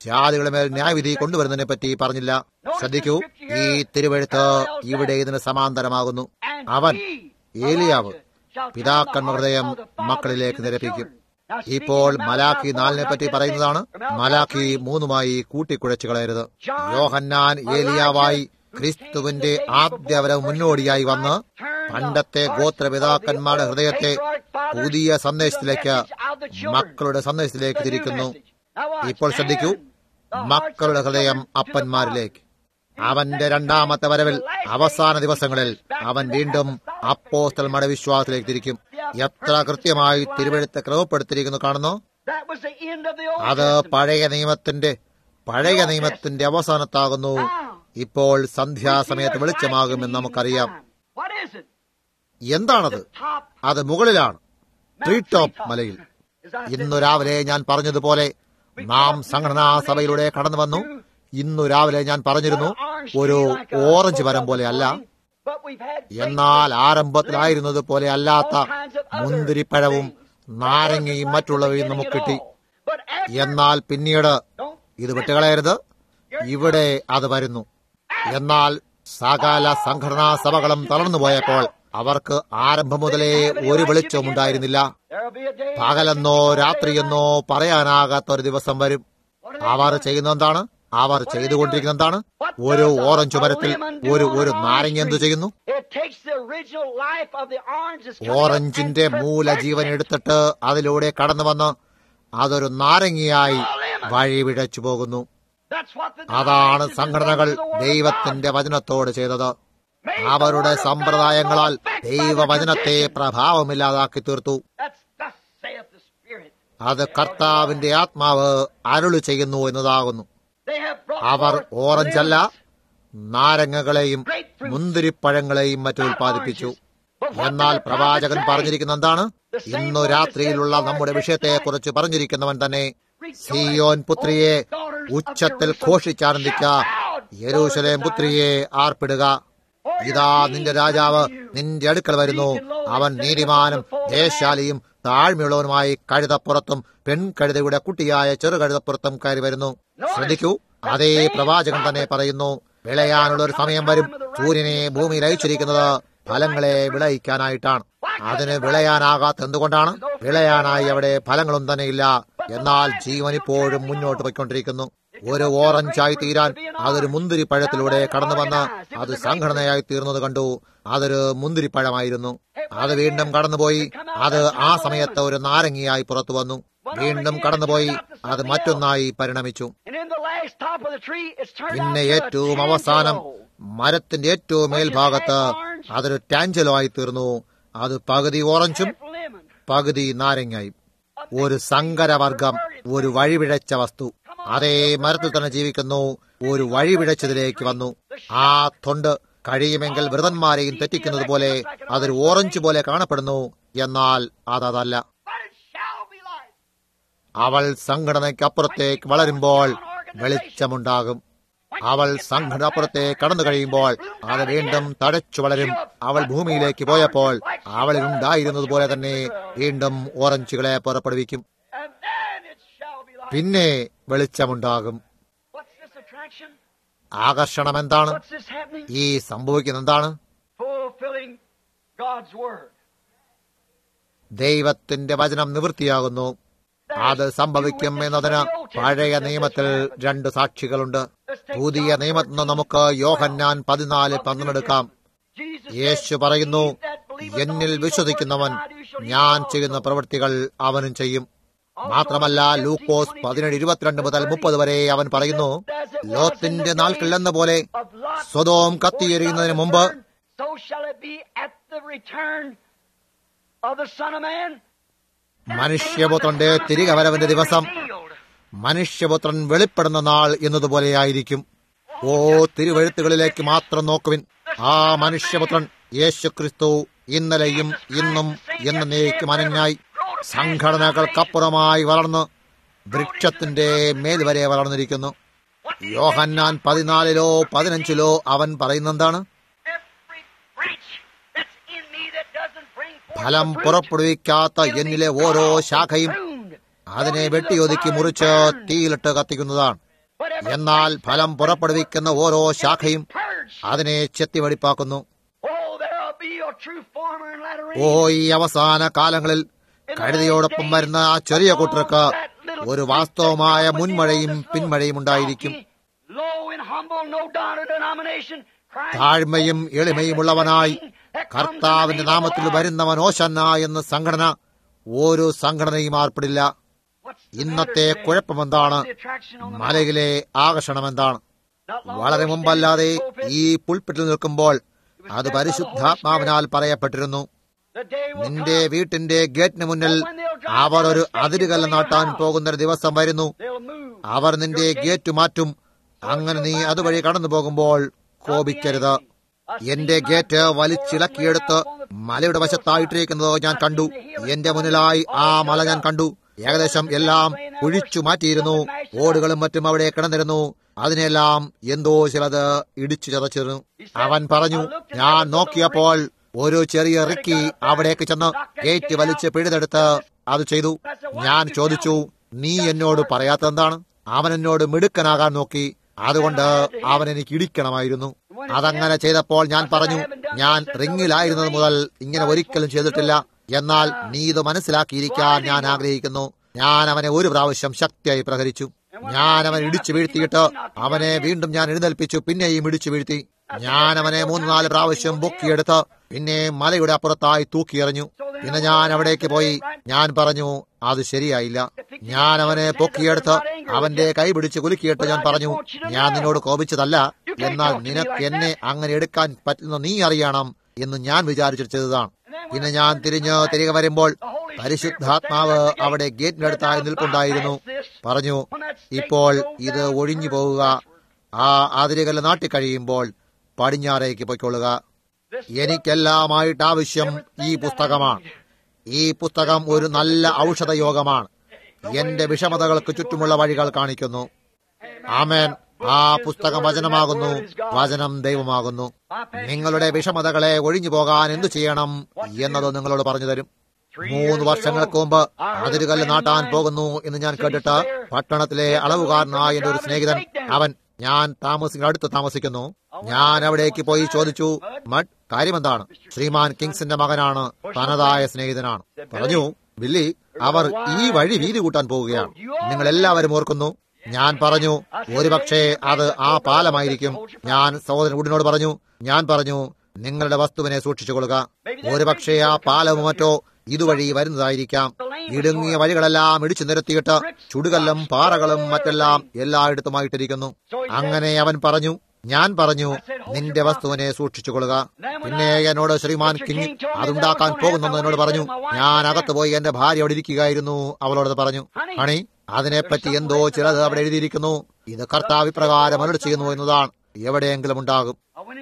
ജാതികളുടെ മേൽ ന്യായവിധി കൊണ്ടുവരുന്നതിനെ പറ്റി പറഞ്ഞില്ല ശ്രദ്ധിക്കൂ ഈ തിരുവഴുത്ത് ഇവിടെ ഇതിന് സമാന്തരമാകുന്നു അവൻ ഏലിയാവ് പിതാക്കന്മാർ ഹൃദയം മക്കളിലേക്ക് നിരപ്പിക്കും ഇപ്പോൾ മലാഖി നാലിനെ പറ്റി പറയുന്നതാണ് മലാഖി മൂന്നുമായി കൂട്ടിക്കുഴച്ചു കളയരുത് യോഹന്നാൻ ഏലിയാവായി ക്രിസ്തുവിന്റെ ആദ്യവരവ് മുന്നോടിയായി വന്ന് പണ്ടത്തെ ഗോത്രപിതാക്കന്മാരുടെ ഹൃദയത്തെ പുതിയ സന്ദേശത്തിലേക്ക് മക്കളുടെ സന്ദേശത്തിലേക്ക് തിരിക്കുന്നു ഇപ്പോൾ ശ്രദ്ധിക്കൂ മക്കളുടെ ഹൃദയം അപ്പന്മാരിലേക്ക് അവന്റെ രണ്ടാമത്തെ വരവിൽ അവസാന ദിവസങ്ങളിൽ അവൻ വീണ്ടും അപ്പോസ്റ്റൽ മടവിശ്വാസത്തിലേക്ക് തിരിക്കും എത്ര കൃത്യമായി തിരുവഴുത്ത് ക്രമപ്പെടുത്തിയിരിക്കുന്നു കാണുന്നു That was the end of the Old അത് Testament. പഴയ നിയമത്തിന്റെ പഴയ നിയമത്തിന്റെ അവസാനത്താകുന്നു ഇപ്പോൾ സന്ധ്യാസമയത്ത് വെളിച്ചമാകുമെന്ന് നമുക്കറിയാം What is it? എന്താണത് The top അത് മുകളിലാണ് ട്രീ mountain ടോപ്പ് top. മലയിൽ As I said, ഇന്നു രാവിലെ ഞാൻ പറഞ്ഞതുപോലെ നാം സംഘടനാ സഭയിലൂടെ കടന്നു വന്നു ഇന്നു രാവിലെ ഞാൻ പറഞ്ഞിരുന്നു ഒരു ഓറഞ്ച് മരം പോലെ അല്ല but we've had great എന്നാൽ ആരംഭത്തിലായിരുന്നത് പോലെ അല്ലാത്ത മുന്തിരിപ്പഴവും നാരങ്ങയും മറ്റുള്ളവയും നമുക്ക് കിട്ടി But after, എന്നാൽ പിന്നീട് don't ഇത് വിട്ടുകളയരുത് ഇവിടെ അത് വരുന്നു എന്നാൽ സകല സംഘടനാ സഭകളും തളർന്നു പോയപ്പോൾ അവർക്ക് ആരംഭം മുതലേ ഒരു വെളിച്ചവും ഉണ്ടായിരുന്നില്ല there'll be a day. പകലെന്നോ രാത്രിയെന്നോ പറയാനാകാത്ത ഒരു ദിവസം വരും അവർ ചെയ്യുന്ന എന്താണ് അവർ ചെയ്തുകൊണ്ടിരിക്കുന്ന എന്താണ് ഒരു ഓറഞ്ച് മരത്തിൽ ഒരു ഒരു നാരങ്ങ എന്തു ചെയ്യുന്നു It takes the original life of the orange that's coming up ഓറഞ്ചിന്റെ and മൂലജീവൻ perfects it. എടുത്തിട്ട് അതിലൂടെ കടന്നു വന്ന് അതൊരു നാരങ്ങയായി വഴിവിഴച്ചു പോകുന്നു That's what the അതാണ് denominations സംഘടനകൾ have done to the word of ദൈവത്തിന്റെ God. വചനത്തോട് ചെയ്തത് Made the അവരുടെ word of God സമ്പ്രദായങ്ങളാൽ go back by ദൈവവചനത്തെ the tradition. പ്രഭാവമില്ലാതാക്കി തീർത്തു That's thus saith the Spirit. അത് കർത്താവിന്റെ ആത്മാവ് അരുളി ചെയ്യുന്നു എന്നതാകുന്നു They have brought our forth ഓറഞ്ചല്ല lemons, നാരങ്ങകളെയും മുന്തിരിപ്പഴങ്ങളെയും മറ്റും not ഉൽപ്പാദിപ്പിച്ചു oranges. But what എന്നാൽ did the prophet പ്രവാചകൻ say? പറഞ്ഞിരിക്കുന്ന എന്താണ് ഇന്നു രാത്രിയിലുള്ള നമ്മുടെ വിഷയത്തെക്കുറിച്ച് പറഞ്ഞിരിക്കുന്നവൻ തന്നെ സിയോൻ പുത്രിയെ ഉച്ചത്തിൽ ഘോഷിച്ചാനന്ദിക്ക യെരൂശലേം പുത്രിയെ ആർപ്പിടുക ഇതാ നിന്റെ രാജാവ് നിന്റെ അടുക്കൽ വരുന്നു അവൻ നീതിമാനും ദേശാലിയും താഴ്മയുള്ളവനുമായി കഴുതപ്പുറത്തും പെൺകഴുതയുടെ കുട്ടിയായ ചെറുകഴുതപ്പുറത്തും കയറി വരുന്നു ശ്രദ്ധിക്കൂ അതേ പ്രവാചകൻ തന്നെ പറയുന്നു വിളയാനുള്ള ഒരു സമയം വരും സൂര്യനെ ഭൂമിയിൽ അയച്ചിരിക്കുന്നത് ഫലങ്ങളെ വിളയിക്കാനായിട്ടാണ് അതിന് വിളയാനാകാത്ത എന്തുകൊണ്ടാണ് വിളയാനായി അവിടെ ഫലങ്ങളൊന്നും തന്നെ ഇല്ല എന്നാൽ ജീവൻ ഇപ്പോഴും മുന്നോട്ട് പോയിക്കൊണ്ടിരിക്കുന്നു ഒരു ഓറഞ്ചായി തീരാൻ അതൊരു മുന്തിരിപ്പഴത്തിലൂടെ കടന്നു വന്ന് അത് സംഘടനയായി തീർന്നത് കണ്ടു അതൊരു മുന്തിരിപ്പഴമായിരുന്നു അത് വീണ്ടും കടന്നുപോയി അത് ആ സമയത്ത് ഒരു നാരങ്ങയായി പുറത്തു വന്നു വീണ്ടും കടന്നുപോയി അത് മറ്റൊന്നായി പരിണമിച്ചു And in the last top of the tree, it's turned out പിന്നെ to a ഏറ്റവും അവസാനം tangelo. മരത്തിന്റെ ഏറ്റവും മേൽഭാഗത്ത് അതൊരു ടാഞ്ചലോ ആയി തീർന്നു അത് പകുതി ഓറഞ്ചും Half lemon. പകുതി നാരങ്ങയും ഒരു സങ്കരവർഗം ഒരു വഴിപിഴച്ച വസ്തു അതേ മരത്തിൽ തന്നെ ജീവിക്കുന്നു ഒരു വഴിപിഴച്ചതിലേക്ക് വന്നു ആ തൊണ്ട് കഴിയുമെങ്കിൽ വ്രതന്മാരെയും തെറ്റിക്കുന്നത് പോലെ അതൊരു ഓറഞ്ച് പോലെ കാണപ്പെടുന്നു എന്നാൽ അതതല്ല But it shall be light. അവൾ സംഘടനയ്ക്കപ്പുറത്തേക്ക് വളരുമ്പോൾ വെളിച്ചമുണ്ടാകും അവൾ സംഘടന അപ്പുറത്തേക്ക് കടന്നു കഴിയുമ്പോൾ അത് വീണ്ടും തഴച്ചു വളരും അവൾ ഭൂമിയിലേക്ക് പോയപ്പോൾ അവളിൽ ഉണ്ടായിരുന്നത് പോലെ തന്നെ വീണ്ടും ഓറഞ്ചുകളെ പുറപ്പെടുവിക്കും And then it shall be light. പിന്നെ വെളിച്ചമുണ്ടാകും What's this attraction? ആകർഷണം എന്താണ് What's this happening? ഈ സംഭവിക്കുന്ന എന്താണ് Fulfilling God's word. ദൈവത്തിന്റെ വചനം നിവൃത്തിയാകുന്നു അത് സംഭവിക്കും എന്നതിന് പഴയ നിയമത്തിൽ രണ്ട് സാക്ഷികളുണ്ട് പുതിയ നിയമത്തിൽ നിന്ന് നമുക്ക് യോഹന്നാൻ പതിനാല് പന്ത്രണ്ടെടുക്കാം Jesus യേശു said, പറയുന്നു "He that believeth എന്നിൽ on me, the വിശ്വസിക്കുന്നവൻ works that I do shall he ഞാൻ also ചെയ്യുന്ന do." പ്രവൃത്തികൾ അവനും ചെയ്യും മാത്രമല്ല ലൂക്കോസ് പതിനേഴ് ഇരുപത്തിരണ്ട് മുതൽ മുപ്പത് വരെ അവൻ പറയുന്നു ലോത്തിന്റെ നാൾക്കിൽ എന്ന പോലെ Of Lot, സ്വതവും കത്തിയെരിയുന്നതിന് മുമ്പ് so shall it be at the return of the Son of Man. മനുഷ്യപുത്രന്റെ തിരികെ വരവിന്റെ ദിവസം മനുഷ്യപുത്രൻ വെളിപ്പെടുന്ന നാൾ എന്നതുപോലെയായിരിക്കും ഓ തിരുവഴുത്തുകളിലേക്ക് മാത്രം നോക്കുവിൻ ആ മനുഷ്യപുത്രൻ യേശു ക്രിസ്തു ഇന്നലെയും ഇന്നും എന്നേക്കും അനന്യായി സംഘടനകൾക്കപ്പുറമായി വളർന്ന് വൃക്ഷത്തിന്റെ മേൽ വരെ വളർന്നിരിക്കുന്നു യോഹന്നാൻ പതിനാലിലോ പതിനഞ്ചിലോ അവൻ പറയുന്നെന്താണ് Every branch that's in me that doesn't bring forth ഫലം the fruit പുറപ്പെടുവിക്കാത്ത will be എന്നിലെ cut ഓരോ off and ശാഖയും pruned, അതിനെ thrown into the വെട്ടിയൊതുക്കി fire മുറിച്ച് and burned. തീയിലിട്ട് കത്തിക്കുന്നതാണ് എന്നാൽ ഫലം പുറപ്പെടുവിക്കുന്ന ഓരോ ശാഖയും അതിനെ ചെത്തിവെടിപ്പാക്കുന്നു ഓ ഈ അവസാന കാലങ്ങളിൽ കഴുതയോടൊപ്പം വരുന്ന ആ ചെറിയ കൂട്ടർക്ക് ഒരു വാസ്തവമായ മുൻമഴയും പിന്മഴയും ഉണ്ടായിരിക്കും താഴ്മയും എളിമയുമുള്ളവനായി കർത്താവിന്റെ നാമത്തിൽ വരുന്നവൻ ഓശന്ന എന്ന സംഘടന ഓരോ സംഘടനയും ആർപ്പിടില്ല ഇന്നത്തെ കുഴപ്പമെന്താണ് മലയിലെ ആകർഷണം എന്താണ് വളരെ മുമ്പല്ലാതെ ഈ പുൽപ്പിട്ടിൽ നിൽക്കുമ്പോൾ അത് പരിശുദ്ധാത്മാവിനാൽ പറയപ്പെട്ടിരുന്നു നിന്റെ വീട്ടിന്റെ ഗേറ്റിന് മുന്നിൽ അവർ ഒരു അതിരുകല്ല് നാട്ടാൻ പോകുന്ന ഒരു ദിവസം വരുന്നു അവർ നിന്റെ ഗേറ്റ് മാറ്റും അങ്ങനെ നീ അതുവഴി കടന്നു പോകുമ്പോൾ കോപിക്കരുത് എന്റെ ഗേറ്റ് വലിച്ചിളക്കിയെടുത്ത് മലയുടെ വശത്തായിട്ടിരിക്കുന്നത് ഞാൻ കണ്ടു എന്റെ മുന്നിലായി ആ മല ഞാൻ കണ്ടു ഏകദേശം എല്ലാം കുഴിച്ചു മാറ്റിയിരുന്നു ഓടുകളും മറ്റും അവിടെ കിടന്നിരുന്നു അതിനെല്ലാം എന്തോ ചിലത് ഇടിച്ചു ചതച്ചിരുന്നു അവൻ പറഞ്ഞു ഞാൻ നോക്കിയപ്പോൾ ഒരു ചെറിയ റിക്കി അവിടേക്ക് ചെന്ന് ഗേറ്റ് വലിച്ച് പിഴുതെടുത്ത് അത് ചെയ്തു ഞാൻ ചോദിച്ചു നീ എന്നോട് പറയാത്തെന്താണ് അവൻ എന്നോട് മിടുക്കനാകാൻ നോക്കി അതുകൊണ്ട് അവൻ എനിക്ക് ഇടിക്കണമായിരുന്നു അതങ്ങനെ ചെയ്തപ്പോൾ ഞാൻ പറഞ്ഞു ഞാൻ റിങ്ങിലായിരുന്നത് മുതൽ ഇങ്ങനെ ഒരിക്കലും ചെയ്തിട്ടില്ല എന്നാൽ നീ ഇത് മനസ്സിലാക്കിയിരിക്കാൻ ഞാൻ ആഗ്രഹിക്കുന്നു ഞാൻ അവനെ ഒരു പ്രാവശ്യം ശക്തിയായി പ്രഹരിച്ചു ഞാൻ അവനെ ഇടിച്ചു വീഴ്ത്തിയിട്ട് അവനെ വീണ്ടും ഞാൻ എഴുന്നേൽപ്പിച്ചു പിന്നെയും ഇടിച്ചു വീഴ്ത്തി ഞാൻ അവനെ മൂന്ന് നാല് പ്രാവശ്യം പൊക്കിയെടുത്ത് പിന്നെ മലയുടെ അപ്പുറത്തായി തൂക്കിയെറിഞ്ഞു പിന്നെ ഞാൻ അവിടേക്ക് പോയി ഞാൻ പറഞ്ഞു അത് ശരിയായില്ല ഞാൻ അവനെ പൊക്കിയെടുത്ത് അവന്റെ കൈ പിടിച്ച് കുലുക്കിയിട്ട് ഞാൻ പറഞ്ഞു ഞാൻ നിന്നോട് കോപിച്ചതല്ല എന്നാൽ നിനക്ക് എന്നെ അങ്ങനെ എടുക്കാൻ പറ്റുന്ന നീ അറിയണം എന്ന് ഞാൻ വിചാരിച്ചിട്ട് ചെയ്തതാണ് പിന്നെ ഞാൻ തിരിഞ്ഞ് തിരികെ വരുമ്പോൾ പരിശുദ്ധാത്മാവ് അവിടെ ഗേറ്റിനടുത്തായി നിൽപ്പുണ്ടായിരുന്നു പറഞ്ഞു ഇപ്പോൾ ഇത് ഒഴിഞ്ഞു പോവുക ആ അതിരുകല്ല് നാട്ടി കഴിയുമ്പോൾ പടിഞ്ഞാറേക്ക് പൊയ്ക്കൊള്ളുക എനിക്കെല്ലാമായിട്ട് ആവശ്യം ഈ പുസ്തകമാണ് ഈ പുസ്തകം ഒരു നല്ല ഔഷധയോഗമാണ് എന്റെ വിഷമതകൾക്ക് ചുറ്റുമുള്ള വഴികൾ കാണിക്കുന്നു ആമേൻ ആ പുസ്തകം വചനമാകുന്നു വചനം ദൈവമാകുന്നു നിങ്ങളുടെ വിഷമതകളെ ഒഴിഞ്ഞു പോകാൻ എന്തു ചെയ്യണം എന്നത് നിങ്ങളോട് പറഞ്ഞു തരും മൂന്ന് വർഷങ്ങൾക്ക് മുമ്പ് അതിരുകല്ല് നാട്ടാൻ പോകുന്നു എന്ന് ഞാൻ കേട്ടിട്ട് പട്ടണത്തിലെ അളവുകാരനായ എന്റെ ഒരു സ്നേഹിതൻ അവൻ ഞാൻ താമസിക്കുന്ന അടുത്ത് താമസിക്കുന്നു ഞാൻ അവിടേക്ക് പോയി ചോദിച്ചു മഡ് കാര്യമെന്താണ് ശ്രീമാൻ കിങ്സിന്റെ മകനാണ് തനതായ സ്നേഹിതനാണ് പറഞ്ഞു ബില്ലി അവർ ഈ വഴി വീതി കൂട്ടാൻ പോവുകയാണ് നിങ്ങൾ എല്ലാവരും ഓർക്കുന്നു ഞാൻ പറഞ്ഞു ഒരുപക്ഷെ അത് ആ പാലമായിരിക്കും ഞാൻ സഹോദരൻ ഉടിനോട് പറഞ്ഞു ഞാൻ പറഞ്ഞു നിങ്ങളുടെ വസ്തുവിനെ സൂക്ഷിച്ചുകൊള്ളുക ഒരുപക്ഷെ ആ പാലമോ മറ്റോ ഇതുവഴി വരുന്നതായിരിക്കാം ഇടുങ്ങിയ വഴികളെല്ലാം ഇടിച്ചു നിരത്തിയിട്ട് ചുടുകല്ലും പാറകളും മറ്റെല്ലാം എല്ലായിടത്തുമായിട്ടിരിക്കുന്നു അങ്ങനെ അവൻ പറഞ്ഞു ഞാൻ പറഞ്ഞു നിന്റെ വസ്തുവിനെ സൂക്ഷിച്ചുകൊള്ളുക പിന്നെ എന്നോട് ശ്രീമാൻ കിങ് അതുണ്ടാക്കാൻ പോകുന്നെന്ന് എന്നോട് പറഞ്ഞു ഞാൻ അകത്ത് പോയി എന്റെ ഭാര്യ അവിടെ ഇരിക്കുകയായിരുന്നു അവളോട് പറഞ്ഞു ഹണി അതിനെപ്പറ്റി എന്തോ ചിലത് അവിടെ എഴുതിയിരിക്കുന്നു ഇത് കർത്താവ് ഇപ്രകാരം അരുളി ചെയ്യുന്നു എന്നതാണ് എവിടെയെങ്കിലും ഉണ്ടാകും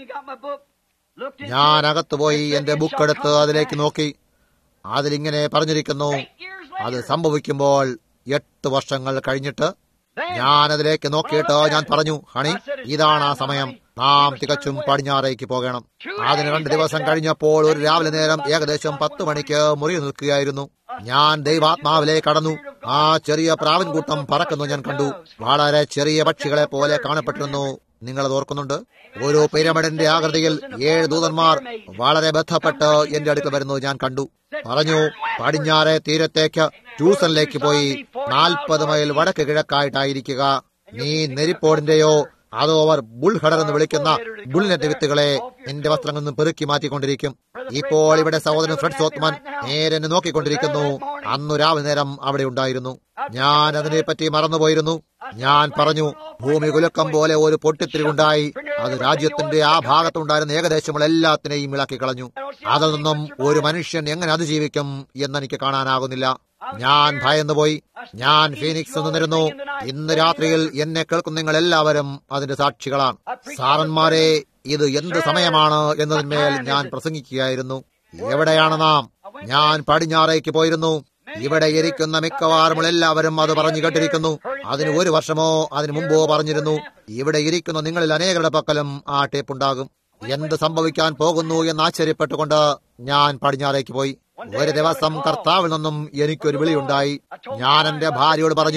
ഞാൻ അകത്ത് പോയി എന്റെ ബുക്ക് എടുത്ത് അതിലേക്ക് നോക്കി അതിലിങ്ങനെ പറഞ്ഞിരിക്കുന്നു അത് സംഭവിക്കുമ്പോൾ എട്ട് വർഷങ്ങൾ കഴിഞ്ഞിട്ട് ഞാൻ അതിലേക്ക് നോക്കിയിട്ട് ഞാൻ പറഞ്ഞു ഹണി ഇതാണ് ആ സമയം നാം തികച്ചും പടിഞ്ഞാറേക്ക് പോകണം അതിന് രണ്ട് ദിവസം കഴിഞ്ഞപ്പോൾ ഒരു രാവിലെ നേരം ഏകദേശം പത്ത് മണിക്ക് മുറി നിൽക്കുകയായിരുന്നു ഞാൻ ദൈവാത്മാവിലേക്ക് കടന്നു ആ ചെറിയ പ്രാവൻകൂട്ടം പറക്കുന്നു ഞാൻ കണ്ടു വളരെ ചെറിയ പക്ഷികളെ പോലെ കാണപ്പെട്ടിരുന്നു നിങ്ങളത് ഓർക്കുന്നുണ്ട് ഓരോ പിരമിഡിന്റെ ആകൃതിയിൽ ഏഴ് ദൂതന്മാർ വളരെ ബന്ധപ്പെട്ട് എന്റെ അടുക്കൽ വരുന്നത് ഞാൻ കണ്ടു പറഞ്ഞു പടിഞ്ഞാറെ തീരത്തേക്ക് ട്യൂസനിലേക്ക് പോയി നാൽപ്പത് മൈൽ വടക്ക് കിഴക്കായിട്ടായിരിക്കുക നീ നെരിപ്പോടിന്റെയോ അതോ അവർ ബുൾഹഡർ എന്ന് വിളിക്കുന്ന ബുൾനെറ്റ് വിത്തുകളെ നിന്റെ വസ്ത്രങ്ങളിൽ നിന്ന് പെറുക്കി മാറ്റിക്കൊണ്ടിരിക്കും ഇപ്പോൾ ഇവിടെ സഹോദരൻ ഫ്രെഡ് സോത്മാൻ നേരെ എന്നെ നോക്കിക്കൊണ്ടിരിക്കുന്നു അന്നു രാവിലെ നേരം അവിടെ ഉണ്ടായിരുന്നു ഞാൻ അതിനെപ്പറ്റി മറന്നുപോയിരുന്നു ഞാൻ പറഞ്ഞു ഭൂമി കുലക്കം പോലെ ഒരു പൊട്ടിത്തിരിവുണ്ടായി അത് രാജ്യത്തിന്റെ ആ ഭാഗത്തുണ്ടായിരുന്ന ഏകദേശമുള്ള എല്ലാത്തിനെയും ഇളക്കി കളഞ്ഞു അതിൽ നിന്നും ഒരു മനുഷ്യൻ എങ്ങനെ അതിജീവിക്കും എന്നെനിക്ക് കാണാനാകുന്നില്ല ഞാൻ ഭയന്നുപോയി ഞാൻ ഫീനിക്സ് നിന്നിരുന്നു ഇന്ന് രാത്രിയിൽ എന്നെ കേൾക്കുന്ന നിങ്ങൾ എല്ലാവരും അതിന്റെ സാക്ഷികളാണ് സാറന്മാരെ ഇത് എന്ത് സമയമാണ് എന്നതിന്മേൽ ഞാൻ പ്രസംഗിക്കുകയായിരുന്നു എവിടെയാണ് നാം ഞാൻ പടിഞ്ഞാറേക്ക് പോയിരുന്നു ഇവിടെ ഇരിക്കുന്ന മിക്കവാറും എല്ലാവരും അത് പറഞ്ഞു കേട്ടിരിക്കുന്നു അതിന് ഒരു വർഷമോ അതിനു മുമ്പോ പറഞ്ഞിരുന്നു ഇവിടെ ഇരിക്കുന്ന നിങ്ങളിൽ അനേകരുടെ പക്കലും ആ ടേപ്പ് ഉണ്ടാകും എന്ത് സംഭവിക്കാൻ പോകുന്നു എന്ന് ആശ്ചര്യപ്പെട്ടുകൊണ്ട് ഞാൻ പടിഞ്ഞാറേക്ക് പോയി ഒരു ദിവസം കർത്താവിൽ നിന്നും എനിക്കൊരു വിളിയുണ്ടായി ഞാൻ എന്റെ ഭാര്യയോട് പറഞ്ഞു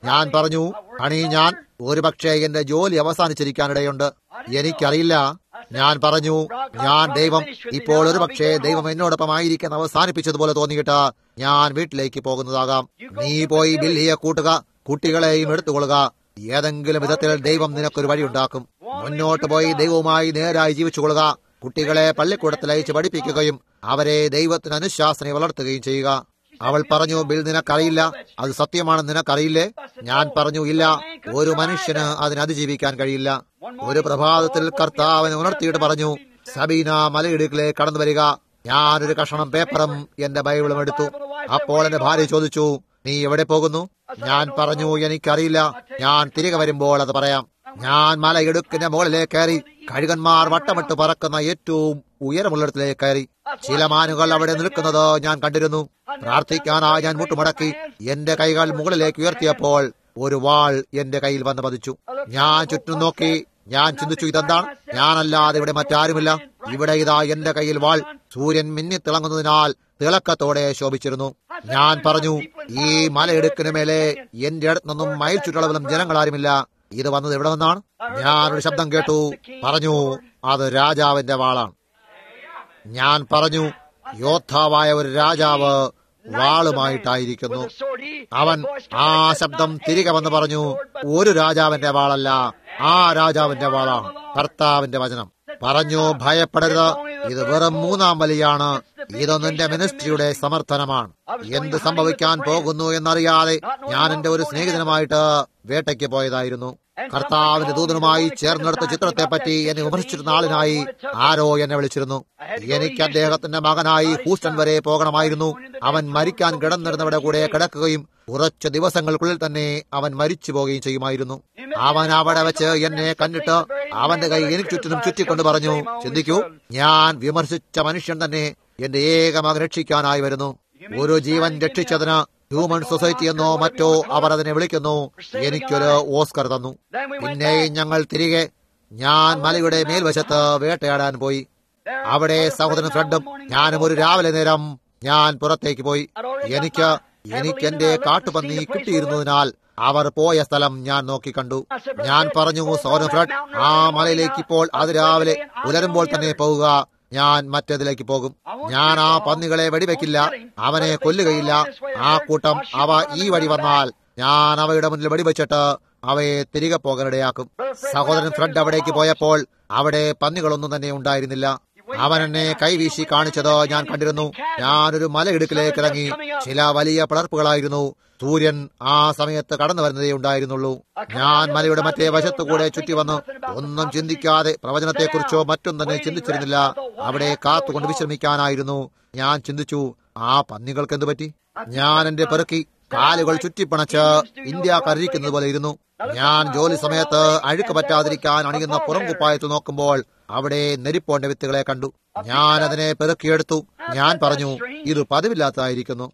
ഞാൻ പറഞ്ഞു ഹണി ഞാൻ ഒരുപക്ഷെ എന്റെ ജോലി അവസാനിച്ചിരിക്കാനിടയുണ്ട് എനിക്കറിയില്ല ഞാൻ പറഞ്ഞു ഞാൻ ദൈവം ഇപ്പോൾ ഒരുപക്ഷെ ദൈവം എന്നോടൊപ്പം ആയിരിക്കാൻ അവസാനിപ്പിച്ചതുപോലെ തോന്നിയിട്ട് ഞാൻ വീട്ടിലേക്ക് പോകുന്നതാകാം നീ പോയി ബില്ലിയെ കൂട്ടുക കുട്ടികളെയും എടുത്തുകൊള്ളുക ഏതെങ്കിലും വിധത്തിൽ ദൈവം നിനക്കൊരു വഴിയുണ്ടാക്കും മുന്നോട്ട് പോയി ദൈവവുമായി നേരായി ജീവിച്ചുകൊള്ളുക കുട്ടികളെ പള്ളിക്കൂടത്തിൽ അയച്ച് പഠിപ്പിക്കുകയും അവരെ ദൈവത്തിന് അനുശാസനെ വളർത്തുകയും ചെയ്യുക അവൾ പറഞ്ഞു ബിൽ നിനക്കറിയില്ല അത് സത്യമാണെന്ന് നിനക്കറിയില്ലേ ഞാൻ പറഞ്ഞു ഇല്ല ഒരു മനുഷ്യന് അതിന് അതിജീവിക്കാൻ കഴിയില്ല ഒരു പ്രഭാതത്തിൽ കർത്താവിനെ ഉണർത്തിയിട്ട് പറഞ്ഞു സബീന മലയിടുക്കിലെ കടന്നു വരിക ഞാനൊരു കഷണം പേപ്പറും എന്റെ ബൈബിളും എടുത്തു അപ്പോൾ എന്റെ ഭാര്യ ചോദിച്ചു നീ എവിടെ പോകുന്നു ഞാൻ പറഞ്ഞു എനിക്കറിയില്ല ഞാൻ തിരികെ വരുമ്പോൾ അത് പറയാം ഞാൻ മലയിടുക്കിന്റെ മുകളിലേക്ക് കയറി കഴുകന്മാർ വട്ടമിട്ട് പറക്കുന്ന ഏറ്റവും ഉയരമുള്ളിടത്തിലേക്ക് കയറി ചില മാനുകൾ അവിടെ നിൽക്കുന്നത് ഞാൻ കണ്ടിരുന്നു പ്രാർത്ഥിക്കാനായി ഞാൻ മുട്ടുമടക്കി എന്റെ കൈകൾ മുകളിലേക്ക് ഉയർത്തിയപ്പോൾ ഒരു വാൾ എന്റെ കയ്യിൽ വന്ന് പതിച്ചു ഞാൻ ചുറ്റും നോക്കി ഞാൻ ചിന്തിച്ചു ഇതെന്താണ് ഞാനല്ലാതെ ഇവിടെ മറ്റാരുമില്ല ഇവിടെ ഇതാ എന്റെ കയ്യിൽ വാൾ സൂര്യൻ മിന്നിത്തിളങ്ങുന്നതിനാൽ തിളക്കത്തോടെ ശോഭിച്ചിരുന്നു ഞാൻ പറഞ്ഞു ഈ മലയിടുക്കിന് മേലെ എന്റെ അടുത്ത് നിന്നും മൈൽ ചുറ്റളവിലും ജനങ്ങളാരുമില്ല ഇത് വന്നത് എവിടെ നിന്നാണ് ഞാനൊരു ശബ്ദം കേട്ടു പറഞ്ഞു അത് രാജാവിന്റെ വാളാണ് ഞാൻ പറഞ്ഞു യോദ്ധാവായ ഒരു രാജാവ് വാളുമായിട്ടായിരിക്കുന്നു അവൻ ആ ശബ്ദം തിരികെ വന്ന് പറഞ്ഞു ഒരു രാജാവിന്റെ വാളല്ല ആ രാജാവിന്റെ വാളാണ് കർത്താവിന്റെ വചനം പറഞ്ഞു ഭയപ്പെടരുത് ഇത് വെറും മൂന്നാം വലിയാണ് ഇതൊന്നും എന്റെ മിനിസ്ട്രിയുടെ സമർത്ഥനമാണ് എന്ത് സംഭവിക്കാൻ പോകുന്നു എന്നറിയാതെ ഞാൻ എന്റെ ഒരു സ്നേഹിതനുമായിട്ട് വേട്ടയ്ക്ക് പോയതായിരുന്നു കർത്താവിന്റെ ദൂതനുമായി ചേർന്നെടുത്ത ചിത്രത്തെ പറ്റി എന്നെ വിമർശിച്ചിരുന്ന ആളിനായി ആരോ എന്നെ വിളിച്ചിരുന്നു എനിക്ക് അദ്ദേഹത്തിന്റെ മകനായി ഹൂസ്റ്റൺ വരെ പോകണമായിരുന്നു അവൻ മരിക്കാൻ കിടന്നിരുന്നവരുടെ കൂടെ കിടക്കുകയും കുറച്ച് ദിവസങ്ങൾക്കുള്ളിൽ തന്നെ അവൻ മരിച്ചു പോവുകയും ചെയ്യുമായിരുന്നു അവൻ അവിടെ വെച്ച് എന്നെ കണ്ടിട്ട് അവന്റെ കൈ എനിക്ക് ചുറ്റിനും ചുറ്റിക്കൊണ്ട് പറഞ്ഞു ചിന്തിക്കൂ ഞാൻ വിമർശിച്ച മനുഷ്യൻ തന്നെ എന്റെ ഏക മകൻ രക്ഷിക്കാനായി വരുന്നു ഒരു ജീവൻ രക്ഷിച്ചതിന് ഹ്യൂമൻ സൊസൈറ്റി എന്നോ മറ്റോ അവർ അതിനെ വിളിക്കുന്നു എനിക്കൊരു ഓസ്കർ തന്നു പിന്നെയും ഞങ്ങൾ തിരികെ ഞാൻ മലയുടെ മേൽവശത്ത് വേട്ടയാടാൻ പോയി അവിടെ സഹോദരൻ ഫ്രണ്ടും ഞാനും ഒരു രാവിലെ നേരം ഞാൻ പുറത്തേക്ക് പോയി എനിക്ക് എനിക്ക് എന്റെ കാട്ടുപന്നി കിട്ടിയിരുന്നതിനാൽ അവർ പോയ സ്ഥലം ഞാൻ നോക്കിക്കണ്ടു ഞാൻ പറഞ്ഞു സോനു ഫ്രഡ് ആ മലയിലേക്ക് ഇപ്പോൾ അതിരാവിലെ പുലരുമ്പോൾ തന്നെ പോവുക ഞാൻ മറ്റേതിലേക്ക് പോകും ഞാൻ ആ പന്നികളെ വെടിവെക്കില്ല അവനെ കൊല്ലുകയില്ല ആ കൂട്ടം അവ ഈ വഴി വന്നാൽ ഞാൻ അവയുടെ മുന്നിൽ വെടിവെച്ചിട്ട് അവയെ തിരികെ പോകാനിടയാക്കും സഹോദരൻ ഫ്രണ്ട് അവിടേക്ക് പോയപ്പോൾ അവിടെ പന്നികളൊന്നും തന്നെ ഉണ്ടായിരുന്നില്ല അവൻ എന്നെ കൈവീശി കാണിച്ചത് ഞാൻ കണ്ടിരുന്നു ഞാനൊരു മലയിടുക്കിലേക്ക് ഇറങ്ങി ചില വലിയ പിളർപ്പുകളായിരുന്നു സൂര്യൻ ആ സമയത്ത് കടന്നു വരുന്നതേ ഉണ്ടായിരുന്നുള്ളൂ ഞാൻ മലയുടെ മറ്റേ വശത്തുകൂടെ ചുറ്റി വന്ന് ഒന്നും ചിന്തിക്കാതെ പ്രവചനത്തെക്കുറിച്ചോ മറ്റും തന്നെ ചിന്തിച്ചിരുന്നില്ല അവിടെ കാത്തുകൊണ്ട് വിശ്രമിക്കാനായിരുന്നു ഞാൻ ചിന്തിച്ചു ആ പന്നികൾക്ക് എന്തു പറ്റി ഞാൻ എന്റെ പെറുക്കി കാലുകൾ ചുറ്റിപ്പണച്ച് ഇന്ത്യക്കാരിക്കുന്നത് പോലെ ഇരുന്നു ഞാൻ ജോലി സമയത്ത് അഴുക്ക് പറ്റാതിരിക്കാൻ അണിയുന്ന പുറംകുപ്പായത്ത് നോക്കുമ്പോൾ അവിടെ നെരിപ്പോണ്ട വിത്തുകളെ കണ്ടു ഞാൻ അതിനെ പെറുക്കിയെടുത്തു ഞാൻ പറഞ്ഞു ഇത് പതിവില്ലാത്തതായിരിക്കുന്നു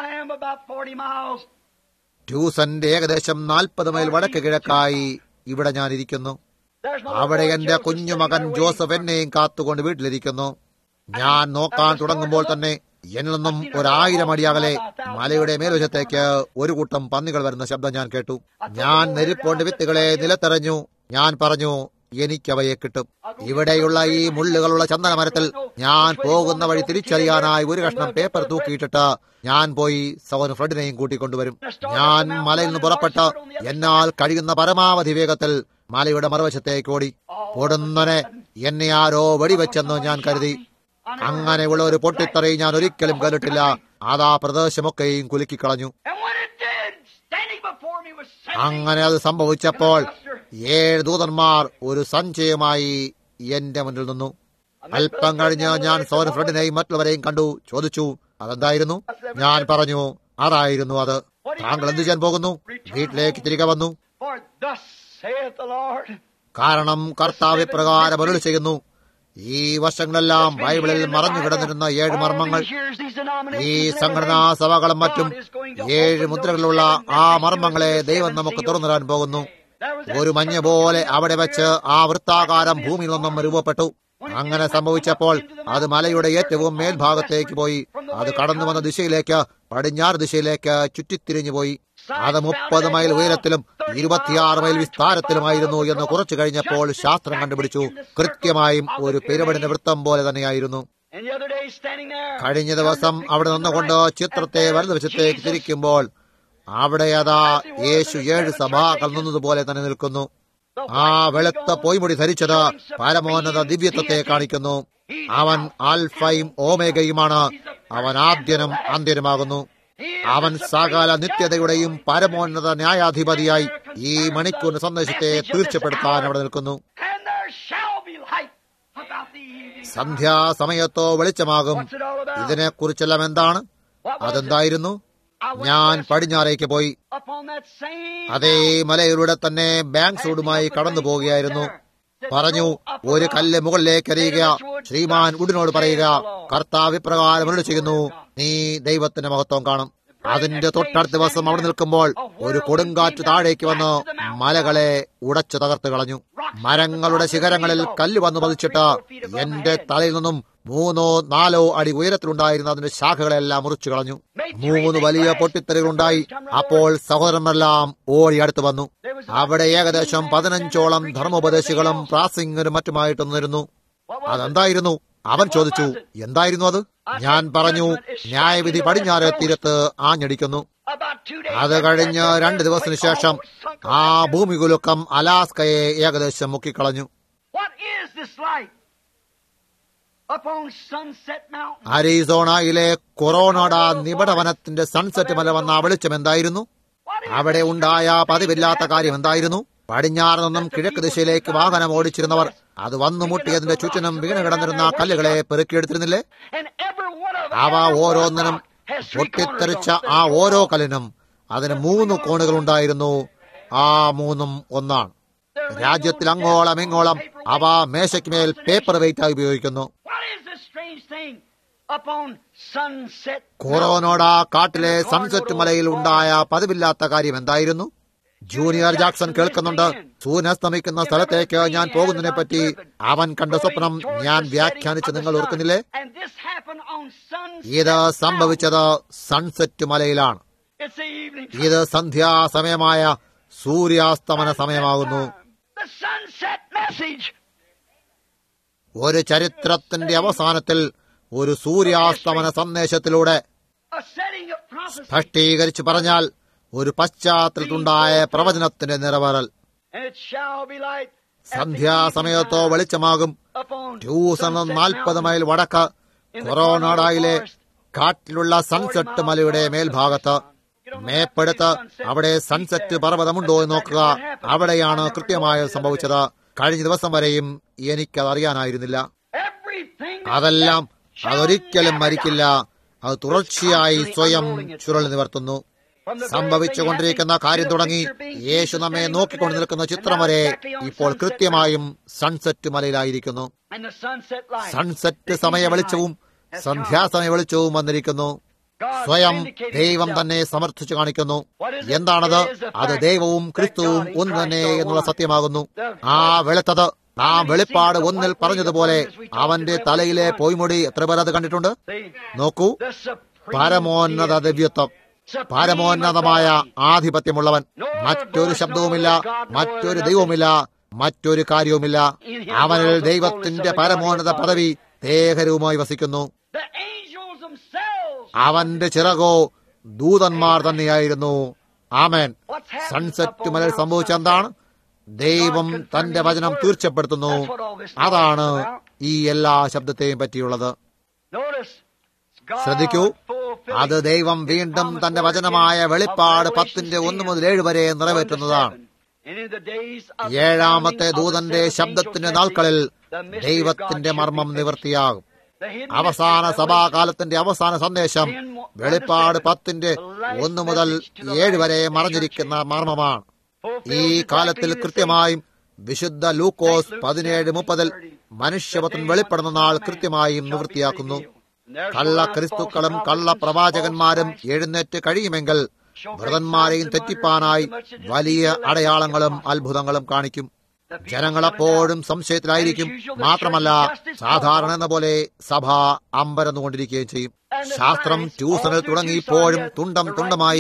ട്യൂസന്റെ ഏകദേശം നാൽപ്പത് മൈൽ വടക്ക് കിഴക്കായി ഇവിടെ ഞാൻ ഇരിക്കുന്നു അവിടെ എന്റെ കുഞ്ഞുമകൻ ജോസഫ് എന്നെയും കാത്തുകൊണ്ട് വീട്ടിലിരിക്കുന്നു ഞാൻ നോക്കാൻ തുടങ്ങുമ്പോൾ തന്നെ എന്നിൽ നിന്നും ഒരായിരം അടി അകലെ മലയുടെ മേൽവശത്തേക്ക് ഒരു കൂട്ടം പന്നികൾ വരുന്ന ശബ്ദം ഞാൻ കേട്ടു ഞാൻ നെരിപ്പോണ്ട് വിത്തുകളെ നിലത്തെറിഞ്ഞു ഞാൻ പറഞ്ഞു എനിക്കവയെ കിട്ടും ഇവിടെയുള്ള ഈ മുള്ളുകളുള്ള ചന്ദനമരത്തിൽ ഞാൻ പോകുന്ന വഴി തിരിച്ചറിയാനായി ഒരു കഷ്ണം പേപ്പർ തൂക്കിയിട്ടിട്ട് ഞാൻ പോയി സവൻ ഫ്രണ്ടിനെയും കൂട്ടിക്കൊണ്ടുവരും ഞാൻ മലയിൽ നിന്ന് പുറപ്പെട്ട് എന്നാൽ കഴിയുന്ന പരമാവധി വേഗത്തിൽ മലയുടെ മറുവശത്തേക്ക് ഓടി ഓടുന്നനെ എന്നെ ആരോ വെടിവെച്ചെന്ന് ഞാൻ കരുതി അങ്ങനെയുള്ള ഒരു പൊട്ടിത്തെറി ഞാൻ ഒരിക്കലും കണ്ടിട്ടില്ല അതാ പ്രദേശമൊക്കെയും കുലുക്കിക്കളഞ്ഞു അങ്ങനെ അത് സംഭവിച്ചപ്പോൾ ഏഴ് ദൂതന്മാർ ഒരു സഞ്ചയമായി എന്റെ മുന്നിൽ നിന്നു അല്പം കഴിഞ്ഞ് ഞാൻ സോന ഫ്രണ്ടിനെയും മറ്റുള്ളവരെയും കണ്ടു ചോദിച്ചു അതെന്തായിരുന്നു ഞാൻ പറഞ്ഞു അതായിരുന്നു അത് താങ്കൾ എന്തു ചെയ്യാൻ പോകുന്നു വീട്ടിലേക്ക് തിരികെ വന്നു കാരണം കർത്താവ് പ്രകാരം അരുളി ചെയ്യുന്നു ഈ വർഷങ്ങളെല്ലാം ബൈബിളിൽ മറഞ്ഞു കിടന്നിരുന്ന ഏഴ് മർമ്മങ്ങൾ ഈ സംഘടനാ സഭകളും മറ്റും ഏഴ് മുദ്രകളുള്ള ആ മർമ്മങ്ങളെ ദൈവം നമുക്ക് തുറന്നിടാൻ പോകുന്നു ഒരു മഞ്ഞ പോലെ അവിടെ വെച്ച് ആ വൃത്താകാരം ഭൂമിയിൽ നിന്നും രൂപപ്പെട്ടു അങ്ങനെ സംഭവിച്ചപ്പോൾ അത് മലയുടെ ഏറ്റവും മേൽഭാഗത്തേക്ക് പോയി അത് കടന്നു വന്ന ദിശയിലേക്ക് പടിഞ്ഞാറ് ദിശയിലേക്ക് ചുറ്റിത്തിരിഞ്ഞു പോയി അത് മുപ്പത് മൈൽ ഉയരത്തിലും ഇരുപത്തിയാറ് മൈൽ വിസ്താരത്തിലുമായിരുന്നു എന്ന് കുറച്ചു കഴിഞ്ഞപ്പോൾ ശാസ്ത്രം കണ്ടുപിടിച്ചു കൃത്യമായും ഒരു പിരമിഡിന്റെ വൃത്തം പോലെ തന്നെയായിരുന്നു കഴിഞ്ഞ ദിവസം അവിടെ നിന്നുകൊണ്ട് ചിത്രത്തെ വലതുവശത്തേക്ക് തിരിക്കുമ്പോൾ അവിടെ അതാ യേശു ഏഴ് സഭാകൾ നിന്നതുപോലെ തന്നെ നിൽക്കുന്നു ആ വെളുത്ത പൊയ്മുടി ധരിച്ചത് പരമോന്നത ദിവ്യത്വത്തെ കാണിക്കുന്നു അവൻ ആൽഫയും ഓമേഗയുമാണ് അവൻ ആദ്യനും അന്ത്യനുമാകുന്നു അവൻ സകല നിത്യതയുടെയും പരമോന്നത ന്യായാധിപതിയായി ഈ മണിക്കൂറിന് സന്ദേശത്തെ തീർച്ചപ്പെടുത്താൻ അവിടെ നിൽക്കുന്നു സന്ധ്യാസമയത്തോ വെളിച്ചമാകും ഇതിനെക്കുറിച്ചെല്ലാം എന്താണ് അതെന്തായിരുന്നു ഞാൻ പടിഞ്ഞാറേക്ക് പോയി അതേ മലയിലൂടെ തന്നെ ബാങ്ക് സൂടുമായി കടന്നു പോവുകയായിരുന്നു പറഞ്ഞു ഒരു കല്ല് മുകളിലേക്ക് എറിയുക ശ്രീമാൻ ഉടിനോട് പറയുക കർത്താവ് ഇപ്രകാരം അരുളി ചെയ്യുന്നു നീ ദൈവത്തിന്റെ മഹത്വം കാണും അതിന്റെ തൊട്ടടുത്ത ദിവസം അവിടെ നിൽക്കുമ്പോൾ ഒരു കൊടുങ്കാറ്റ് താഴേക്ക് വന്ന് മലകളെ ഉടച്ചു തകർത്ത് കളഞ്ഞു മരങ്ങളുടെ ശിഖരങ്ങളിൽ കല്ല് വന്നു പതിച്ചിട്ട് എന്റെ തലയിൽ നിന്നും മൂന്നോ നാലോ അടി ഉയരത്തിലുണ്ടായിരുന്ന അതിന്റെ ശാഖകളെല്ലാം മുറിച്ചു കളഞ്ഞു മൂന്ന് വലിയ പൊട്ടിത്തെറികളുണ്ടായി അപ്പോൾ സഹോദരന്മാരെല്ലാം ഓടി അടുത്ത് വന്നു അവിടെ ഏകദേശം പതിനഞ്ചോളം ധർമ്മോപദേശികളും പ്രാസിംഗരും മറ്റുമായിട്ട് നിന്നിരുന്നു അതെന്തായിരുന്നു അവൻ ചോദിച്ചു എന്തായിരുന്നു അത് ഞാൻ പറഞ്ഞു ന്യായവിധി പടിഞ്ഞാറ് തീരത്ത് ആഞ്ഞടിക്കുന്നു അത് കഴിഞ്ഞ് രണ്ട് ദിവസത്തിന് ശേഷം ആ ഭൂമികുലുക്കം അലാസ്കയെ ഏകദേശം മുക്കിക്കളഞ്ഞു അരീസോണയിലെ കൊറോണോഡ നിബിഡവനത്തിന്റെ സൺസെറ്റ് മല വന്ന വെളിച്ചം എന്തായിരുന്നു അവിടെ ഉണ്ടായ പതിവില്ലാത്ത കാര്യം എന്തായിരുന്നു പടിഞ്ഞാറ് നിന്നും കിഴക്ക് ദിശയിലേക്ക് വാഹനം ഓടിച്ചിരുന്നവർ അത് വന്നു മുട്ടിയതിന്റെ ചുറ്റിനും വീണ് കിടന്നിരുന്ന കല്ലുകളെ പെറുക്കിയെടുത്തിരുന്നില്ലേ അവ ഓരോന്നിനും പൊട്ടിത്തെറിച്ച ആ ഓരോ കല്ലിനും അതിന് മൂന്ന് കോണുകൾ ഉണ്ടായിരുന്നു ആ മൂന്നും ഒന്നാണ് രാജ്യത്തിൽ അങ്ങോളം ഇങ്ങോളം അവ മേശയ്ക്ക് മേൽ പേപ്പർ വെയിറ്റായി ഉപയോഗിക്കുന്നു കൊറോനോട കാട്ടിലെ സൺസെറ്റ് മലയിൽ ഉണ്ടായ പതിവില്ലാത്ത കാര്യം എന്തായിരുന്നു ജൂനിയർ ജാക്സൺ കേൾക്കുന്നുണ്ട് സൂര്യസ്തമിക്കുന്ന സ്ഥലത്തേക്ക് ഞാൻ പോകുന്നതിനെ പറ്റി അവൻ കണ്ട സ്വപ്നം ഞാൻ വ്യാഖ്യാനിച്ച് നിങ്ങൾ ഓർക്കുന്നില്ലേ ഇത് സംഭവിച്ചത് സൺസെറ്റ് മലയിലാണ് ഇത് സന്ധ്യാസമയമായ സൂര്യാസ്തമന സമയമാകുന്നു ഒരു ചരിത്രത്തിന്റെ അവസാനത്തിൽ ഒരു സൂര്യാസ്തമന സന്ദേശത്തിലൂടെ സ്പഷ്ടീകരിച്ച് പറഞ്ഞാൽ ഒരു പശ്ചാത്തലത്തിലുണ്ടായ പ്രവചനത്തിന്റെ നിറവേറൽ സന്ധ്യാസമയത്തോ വെളിച്ചമാകും ട്യൂസൺ നാൽപ്പത് മൈൽ വടക്ക് കൊറോനാഡായിലെ കാട്ടിലുള്ള സൺസെറ്റ് മലയുടെ മേൽഭാഗത്ത് മേപ്പെടുത്ത് അവിടെ സൺസെറ്റ് പർവ്വതമുണ്ടോ എന്ന് നോക്കുക അവിടെയാണ് കൃത്യമായി സംഭവിച്ചത് കഴിഞ്ഞ ദിവസം വരെയും എനിക്കത് അറിയാനായിരുന്നില്ല അതെല്ലാം അതൊരിക്കലും മരിക്കില്ല അത് തുടർച്ചയായി സ്വയം ചുരുൾ നിവർത്തുന്നു സംഭവിച്ചുകൊണ്ടിരിക്കുന്ന കാര്യം തുടങ്ങി യേശു നമ്മെ നോക്കിക്കൊണ്ട് നിൽക്കുന്ന ചിത്രം വരെ ഇപ്പോൾ കൃത്യമായും സൺസെറ്റ് മലയിലായിരിക്കുന്നു സൺസെറ്റ് സമയ വെളിച്ചവും സന്ധ്യാസമയ വെളിച്ചവും വന്നിരിക്കുന്നു സ്വയം ദൈവം തന്നെ സമർത്ഥിച്ചു കാണിക്കുന്നു എന്താണത് അത് ദൈവവും ക്രിസ്തുവും ഒന്ന് തന്നെ എന്നുള്ള സത്യമാകുന്നു ആ വെളുത്തത് ആ വെളിപ്പാട് ഒന്നിൽ പറഞ്ഞതുപോലെ അവന്റെ തലയിലെ പൊയ്മുടി എത്ര പേർ അത് കണ്ടിട്ടുണ്ട് നോക്കൂ പരമോന്നത ദിവ്യത്വം പരമോന്നതമായ ആധിപത്യമുള്ളവൻ മറ്റൊരു ശബ്ദവുമില്ല മറ്റൊരു ദൈവവുമില്ല മറ്റൊരു കാര്യവുമില്ല അവനിൽ ദൈവത്തിന്റെ പരമോന്നത പദവി ദേഹരവുമായി വസിക്കുന്നു അവന്റെ ചിറകോ ദൂതന്മാർ തന്നെയായിരുന്നു ആമേൻ സൺസെറ്റ് മലയിൽ സംഭവിച്ച എന്താണ് ദൈവം തന്റെ വചനം തീർച്ചപ്പെടുത്തുന്നു അതാണ് ഈ എല്ലാ ശബ്ദത്തെയും പറ്റിയുള്ളത് ശ്രദ്ധിക്കൂ അത് ദൈവം വീണ്ടും തന്റെ വചനമായ വെളിപ്പാട് പത്തിന്റെ ഒന്ന് മുതൽ ഏഴ് വരെ നിറവേറ്റുന്നതാണ് ഏഴാമത്തെ ദൂതന്റെ ശബ്ദത്തിന്റെ നാൾക്കളിൽ ദൈവത്തിന്റെ മർമ്മം നിവൃത്തിയാകും അവസാന സഭാകാലത്തിന്റെ അവസാന സന്ദേശം വെളിപ്പാട് പത്തിന്റെ ഒന്ന് മുതൽ ഏഴ് വരെ മറഞ്ഞിരിക്കുന്ന മർമ്മമാണ് ഈ കാലത്തിൽ കൃത്യമായും വിശുദ്ധ ലൂക്കോസ് പതിനേഴ് മുപ്പതിൽ മനുഷ്യപത്രം വെളിപ്പെടുന്ന നാൾ കൃത്യമായും നിവൃത്തിയാക്കുന്നു കള്ള ക്രിസ്തുക്കളും കള്ള പ്രവാചകന്മാരും എഴുന്നേറ്റ് കഴിയുമെങ്കിൽ വ്രതന്മാരെയും തെറ്റിപ്പാനായി വലിയ അടയാളങ്ങളും അത്ഭുതങ്ങളും കാണിക്കും ജനങ്ങളെപ്പോഴും സംശയത്തിലായിരിക്കും മാത്രമല്ല സാധാരണ എന്ന പോലെ സഭ അമ്പരന്നുകൊണ്ടിരിക്കുകയും ചെയ്യും ശാസ്ത്രം ട്യൂഷനിൽ തുടങ്ങി ഇപ്പോഴും തുണ്ടം തുണ്ടമായി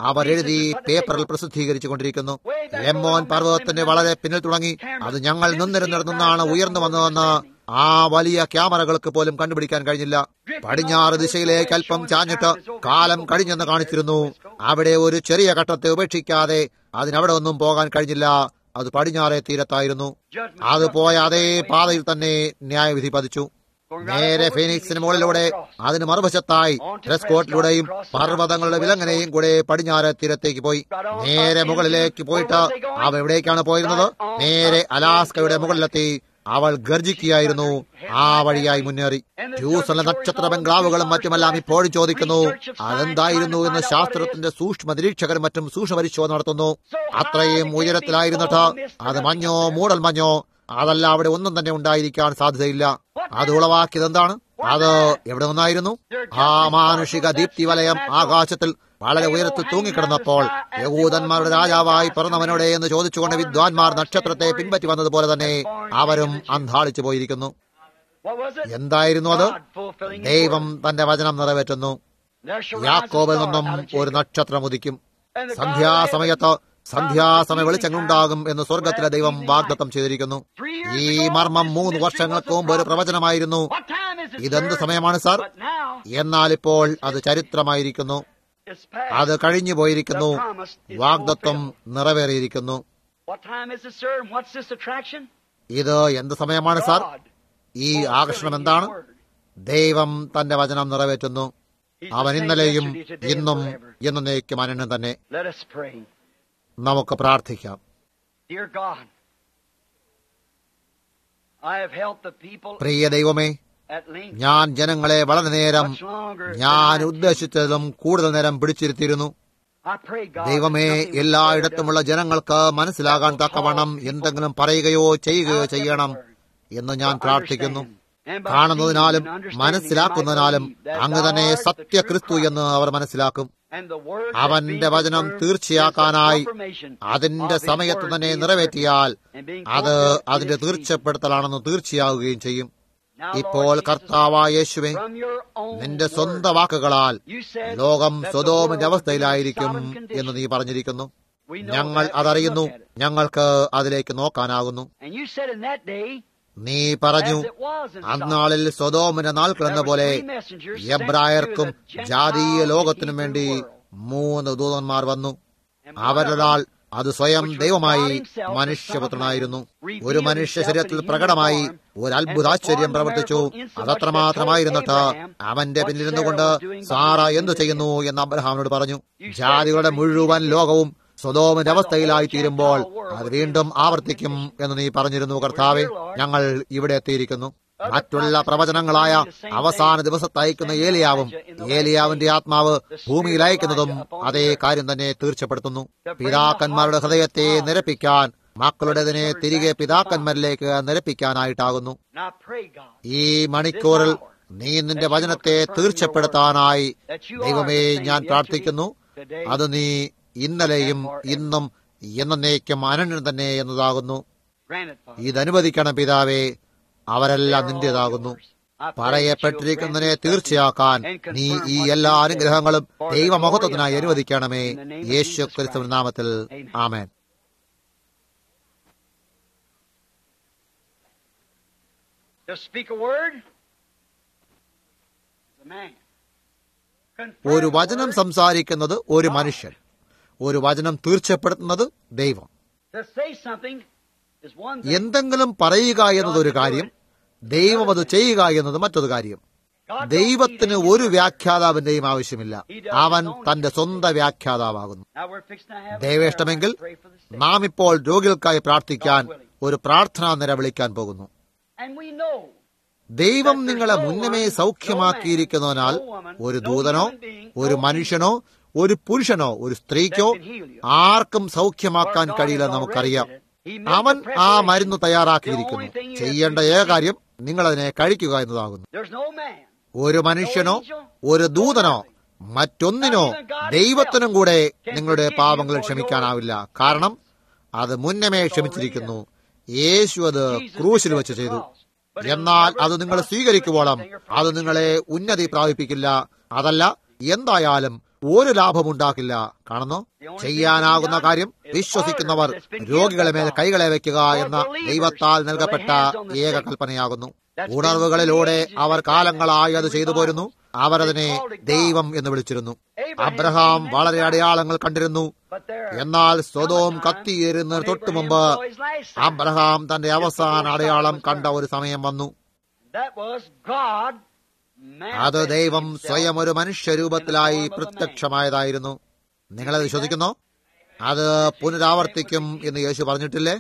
അവർ എഴുതി പേപ്പറിൽ പ്രസിദ്ധീകരിച്ചു കൊണ്ടിരിക്കുന്നു ലെമോൻ പർവ്വതത്തിന്റെ വളരെ പിന്നിൽ തുടങ്ങി അത് ഞങ്ങൾ നിന്നിരുന്നിടത്തു നിന്നാണ് ഉയർന്നു വന്നതെന്ന് ആ വലിയ ക്യാമറകൾക്ക് പോലും കണ്ടുപിടിക്കാൻ കഴിഞ്ഞില്ല പടിഞ്ഞാറ് ദിശയിലേക്ക് അല്പം ചാഞ്ഞിട്ട് കാലം കഴിഞ്ഞെന്ന് കാണിച്ചിരുന്നു അവിടെ ഒരു ചെറിയ ഘട്ടത്തെ ഉപേക്ഷിക്കാതെ അതിനവിടെ ഒന്നും പോകാൻ കഴിഞ്ഞില്ല അത് പടിഞ്ഞാറേ തീരത്തായിരുന്നു അത് പോയ അതേ പാതയിൽ തന്നെ ന്യായവിധി പതിച്ചു നേരെ ഫീനിക്സിന് മുകളിലൂടെ അതിന് മറുവശത്തായി ഡ്രസ്കോട്ടിലൂടെയും പർവ്വതങ്ങളുടെ വിലങ്ങനെയും കൂടെ പടിഞ്ഞാറ് തീരത്തേക്ക് പോയി നേരെ മുകളിലേക്ക് പോയിട്ട് അവ എവിടേക്കാണ് പോയിരുന്നത് നേരെ അലാസ്കയുടെ മുകളിലെത്തി അവൾ ഗർജിക്കുകയായിരുന്നു ആ വഴിയായി മുന്നേറി ജൂസല നക്ഷത്ര ബംഗ്ലാവുകളും മറ്റുമെല്ലാം ഇപ്പോഴും ചോദിക്കുന്നു അതെന്തായിരുന്നു എന്ന് ശാസ്ത്രത്തിന്റെ സൂക്ഷ്മ നിരീക്ഷകരും മറ്റും സൂക്ഷ്മ പരിശോധന നടത്തുന്നു അത്രയും ഉയരത്തിലായിരുന്നിട്ട് അത് മഞ്ഞോ മൂടൽ മഞ്ഞോ അതല്ല അവിടെ ഒന്നും തന്നെ ഉണ്ടായിരിക്കാൻ സാധ്യതയില്ല അത് ഉളവാക്കിയത് എന്താണ് അത് എവിടെ നിന്നായിരുന്നു ആ മാനുഷിക ദീപ്തി വലയം ആകാശത്തിൽ വളരെ ഉയരത്തിൽ തൂങ്ങിക്കിടന്നപ്പോൾ യഹൂദന്മാരുടെ രാജാവായി പിറന്നവനോടെ എന്ന് ചോദിച്ചുകൊണ്ട് വിദ്വാൻമാർ നക്ഷത്രത്തെ പിൻപറ്റി വന്നതുപോലെ തന്നെ അവരും അന്ധാളിച്ചു പോയിരിക്കുന്നു എന്തായിരുന്നു അത് ദൈവം തന്റെ വചനം നിറവേറ്റുന്നു യാക്കോബിൽ നിന്നും ഒരു നക്ഷത്രം ഉദിക്കും സന്ധ്യാസമയത്ത് സന്ധ്യാസമയ വെളിച്ചങ്ങളുണ്ടാകും എന്ന് സ്വർഗത്തിലെ ദൈവം വാഗ്ദത്തം ചെയ്തിരിക്കുന്നു ഈ മർമ്മം മൂന്ന് വർഷങ്ങൾക്ക് മുമ്പ് ഒരു പ്രവചനമായിരുന്നു ഇതെന്ത് സമയമാണ് സാർ എന്നാൽ ഇപ്പോൾ അത് ചരിത്രമായിരിക്കുന്നു അത് കഴിഞ്ഞു പോയിരിക്കുന്നു വാഗ്ദത്വം നിറവേറിയിരിക്കുന്നു ഇത് എന്ത് സമയമാണ് സാർ ഈ ആകർഷണം എന്താണ് ദൈവം തന്റെ വചനം നിറവേറ്റുന്നു അവൻ ഇന്നലെയും ഇന്നും എന്നേക്കും അനന്യം തന്നെ നമുക്ക് പ്രാർത്ഥിക്കാം പ്രിയ ദൈവമേ ഞാൻ ജനങ്ങളെ വളരെ നേരം ഞാൻ ഉദ്ദേശിച്ചതിലും കൂടുതൽ നേരം പിടിച്ചിരുത്തിയിരുന്നു ദൈവമേ എല്ലായിടത്തുമുള്ള ജനങ്ങൾക്ക് മനസ്സിലാകാൻ തക്കവണ്ണം എന്തെങ്കിലും പറയുകയോ ചെയ്യുകയോ ചെയ്യണം എന്ന് ഞാൻ പ്രാർത്ഥിക്കുന്നു കാണുന്നതിനാലും മനസ്സിലാക്കുന്നതിനാലും അങ്ങ് തന്നെ സത്യക്രിസ്തു എന്ന് അവർ മനസ്സിലാക്കും അവന്റെ വചനം തീർച്ചയാക്കാനായി അതിന്റെ സമയത്ത് തന്നെ നിറവേറ്റിയാൽ അത് അതിന്റെ തീർച്ചപ്പെടുത്തലാണെന്ന് തീർച്ചയാവുകയും ചെയ്യും ഇപ്പോൾ കർത്താവായ യേശുവെ നിന്റെ സ്വന്തം വാക്കുകളാൽ ലോകം സ്വതോമിന്റെ അവസ്ഥയിലായിരിക്കും എന്ന് നീ പറഞ്ഞിരിക്കുന്നു ഞങ്ങൾ അതറിയുന്നു ഞങ്ങൾക്ക് അതിലേക്ക് നോക്കാനാകുന്നു നീ പറഞ്ഞു അന്നാളിൽ സ്വതോമിന്റെ നാൾക്കെന്ന പോലെ എബ്രായർക്കും ജാതീയ ലോകത്തിനും വേണ്ടി മൂന്ന് ദൂതന്മാർ വന്നു അവരൊരാൾ അത് സ്വയം ദൈവമായി മനുഷ്യപുത്രനായിരുന്നു ഒരു മനുഷ്യ ശരീരത്തിൽ പ്രകടമായി ഒരു അത്ഭുതാശ്ചര്യം പ്രവർത്തിച്ചു അതത്രമാത്രമായിരുന്നിട്ട് അവന്റെ പിന്നിലിരുന്നുകൊണ്ട് സാറ എന്തു ചെയ്യുന്നു എന്ന് അബ്രഹാമിനോട് പറഞ്ഞു ജാതികളുടെ മുഴുവൻ ലോകവും സ്വതോമിന്റെ അവസ്ഥയിലായി തീരുമ്പോൾ അത് വീണ്ടും ആവർത്തിക്കും എന്ന് നീ പറഞ്ഞിരുന്നു കർത്താവെ ഞങ്ങൾ ഇവിടെ എത്തിയിരിക്കുന്നു മറ്റുള്ള പ്രവചനങ്ങളായ അവസാന ദിവസത്ത് അയക്കുന്ന ഏലിയാവും ഏലിയാവിന്റെ ആത്മാവ് ഭൂമിയിൽ അയക്കുന്നതും അതേ കാര്യം തന്നെ തീർച്ചപ്പെടുത്തുന്നു പിതാക്കന്മാരുടെ ഹൃദയത്തെ നിരപ്പിക്കാൻ മക്കളുടേതിനെ തിരികെ പിതാക്കന്മാരിലേക്ക് നിരപ്പിക്കാനായിട്ടാകുന്നു ഈ മണിക്കൂറിൽ നീ നിന്റെ വചനത്തെ തീർച്ചപ്പെടുത്താനായി ദൈവമേ ഞാൻ പ്രാർത്ഥിക്കുന്നു അത് നീ ഇന്നലെയും ഇന്നും എന്നേക്കും അനന്യൻ തന്നെ എന്നതാകുന്നു ഇതനുവദിക്കണം പിതാവേ അവരെല്ലാം നിന്റേതാകുന്നു പറയപ്പെട്ടിരിക്കുന്നതിനെ തീർച്ചയാക്കാൻ നീ ഈ എല്ലാ അനുഗ്രഹങ്ങളും ദൈവമഹത്വത്തിനായി അനുവദിക്കണമേ യേശു ക്രിസ്തു നാമത്തിൽ ആമേൻ ഒരു വചനം സംസാരിക്കുന്നത് ഒരു മനുഷ്യൻ ഒരു വചനം തീർച്ചപ്പെടുത്തുന്നത് ദൈവം എന്തെങ്കിലും പറയുക എന്നതൊരു കാര്യം ദൈവം അത് ചെയ്യുക എന്നത് മറ്റൊരു കാര്യം ദൈവത്തിന് ഒരു വ്യാഖ്യാതാവിന്റെയും ആവശ്യമില്ല അവൻ തന്റെ സ്വന്തം വ്യാഖ്യാതാവാകുന്നു ദൈവേഷ്ടമെങ്കിൽ നാം ഇപ്പോൾ രോഗികൾക്കായി പ്രാർത്ഥിക്കാൻ ഒരു പ്രാർത്ഥനാ നിര വിളിക്കാൻ പോകുന്നു ദൈവം നിങ്ങളെ മുന്നമേ സൗഖ്യമാക്കിയിരിക്കുന്നതിനാൽ ഒരു ദൂതനോ ഒരു മനുഷ്യനോ ഒരു പുരുഷനോ ഒരു സ്ത്രീക്കോ ആർക്കും സൗഖ്യമാക്കാൻ കഴിയില്ല നമുക്കറിയാം അവൻ ആ മരുന്ന് തയ്യാറാക്കിയിരിക്കുന്നു ചെയ്യേണ്ട ഏക കാര്യം നിങ്ങൾ അതിനെ കഴിക്കുക എന്നതാകുന്നു ഒരു മനുഷ്യനോ ഒരു ദൂതനോ മറ്റൊന്നിനോ ദൈവത്തിനും കൂടെ നിങ്ങളുടെ പാപങ്ങൾ ക്ഷമിക്കാനാവില്ല കാരണം അത് മുന്നമേ ക്ഷമിച്ചിരിക്കുന്നു യേശു അത് ക്രൂശിൽ വെച്ച് ചെയ്തു എന്നാൽ അത് നിങ്ങൾ സ്വീകരിക്കുവോളം അത് നിങ്ങളെ ഉന്നതി പ്രാപിപ്പിക്കില്ല അതല്ല എന്തായാലും ഒരു ലാഭമുണ്ടാക്കില്ല കാണുന്നു ചെയ്യാനാകുന്ന കാര്യം വിശ്വസിക്കുന്നവർ രോഗികളെ മേൽ കൈകളെ വയ്ക്കുക എന്ന ദൈവത്താൽ നൽകപ്പെട്ട ഏക കൽപ്പനയാകുന്നു ഉണർവുകളിലൂടെ അവർ കാലങ്ങളായി അത് ചെയ്തു പോരുന്നു അവർ അതിനെ ദൈവം എന്ന് വിളിച്ചിരുന്നു അബ്രഹാം വളരെ അടയാളങ്ങൾ കണ്ടിരുന്നു എന്നാൽ സ്വതവും കത്തിയേരുന്നതിന് തൊട്ടു മുമ്പ് അബ്രഹാം തന്റെ അവസാന അടയാളം കണ്ട ഒരു സമയം വന്നു അത് ദൈവം സ്വയം ഒരു മനുഷ്യരൂപത്തിലായി പ്രത്യക്ഷമായതായിരുന്നു നിങ്ങളത് വിശ്വസിക്കുന്നോ അത് പുനരാവർത്തിക്കും എന്ന് യേശു പറഞ്ഞിട്ടില്ലേ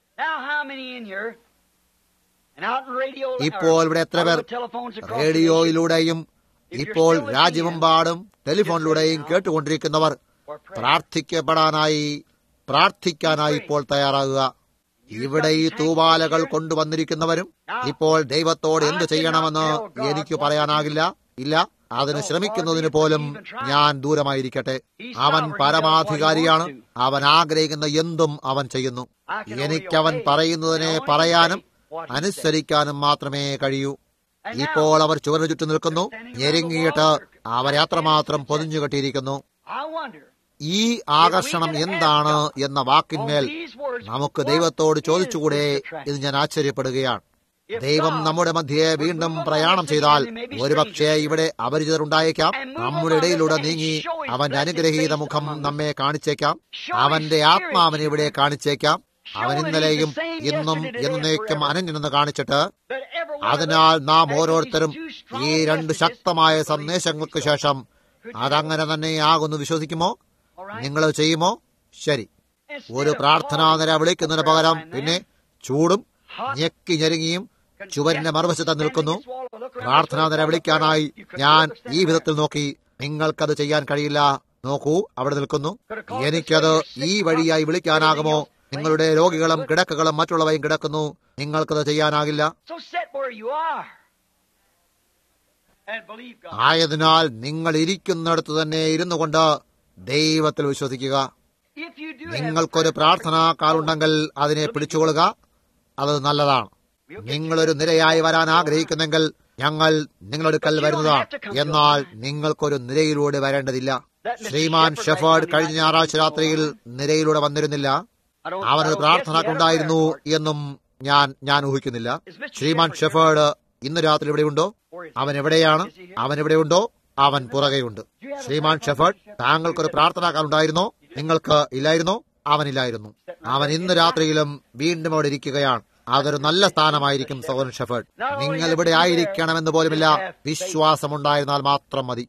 ഇപ്പോൾ ഇവിടെ എത്ര പേർ റേഡിയോയിലൂടെയും ഇപ്പോൾ രാജ്യമെമ്പാടും ടെലിഫോണിലൂടെയും കേട്ടുകൊണ്ടിരിക്കുന്നവർ പ്രാർത്ഥിക്കപ്പെടാനായി പ്രാർത്ഥിക്കാനായി ഇപ്പോൾ തയ്യാറാകുക ഇവിടെ ഈ തൂവാലകൾ കൊണ്ടുവന്നിരിക്കുന്നവരും ഇപ്പോൾ ദൈവത്തോട് എന്ത് ചെയ്യണമെന്ന് എനിക്ക് പറയാനാകില്ല ഇല്ല അതിന് ശ്രമിക്കുന്നതിന് പോലും ഞാൻ ദൂരമായിരിക്കട്ടെ അവൻ പരമാധികാരിയാണ് അവൻ ആഗ്രഹിക്കുന്ന എന്തും അവൻ ചെയ്യുന്നു എനിക്കവൻ പറയുന്നതിനെ പറയാനും അനുസരിക്കാനും മാത്രമേ കഴിയൂ ഇപ്പോൾ അവർ ചുവരിന് ചുറ്റും നിൽക്കുന്നു ഞെരുങ്ങിയിട്ട് അവരെ അത്രമാത്രം പൊതിഞ്ഞു കെട്ടിയിരിക്കുന്നു ഈ ആകർഷണം എന്താണ് എന്ന വാക്കിന്മേൽ നമുക്ക് ദൈവത്തോട് ചോദിച്ചുകൂടെ ഇത് ഞാൻ ആശ്ചര്യപ്പെടുകയാണ് ദൈവം നമ്മുടെ മധ്യയെ വീണ്ടും പ്രയാണം ചെയ്താൽ ഒരുപക്ഷെ ഇവിടെ അപരിചിതർ ഉണ്ടായേക്കാം നമ്മുടെ ഇടയിലൂടെ നീങ്ങി അവന്റെ അനുഗ്രഹീത മുഖം നമ്മെ കാണിച്ചേക്കാം അവന്റെ ആത്മാവിനെ ഇവിടെ കാണിച്ചേക്കാം അവൻ ഇന്നലെയും ഇന്നും എന്നേക്കും അനന്യനെന്ന് കാണിച്ചിട്ട് അതിനാൽ നാം ഓരോരുത്തരും ഈ രണ്ട് ശക്തമായ സന്ദേശങ്ങൾക്ക് ശേഷം അതങ്ങനെ തന്നെ ആകുന്നു വിശ്വസിക്കുമോ നിങ്ങൾ ചെയ്യുമോ ശരി ഒരു പ്രാർത്ഥനാ നിര വിളിക്കുന്നതിന് പകരം പിന്നെ ചൂടും ഞെക്കി ഞെരുങ്ങിയും ചുവരിന്റെ മറുവശത്ത് നിൽക്കുന്നു പ്രാർത്ഥനാ നിര വിളിക്കാനായി ഞാൻ ഈ വിധത്തിൽ നോക്കി നിങ്ങൾക്കത് ചെയ്യാൻ കഴിയില്ല നോക്കൂ അവിടെ നിൽക്കുന്നു എനിക്കത് ഈ വഴിയായി വിളിക്കാനാകുമോ നിങ്ങളുടെ രോഗികളും കിടക്കകളും മറ്റുള്ളവയും കിടക്കുന്നു നിങ്ങൾക്കത് ചെയ്യാനാകില്ല ആയതിനാൽ നിങ്ങൾ ഇരിക്കുന്നിടത്ത് തന്നെ ഇരുന്നു കൊണ്ട് ദൈവത്തിൽ വിശ്വസിക്കുക നിങ്ങൾക്കൊരു പ്രാർത്ഥനാക്കാറുണ്ടെങ്കിൽ അതിനെ പിടിച്ചുകൊള്ളുക അത് നല്ലതാണ് നിങ്ങളൊരു നിരയായി വരാൻ ആഗ്രഹിക്കുന്നെങ്കിൽ ഞങ്ങൾ നിങ്ങളെടുക്കൽ വരുന്നതാണ് എന്നാൽ നിങ്ങൾക്കൊരു നിരയിലൂടെ വരേണ്ടതില്ല ശ്രീമാൻ ഷെഫേർഡ് കഴിഞ്ഞ ഞായറാഴ്ച രാത്രിയിൽ നിരയിലൂടെ വന്നിരുന്നില്ല അവനൊരു പ്രാർത്ഥനക്കുണ്ടായിരുന്നു എന്നും ഞാൻ ഞാൻ ഊഹിക്കുന്നില്ല ശ്രീമാൻ ഷെഫേർഡ് ഇന്ന് രാത്രി ഇവിടെയുണ്ടോ അവൻ എവിടെയാണ് അവൻ എവിടെയുണ്ടോ അവൻ പുറകെയുണ്ട് ശ്രീമാൻ ഷെഫേർഡ് താങ്കൾക്കൊരു പ്രാർത്ഥനാക്കാരുണ്ടായിരുന്നോ നിങ്ങൾക്ക് ഇല്ലായിരുന്നോ അവനില്ലായിരുന്നു അവൻ ഇന്ന് രാത്രിയിലും വീണ്ടും അവിടെ ഇരിക്കുകയാണ് അതൊരു നല്ല സ്ഥാനമായിരിക്കും സഹോദരൻ ഷെഫേർഡ് നിങ്ങൾ ഇവിടെ ആയിരിക്കണമെന്ന് പോലുമില്ല വിശ്വാസമുണ്ടായിരുന്നാൽ മാത്രം മതി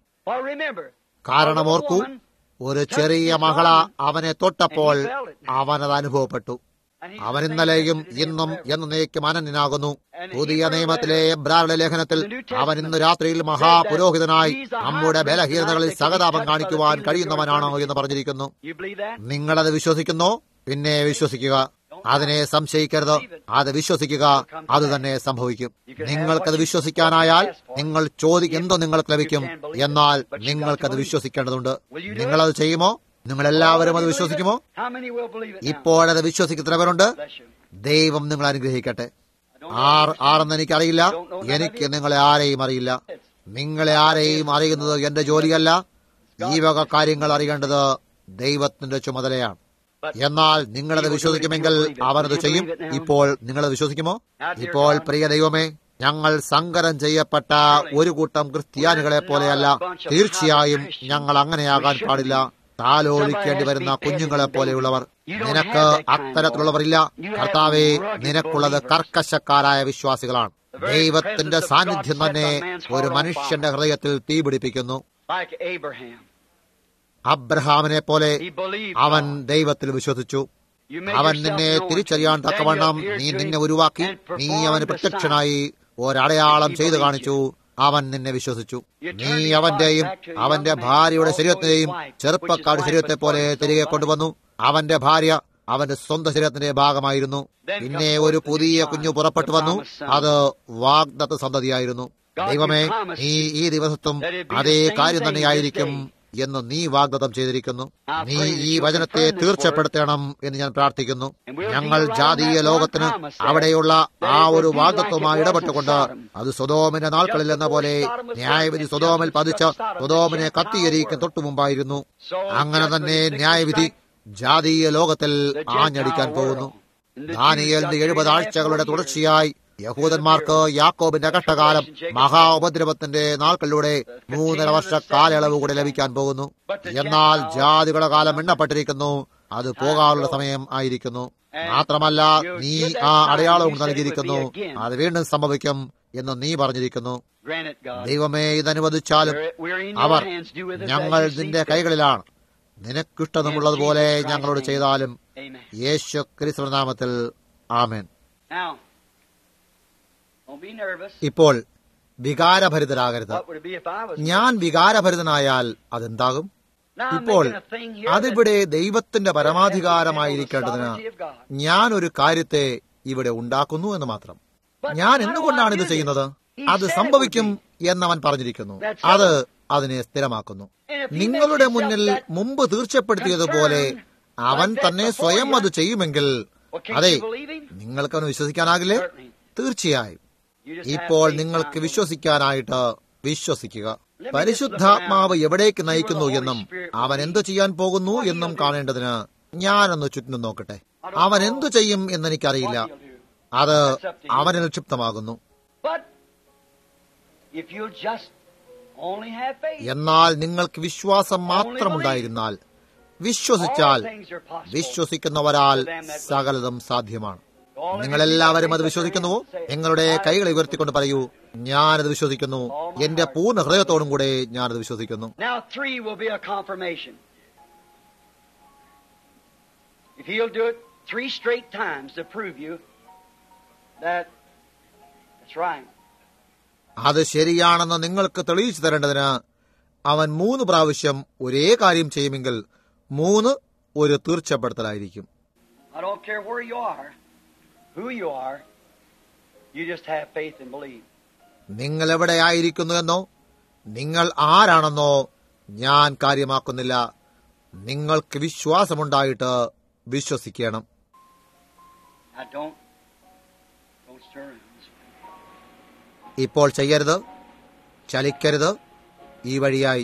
കാരണം ഓർക്കൂ ഒരു ചെറിയ മകള അവനെ തൊട്ടപ്പോൾ അവനത് അനുഭവപ്പെട്ടു അവൻ ഇന്നലെയും ഇന്നും എന്നേക്കും അനന്യനാകുന്നു പുതിയ നിയമത്തിലെ എബ്രാരുടെ ലേഖനത്തിൽ അവൻ ഇന്ന് രാത്രിയിൽ മഹാപുരോഹിതനായി നമ്മുടെ ബലഹീനതകളിൽ സഹതാപം കാണിക്കുവാൻ കഴിയുന്നവനാണോ എന്ന് പറഞ്ഞിരിക്കുന്നു നിങ്ങളത് വിശ്വസിക്കുന്നോ പിന്നെ വിശ്വസിക്കുക അതിനെ സംശയിക്കരുത് അത് വിശ്വസിക്കുക അത് തന്നെ സംഭവിക്കും നിങ്ങൾക്കത് വിശ്വസിക്കാനായാൽ നിങ്ങൾ ചോദി എന്തോ നിങ്ങൾക്ക് ലഭിക്കും എന്നാൽ നിങ്ങൾക്കത് വിശ്വസിക്കേണ്ടതുണ്ട് നിങ്ങളത് ചെയ്യുമോ നിങ്ങൾ എല്ലാവരും അത് വിശ്വസിക്കുമോ ഇപ്പോഴത് വിശ്വസിക്കുന്നവരുണ്ട് ദൈവം നിങ്ങൾ അനുഗ്രഹിക്കട്ടെ ആർ ആരെന്ന് എനിക്കറിയില്ല എനിക്ക് നിങ്ങളെ ആരെയും അറിയില്ല നിങ്ങളെ ആരെയും അറിയുന്നത് എന്റെ ജോലിയല്ല ഈ വക കാര്യങ്ങൾ അറിയേണ്ടത് ദൈവത്തിന്റെ ചുമതലയാണ് എന്നാൽ നിങ്ങളത് വിശ്വസിക്കുമെങ്കിൽ അവനത് ചെയ്യും ഇപ്പോൾ നിങ്ങളത് വിശ്വസിക്കുമോ ഇപ്പോൾ പ്രിയ ദൈവമേ ഞങ്ങൾ സങ്കരം ചെയ്യപ്പെട്ട ഒരു കൂട്ടം ക്രിസ്ത്യാനികളെ പോലെയല്ല തീർച്ചയായും ഞങ്ങൾ അങ്ങനെയാകാൻ പാടില്ല താലോലിക്കേണ്ടി വരുന്ന കുഞ്ഞുങ്ങളെ പോലെയുള്ളവർ നിനക്ക് അത്തരത്തിലുള്ളവരില്ല കർത്താവെ നിനക്കുള്ളത് കർക്കശക്കാരായ വിശ്വാസികളാണ് ദൈവത്തിന്റെ സാന്നിധ്യം തന്നെ ഒരു മനുഷ്യന്റെ ഹൃദയത്തിൽ തീപിടിപ്പിക്കുന്നു അബ്രഹാമിനെ പോലെ അവൻ ദൈവത്തിൽ വിശ്വസിച്ചു അവൻ നിന്നെ തിരിച്ചറിയാൻ തക്കവണ്ണം നീ നിന്നെ ഉരുവാക്കി നീ അവന് പ്രത്യക്ഷനായി ഒരടയാളം ചെയ്തു കാണിച്ചു അവൻ നിന്നെ വിശ്വസിച്ചു നീ അവന്റെയും അവന്റെ ഭാര്യയുടെ ശരീരത്തെയും ചെറുപ്പക്കാരുടെ ശരീരത്തെ പോലെ തിരികെ കൊണ്ടുവന്നു അവന്റെ ഭാര്യ അവന്റെ സ്വന്തം ശരീരത്തിന്റെ ഭാഗമായിരുന്നു പിന്നെ ഒരു പുതിയ കുഞ്ഞു പുറപ്പെട്ടു വന്നു അത് വാഗ്ദത്ത സന്തതിയായിരുന്നു ദൈവമേ നീ ഈ ദിവസത്തും അതേ കാര്യം തന്നെയായിരിക്കും എന്ന് നീ വാഗ്ദത്തം ചെയ്തിരിക്കുന്നു നീ ഈ വചനത്തെ തീർച്ചപ്പെടുത്തണം എന്ന് ഞാൻ പ്രാർത്ഥിക്കുന്നു ഞങ്ങൾ ജാതീയ ലോകത്തിന് അവിടെയുള്ള ആ ഒരു വാഗ്ദത്വമായി ഇടപെട്ടുകൊണ്ട് അത് സ്വതോമിന്റെ നാൾക്കളിൽ എന്ന പോലെ ന്യായവിധി സ്വതോമിൽ പതിച്ച സ്വതോമിനെ കത്തിയരിക്കും തൊട്ടു മുമ്പായിരുന്നു അങ്ങനെ തന്നെ ന്യായവിധി ജാതീയ ലോകത്തിൽ ആഞ്ഞടിക്കാൻ പോകുന്നു ദാനിയേലിന്റെ എഴുപത് ആഴ്ചകളുടെ തുടർച്ചയായി യഹൂദന്മാർക്ക് യാക്കോബിന്റെ കഷ്ടകാലം മഹാ ഉപദ്രവത്തിന്റെ നാൾക്കളിലൂടെ മൂന്നര വർഷ കാലയളവ് കൂടെ ലഭിക്കാൻ പോകുന്നു എന്നാൽ ജാതികളുടെ കാലം എണ്ണപ്പെട്ടിരിക്കുന്നു അത് പോകാനുള്ള സമയം ആയിരിക്കുന്നു മാത്രമല്ല നീ ആ അടയാളവും നൽകിയിരിക്കുന്നു അത് വീണ്ടും സംഭവിക്കും എന്ന് നീ പറഞ്ഞിരിക്കുന്നു Grant it, God. ദൈവമേ ഇതനുവദിച്ചാലും We're, we're in our your hands. Do with us as ഞങ്ങൾ you see നിന്റെ fit. കൈകളിലാണ് നിനക്കിഷ്ടമുള്ളതുപോലെ ഞങ്ങളോട് ചെയ്താലും Amen. Yeshu ക്രിസ്തുനാമത്തിൽ amen Now, don't be nervous. ഇപ്പോൾ വികാരഭരിതരാകരുത് What would it be if I was? ഞാൻ വികാരഭരിതനായാൽ അതെന്താകും Now I'm ഇപ്പോൾ making a thing here അതിവിടെ ദൈവത്തിന്റെ that- പരമാധികാരമായിരിക്കേണ്ടതിന് the sovereignty of God. ഞാൻ ഒരു കാര്യത്തെ ഇവിടെ ഉണ്ടാക്കുന്നു എന്ന് മാത്രം ഞാൻ എന്തുകൊണ്ടാണ് ഇത് ചെയ്യുന്നത് അത് സംഭവിക്കും എന്നവൻ പറഞ്ഞിരിക്കുന്നു അത് അതിനെ സ്ഥിരമാക്കുന്നു നിങ്ങളുടെ മുന്നിൽ മുമ്പ് തീർച്ചപ്പെടുത്തിയതുപോലെ അവൻ തന്നെ സ്വയം അത് ചെയ്യുമെങ്കിൽ Well, can't അതെ you believe him? നിങ്ങൾക്ക് അവന് വിശ്വസിക്കാനാകില്ലേ Certainly. തീർച്ചയായും You just have ഇപ്പോൾ faith നിങ്ങൾക്ക് now. വിശ്വസിക്കാനായിട്ട് വിശ്വസിക്കുക പരിശുദ്ധാത്മാവ് എവിടേക്ക് നയിക്കുന്നു എന്നും അവൻ എന്തു ചെയ്യാൻ പോകുന്നു എന്നും കാണേണ്ടതിന് ഞാനൊന്ന് ചുറ്റും നോക്കട്ടെ അവൻ എന്തു ചെയ്യും എന്നെനിക്കറിയില്ല What he'll do. അത് അവന് നിക്ഷിപ്തമാകുന്നു But if you'll just only have faith, എന്നാൽ നിങ്ങൾക്ക് വിശ്വാസം മാത്രമുണ്ടായിരുന്നാൽ വിശ്വസിച്ചാൽ all things are possible. വിശ്വസിക്കുന്നവരാൽ സകലതും സാധ്യമാണ് നിങ്ങളെല്ലാവരും അത് വിശ്വസിക്കുന്നുവോ നിങ്ങളുടെ കൈകൾ ഉയർത്തിക്കൊണ്ട് പറയൂ ഞാനത് വിശ്വസിക്കുന്നു എന്റെ പൂർണ്ണ ഹൃദയത്തോടും കൂടെ ഞാനത് വിശ്വസിക്കുന്നു Now three will be a confirmation. If he'll do it three straight times to prove you that that's right. അത് ശരിയാണെന്ന് നിങ്ങൾക്ക് തെളിയിച്ചു തരേണ്ടതിന് അവൻ മൂന്ന് പ്രാവശ്യം ഒരേ കാര്യം ചെയ്യുമെങ്കിൽ മൂന്ന് ഒരു തീർച്ചപ്പെടുത്തലായിരിക്കും I don't care where you are, who you are, you just have faith and believe. നിങ്ങൾ എവിടെയായിരിക്കുന്നു എന്നോ നിങ്ങൾ ആരാണെന്നോ ഞാൻ കാര്യമാക്കുന്നില്ല നിങ്ങൾക്ക് വിശ്വാസമുണ്ടായിട്ട് വിശ്വസിക്കണം Now don't don't stir around. ഇപ്പോൾ ചെയ്യരുത് ചലിക്കരുത് ഈ വഴിയായി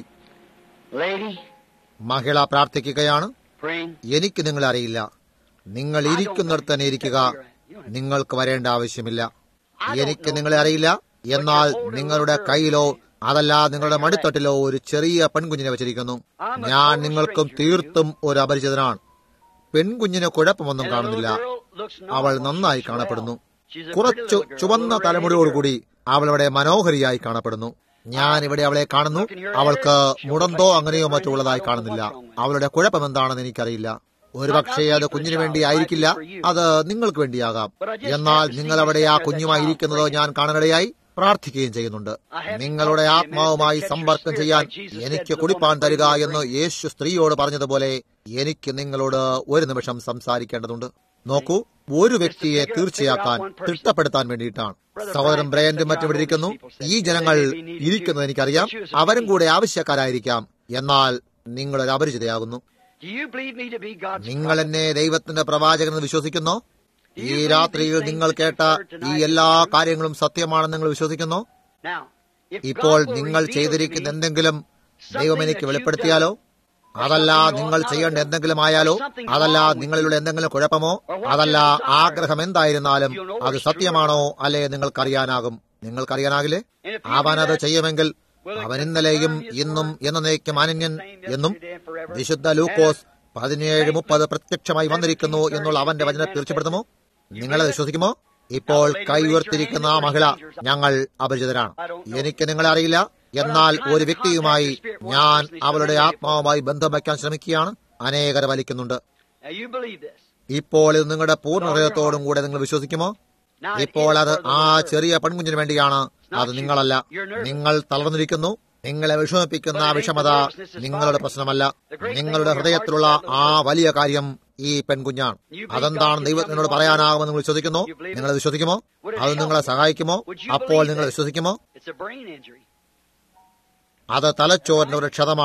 Lady, മഹിള പ്രാർത്ഥിക്കുകയാണ് praying. എനിക്ക് നിങ്ങളെ അറിയില്ല നിങ്ങൾ ഇരിക്കുന്നിടത്ത് തന്നെ ഇരിക്കുക നിങ്ങൾക്ക് വരേണ്ട ആവശ്യമില്ല എനിക്ക് നിങ്ങളെ അറിയില്ല എന്നാൽ നിങ്ങളുടെ കയ്യിലോ അതല്ല നിങ്ങളുടെ മടിത്തട്ടിലോ ഒരു ചെറിയ പെൺകുഞ്ഞിനെ വെച്ചിരിക്കുന്നു ഞാൻ നിങ്ങൾക്കും തീർത്തും ഒരു അപരിചിതനാണ് പെൺകുഞ്ഞിന് കുഴപ്പമൊന്നും കാണുന്നില്ല അവൾ നന്നായി കാണപ്പെടുന്നു കുറച്ചു ചുവന്ന തലമുടിയോടുകൂടി അവൾ ഇവിടെ മനോഹരിയായി കാണപ്പെടുന്നു ഞാൻ ഇവിടെ അവളെ കാണുന്നു അവൾക്ക് മുടന്തോ അങ്ങനെയോ മറ്റോ ഉള്ളതായി കാണുന്നില്ല അവളുടെ കുഴപ്പം എന്താണെന്ന് എനിക്കറിയില്ല ഒരുപക്ഷെ അത് കുഞ്ഞിന് വേണ്ടി ആയിരിക്കില്ല അത് നിങ്ങൾക്ക് വേണ്ടിയാകാം എന്നാൽ നിങ്ങൾ അവിടെ ആ കുഞ്ഞുമായി ഇരിക്കുന്നത് ഞാൻ കാണാനിടയായി പ്രാർത്ഥിക്കുകയും ചെയ്യുന്നുണ്ട് നിങ്ങളുടെ ആത്മാവുമായി സമ്പർക്കം ചെയ്യാൻ എനിക്ക് കുടിപ്പാൻ തരിക എന്ന് യേശു സ്ത്രീയോട് പറഞ്ഞതുപോലെ എനിക്ക് നിങ്ങളോട് ഒരു നിമിഷം സംസാരിക്കേണ്ടതുണ്ട് നോക്കൂ ഒരു വ്യക്തിയെ തീർച്ചയാക്കാൻ തിട്ടപ്പെടുത്താൻ വേണ്ടിയിട്ടാണ് സഹോദരൻ ബ്രയന്റും മറ്റും ഇവിടെ ഇരിക്കുന്നു ഈ ജനങ്ങൾ ഇരിക്കുന്നത് എനിക്കറിയാം അവരും കൂടെ ആവശ്യക്കാരായിരിക്കാം എന്നാൽ നിങ്ങളൊരു അപരിചിതയാകുന്നു Do you believe me to be God's നിങ്ങൾ prophet? എന്നെ ദൈവത്തിന്റെ പ്രവാചകനെന്ന് വിശ്വസിക്കുന്നോ ഈ രാത്രിയിൽ നിങ്ങൾ കേട്ട ഈ എല്ലാ കാര്യങ്ങളും സത്യമാണെന്ന് നിങ്ങൾ വിശ്വസിക്കുന്നോ Now, if ഇപ്പോൾ God will നിങ്ങൾ reveal ചെയ്തിരിക്കുന്ന to me എന്തെങ്കിലും ദൈവം എനിക്ക് വെളിപ്പെടുത്തിയാലോ അതല്ല നിങ്ങൾ ചെയ്യേണ്ട എന്തെങ്കിലും ആയാലോ അതല്ല നിങ്ങളിലുള്ള എന്തെങ്കിലും കുഴപ്പമോ അതല്ല ആഗ്രഹം എന്തായിരുന്നാലും അത് സത്യമാണോ അല്ലേ നിങ്ങൾക്കറിയാനാകും നിങ്ങൾക്കറിയാനാകില്ലേ അവൻ അത് ചെയ്യുമെങ്കിൽ അവൻ ഇന്നലെയും ഇന്നും എന്നേക്കും അനന്യൻ എന്നും വിശുദ്ധ ലൂക്കോസ് പതിനേഴ് മുപ്പത് പ്രത്യക്ഷമായി വന്നിരിക്കുന്നു എന്നുള്ള അവന്റെ വചനം തീർച്ചപ്പെടുത്തുമോ നിങ്ങളെ വിശ്വസിക്കുമോ ഇപ്പോൾ കൈ ഉയർത്തിരിക്കുന്ന ആ മഹിള ഞങ്ങൾ അപരിചിതരാണ് എനിക്ക് നിങ്ങളെ അറിയില്ല എന്നാൽ ഒരു വ്യക്തിയുമായി ഞാൻ അവളുടെ ആത്മാവുമായി ബന്ധം വയ്ക്കാൻ ശ്രമിക്കുകയാണ് അനേകരെ വലിക്കുന്നുണ്ട് Now you believe this. ഇപ്പോൾ ഇത് നിങ്ങളുടെ പൂർണ്ണ ഹൃദയത്തോടും കൂടെ നിങ്ങൾ വിശ്വസിക്കുമോ Now it ഇപ്പോൾ is അത് for the ആ little girl. ചെറിയ പെൺകുഞ്ഞിന് വേണ്ടിയാണ് അത് നിങ്ങളല്ല നിങ്ങൾ തളർന്നിരിക്കുന്നു നിങ്ങളെ വിഷമിപ്പിക്കുന്ന ആ വിഷമത നിങ്ങളുടെ പ്രശ്നമല്ല നിങ്ങളുടെ ഹൃദയത്തിലുള്ള ആ വലിയ കാര്യം ഈ പെൺകുഞ്ഞാണ് അതെന്താണ് ദൈവത്തിനോട് പറയാനാകുമെന്ന് നിങ്ങൾ വിശ്വസിക്കുന്നു നിങ്ങൾ വിശ്വസിക്കുമോ അത് നിങ്ങളെ സഹായിക്കുമോ അപ്പോൾ നിങ്ങൾ വിശ്വസിക്കുമോ It's a brain injury. അത് തലച്ചോറിന്റെ ഒരു ക്ഷതമാണ്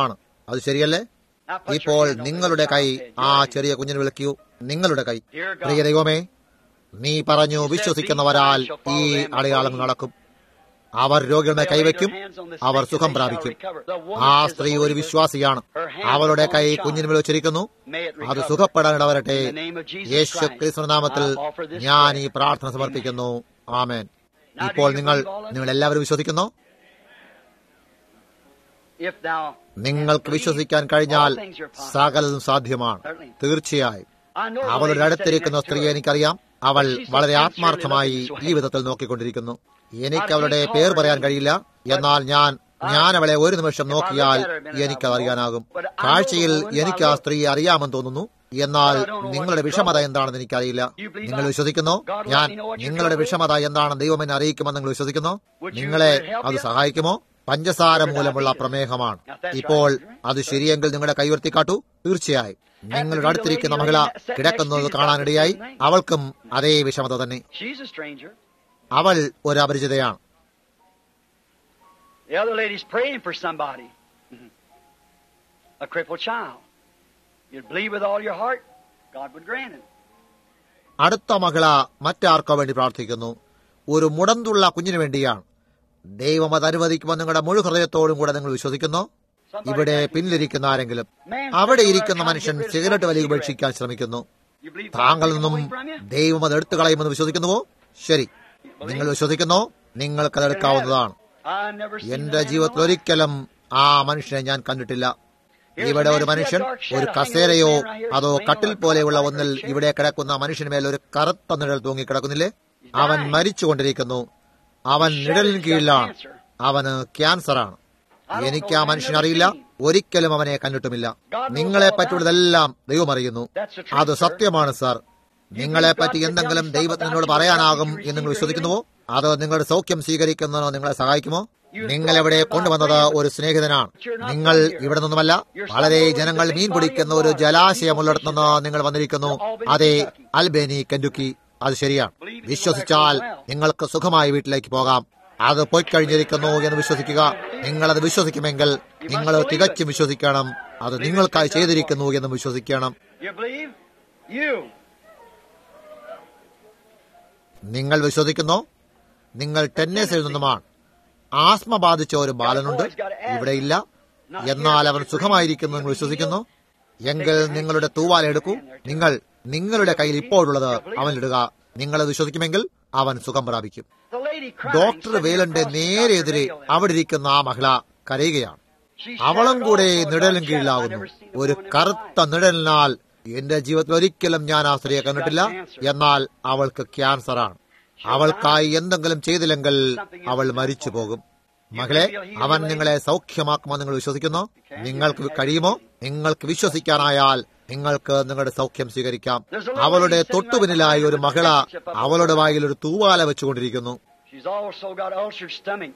അത് ശരിയല്ലേ Now put your ഇപ്പോൾ hand on നിങ്ങളുടെ the കൈ child's head. ആ Your hand. ചെറിയ കുഞ്ഞിന് വിളിക്കൂ നിങ്ങളുടെ കൈ Dear God, പ്രിയ ദൈവമേ നീ പറഞ്ഞു വിശ്വസിക്കുന്നവരാൽ ഈ അടയാളം നടക്കും അവർ രോഗികളുടെ കൈവയ്ക്കും അവർ സുഖം പ്രാപിക്കും ആ സ്ത്രീ ഒരു വിശ്വാസിയാണ് അവളുടെ കൈ കുഞ്ഞിന് മേൽ വെച്ചിരിക്കുന്നു May it അത് recover. സുഖപ്പെടാൻ ഇടവരട്ടെ In the name of Jesus Yeshu Christ, ക്രിസ്തു നാമത്തിൽ I offer this ഞാൻ ഈ prayer. പ്രാർത്ഥന സമർപ്പിക്കുന്നു ആമേൻ Now, ഇപ്പോൾ do you നിങ്ങൾ believe all of it? നിങ്ങൾ എല്ലാവരും വിശ്വസിക്കുന്നു If thou നിങ്ങൾക്ക് വിശ്വസിക്കാൻ കഴിഞ്ഞാൽ സകലതും സാധ്യമാണ് തീർച്ചയായും I know the അവളുടെ lady അടുത്തിരിക്കുന്ന sitting next to സ്ത്രീയെ her. എനിക്കറിയാം അവൾ വളരെ ആത്മാർത്ഥമായി ഈ വിധത്തിൽ നോക്കിക്കൊണ്ടിരിക്കുന്നു എനിക്ക് അവളുടെ പേർ പറയാൻ കഴിയില്ല എന്നാൽ ഞാൻ ഞാൻ അവളെ ഒരു നിമിഷം നോക്കിയാൽ എനിക്കത് അറിയാനാകും കാഴ്ചയിൽ എനിക്ക് ആ സ്ത്രീയെ അറിയാമെന്ന് തോന്നുന്നു എന്നാൽ നിങ്ങളുടെ വിഷമത എന്താണെന്ന് എനിക്കറിയില്ല നിങ്ങൾ വിശ്വസിക്കുന്നു ഞാൻ നിങ്ങളുടെ വിഷമത എന്താണെന്ന് ദൈവം എന്നെ അറിയിക്കുമെന്ന് നിങ്ങൾ വിശ്വസിക്കുന്നു നിങ്ങളെ അത് സഹായിക്കുമോ പഞ്ചസാര മൂലമുള്ള പ്രമേഹമാണ് ഇപ്പോൾ അത് ശരിയെങ്കിൽ നിങ്ങളുടെ കൈവർത്തി കാട്ടൂ തീർച്ചയായും നിങ്ങളുടെ അടുത്തിരിക്കുന്ന മഹിള കിടക്കുന്നത് കാണാനിടയായി അവൾക്കും അതേ വിഷമത തന്നെ She's a stranger. അവൾ ഒരു അപരിചിതയാണ് The other lady's praying for somebody. Mhm. A crippled child. You'd believe with all your heart, God would grant it. അടുത്ത മഹിള മറ്റാർക്കോ വേണ്ടി പ്രാർത്ഥിക്കുന്നു ഒരു മുടന്തുള്ള കുഞ്ഞിനു വേണ്ടിയാണ് ദൈവം അത് അനുവദിക്കുമെന്ന് നിങ്ങളുടെ മുഴു ഹൃദയത്തോടും കൂടെ നിങ്ങൾ വിശ്വസിക്കുന്നു ഇവിടെ പിന്നിലിരിക്കുന്ന ആരെങ്കിലും അവിടെ ഇരിക്കുന്ന മനുഷ്യൻ സിഗരറ്റ് വലി ഉപേക്ഷിക്കാൻ ശ്രമിക്കുന്നു You believe താങ്കളിൽ God will നിന്നും take it away from you? ദൈവം അത് എടുത്തു കളയുമെന്ന് വിശ്വസിക്കുന്നുവോ ശരി നിങ്ങൾ വിശ്വസിക്കുന്നോ നിങ്ങൾക്കത് എടുക്കാവുന്നതാണ് I've never seen എന്റെ that in my ജീവിതത്തിൽ life. ഒരിക്കലും ആ മനുഷ്യനെ ഞാൻ കണ്ടിട്ടില്ല ഇവിടെ ഒരു മനുഷ്യൻ ഒരു കസേരയോ അതോ കട്ടിൽ പോലെയുള്ള ഒന്നിൽ ഇവിടെ കിടക്കുന്ന മനുഷ്യന് ഒരു കറുത്ത നിഴൽ തൂങ്ങി കിടക്കുന്നില്ലേ അവൻ മരിച്ചുകൊണ്ടിരിക്കുന്നു അവൻ നിഴലിന് കീഴിലാണ് അവന് ക്യാൻസറാണ് എനിക്ക് ആ മനുഷ്യനെ അറിയില്ല ഒരിക്കലും അവനെ കണ്ടിട്ടുമില്ല നിങ്ങളെ പറ്റിയുള്ളതെല്ലാം ദൈവം അറിയുന്നു അത് സത്യമാണ് സാർ നിങ്ങളെ പറ്റി എന്തെങ്കിലും ദൈവത്തിനോട് പറയാനാകും എന്ന് നിങ്ങൾ വിശ്വസിക്കുന്നുവോ അത് നിങ്ങളുടെ സൗഖ്യം സ്വീകരിക്കുന്നതിനോ നിങ്ങളെ സഹായിക്കുമോ നിങ്ങൾ ഇവിടെ കൊണ്ടുവന്നത് ഒരു സ്നേഹിതനാണ് നിങ്ങൾ ഇവിടെ നിന്നുമല്ല വളരെ ജനങ്ങൾ മീൻ പിടിക്കുന്ന ഒരു ജലാശയമുള്ളിടത്ത് നിന്ന് നിങ്ങൾ വന്നിരിക്കുന്നു അതെ അൽബേനി കെൻഡുക്കി അത് ശരിയാണ് വിശ്വസിച്ചാൽ നിങ്ങൾക്ക് സുഖമായി വീട്ടിലേക്ക് പോകാം അത് പോയിക്കഴിഞ്ഞിരിക്കുന്നു എന്ന് വിശ്വസിക്കുക നിങ്ങളത് വിശ്വസിക്കുമെങ്കിൽ നിങ്ങൾ തികച്ചും വിശ്വസിക്കണം അത് നിങ്ങൾക്കായി ചെയ്തിരിക്കുന്നു എന്ന് വിശ്വസിക്കണം You believe? You. നിങ്ങൾ വിശ്വസിക്കുന്നു നിങ്ങൾ ടെന്നീസിൽ നിന്നുമാണ് ആസ്മ ബാധിച്ച ഒരു ബാലനുണ്ട് ഇവിടെ ഇല്ല എന്നാൽ അവൻ സുഖമായിരിക്കുന്നു എന്ന് വിശ്വസിക്കുന്നു എങ്കിൽ നിങ്ങളുടെ തൂവാല എടുക്കൂ നിങ്ങൾ നിങ്ങളുടെ കയ്യിൽ ഇപ്പോഴുള്ളത് അവനിടുക നിങ്ങളത് വിശ്വസിക്കുമെങ്കിൽ അവൻ സുഖം പ്രാപിക്കും The lady crying, doctor sitting വേലന്റെ across the നേരെ doctor എതിരെ Vale. അവിടെ ഇരിക്കുന്ന ആ മഹിള കരയുകയാണ് She അവളും shouted കൂടെ also, നിഴലിൻ "God, കീഴിലാകുന്നു I've never seen a ഒരു woman in my കറുത്ത life." നിഴലിനാൽ എന്റെ ജീവിതത്തിൽ ഒരിക്കലും ഞാൻ ആ സ്ത്രീയെ കണ്ടിട്ടില്ല എന്നാൽ അവൾക്ക് ക്യാൻസറാണ് അവൾക്കായി എന്തെങ്കിലും ചെയ്തില്ലെങ്കിൽ അവൾ മരിച്ചു പോകും മകളെ അവൻ നിങ്ങളെ സൗഖ്യമാക്കുമെന്ന് നിങ്ങൾ വിശ്വസിക്കുന്നു നിങ്ങൾക്ക് കഴിയുമോ നിങ്ങൾക്ക് വിശ്വസിക്കാനായാൽ നിങ്ങൾക്ക് നിങ്ങളുടെ സൗഖ്യം സ്വീകരിക്കാം അവളുടെ തൊട്ടുപിന്നിലായി ഒരു മഹിള അവളുടെ വായിൽ ഒരു തൂവാല വെച്ചുകൊണ്ടിരിക്കുന്നു She's also got ulcered stomach.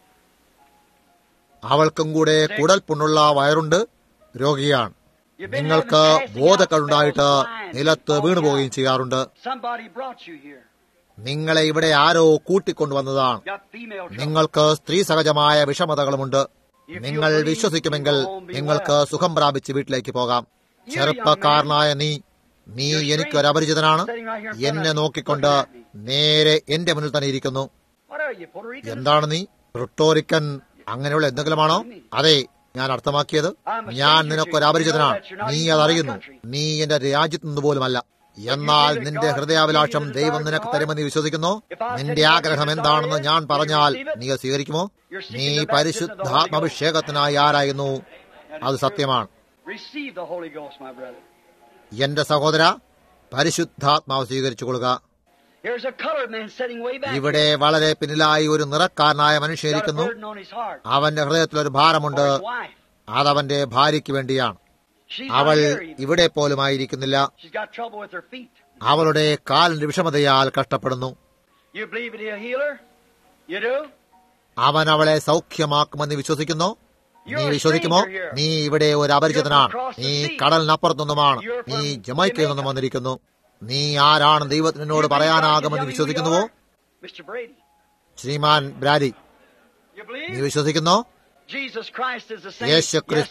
അവൾക്കും കൂടെ കുടൽപുണ്ണുള്ള വയറുണ്ട് രോഗിയാണ് You've been നിങ്ങൾക്ക് having passing out ബോധക്കേടുണ്ടായിട്ട് spells, blind, നിലത്ത് falling വീണുപോവുകയും out. ചെയ്യാറുണ്ട് Somebody brought you here. നിങ്ങളെ ഇവിടെ ആരോ കൂട്ടിക്കൊണ്ടുവന്നതാണ് Got female trouble. നിങ്ങൾക്ക് സ്ത്രീ സഹജമായ വിഷമതകളുമുണ്ട് നിങ്ങൾ വിശ്വസിക്കുമെങ്കിൽ നിങ്ങൾക്ക് സുഖം പ്രാപിച്ച് വീട്ടിലേക്ക് പോകാം ചെറുപ്പക്കാരനായ നീ നീ എനിക്കൊരു അപരിചിതനാണ് എന്നെ നോക്കിക്കൊണ്ട് നേരെ എന്റെ മുന്നിൽ തന്നെ ഇരിക്കുന്നു What are you, Puerto Rican? എന്താണ് നീ റിട്ടോറിക്കൻ അങ്ങനെയുള്ള എന്തെങ്കിലുമാണോ അതെ ഞാൻ അർത്ഥമാക്കിയത് ഞാൻ നിനക്കൊരു അപരിചിതനാണ് നീ അതറിയുന്നു നീ എന്റെ രാജ്യത്ത് നിന്ന് പോലുമല്ല എന്നാൽ നിന്റെ ഹൃദയാഭിലാഷം ദൈവം നിനക്ക് തരുമെന്ന് നീ വിശ്വസിക്കുന്നു നിന്റെ ആഗ്രഹം എന്താണെന്ന് ഞാൻ പറഞ്ഞാൽ നീ അത് സ്വീകരിക്കുമോ നീ പരിശുദ്ധാത്മാഭിഷേകത്തിനായി ആരായിരുന്നു അത് സത്യമാണ് Receive the Holy Ghost, my brother. എന്റെ സഹോദര പരിശുദ്ധാത്മാവ് സ്വീകരിച്ചു കൊള്ളുക Here's a colored man sitting way back. ഇവിടെ വളരെ പിന്നിലായി ഒരു നിറക്കാരനായ മനുഷ്യൻ He's got a ഇരിക്കുന്നു burden on his heart. അവന്റെ ഹൃദയത്തിൽ ഒരു ഭാരമുണ്ട് For his wife. അതവന്റെ ഭാര്യയ്ക്ക് വേണ്ടിയാണ് She's അവൾ not here even. ഇവിടെ പോലുമായിരിക്കുന്നില്ല She's got trouble with her feet. അവളുടെ കാലിന്റെ വിഷമതയാൽ കഷ്ടപ്പെടുന്നു You believe that he'll heal her? You do? അവൻ അവളെ സൗഖ്യമാക്കുമെന്ന് വിശ്വസിക്കുന്നു നീ വിശ്വസിക്കുമോ നീ ഇവിടെ ഒരു അപരിചിതനാണ് നീ കടലിനപ്പുറത്തു നിന്നുമാണ് നീ ജമൈക്കയിൽ നിന്നും വന്നിരിക്കുന്നു നീ ആരാണ് ദൈവത്തിന് എന്നോട് പറയാനാകുമെന്ന് വിശ്വസിക്കുന്നുവോ Mr. Brady. ശ്രീമാൻ ബ്രാരി You നീ believe? വിശ്വസിക്കുന്നോ Jesus Christ is the same യേശു ക്രിസ്തു yesterday,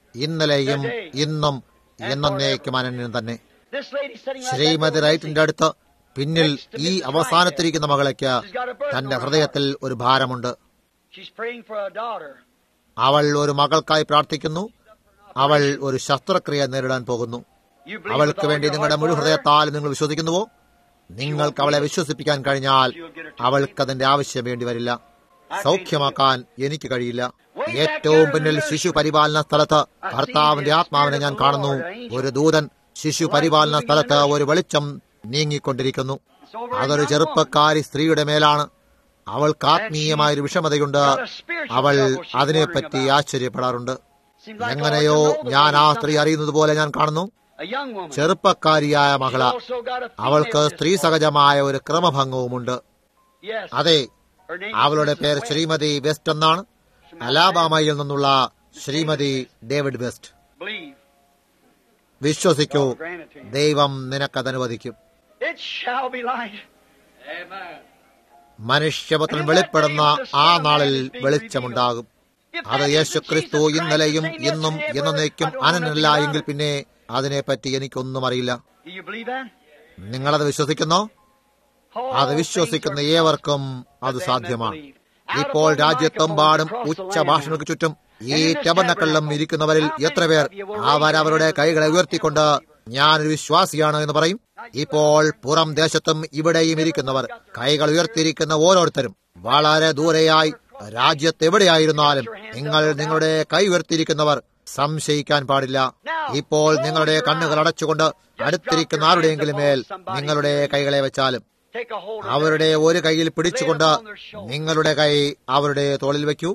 ഇന്നലെയും ഇന്നും എന്നേക്കും അനന്യം തന്നെ This lady sitting right Shrimati back there, റൈറ്റിന്റെ അടുത്ത് പിന്നിൽ ഈ അവസാനത്തിരിക്കുന്ന മകളയ്ക്ക് തന്റെ ഹൃദയത്തിൽ ഒരു ഭാരമുണ്ട് she's praying for a daughter. അവൾ ഒരു മകൾക്കായി പ്രാർത്ഥിക്കുന്നു അവൾ ഒരു ശസ്ത്രക്രിയ നേരിടാൻ പോകുന്നു You believe with അവൾക്ക് all വേണ്ടി your നിങ്ങളുടെ heart മുഴു for her? ഹൃദയത്താലും നിങ്ങൾ വിശ്വസിക്കുന്നുവോ നിങ്ങൾക്ക് അവളെ വിശ്വസിപ്പിക്കാൻ കഴിഞ്ഞാൽ അവൾക്ക് അതിന്റെ ആവശ്യം വേണ്ടി വരില്ല സൗഖ്യമാക്കാൻ എനിക്ക് കഴിയില്ല ഏറ്റവും പിന്നിൽ ശിശു പരിപാലന സ്ഥലത്ത് ഭർത്താവിന്റെ ആത്മാവിനെ ഞാൻ കാണുന്നു ഒരു ദൂതൻ ശിശു പരിപാലന സ്ഥലത്ത് ഒരു വെളിച്ചം നീങ്ങിക്കൊണ്ടിരിക്കുന്നു It's over a അതൊരു young ചെറുപ്പക്കാരി സ്ത്രീയുടെ മേലാണ് അവൾക്ക് ആത്മീയമായൊരു വിഷമതയുണ്ട് അവൾ അതിനെപ്പറ്റി ആശ്ചര്യപ്പെടാറുണ്ട് woman. Seems like I എങ്ങനെയോ ought to know the ഞാൻ ആ lady സ്ത്രീ something. അറിയുന്നത് പോലെ ഞാൻ കാണുന്നു A young woman. ചെറുപ്പക്കാരിയായ She's മകള also got a female അവൾക്ക് സ്ത്രീ disorder. സഹജമായ ഒരു ക്രമഭംഗവുമുണ്ട് Yes. അതെ Her name is അവളുടെ Mrs. പേര് West. ശ്രീമതി വെസ്റ്റ് എന്നാണ് അലാബാമയിൽ നിന്നുള്ള ശ്രീമതി ഡേവിഡ് വെസ്റ്റ് Believe. വിശ്വസിക്കൂ God grant it to you. ദൈവം നിനക്കത് അനുവദിക്കും It shall be light. Amen. മനുഷ്യപുത്രൻ വെളിപ്പെടുന്ന ആ നാളിൽ വെളിച്ചമുണ്ടാകും അത് യേശു ക്രിസ്തു ഇന്നലെയും ഇന്നും എന്നേക്കും അനനല്ല എങ്കിൽ പിന്നെ അതിനെപ്പറ്റി എനിക്കൊന്നും അറിയില്ല Do you believe that? നിങ്ങളത് വിശ്വസിക്കുന്നോ അത് വിശ്വസിക്കുന്ന ഏവർക്കും അത് സാധ്യമാണ് ഇപ്പോൾ രാജ്യത്തെമ്പാടും ഉച്ചഭാഷണങ്ങൾക്ക് ചുറ്റും ഈ ടബന്നക്കളിലും ഇരിക്കുന്നവരിൽ എത്ര പേർ അവരവരുടെ കൈകളെ ഉയർത്തിക്കൊണ്ട് ഞാനൊരു വിശ്വാസിയാണ് എന്ന് പറയും ഇപ്പോൾ പുറം ദേശത്തും ഇവിടെയും ഇരിക്കുന്നവർ കൈകൾ ഉയർത്തിയിരിക്കുന്ന ഓരോരുത്തരും വളരെ ദൂരെയായി രാജ്യത്തെവിടെയായിരുന്നാലും നിങ്ങൾ നിങ്ങളുടെ കൈ ഉയർത്തിയിരിക്കുന്നവർ സംശയിക്കാൻ പാടില്ല ഇപ്പോൾ നിങ്ങളുടെ കണ്ണുകൾ അടച്ചുകൊണ്ട് അടുത്തിരിക്കുന്ന ആരുടെയെങ്കിലും മേൽ നിങ്ങളുടെ കൈകളെ വെച്ചാലും Take a hold of അവരുടെ ഒരു കൈയിൽ പിടിച്ചുകൊണ്ട് നിങ്ങളുടെ കൈ അവരുടെ തോളിൽ വെക്കൂ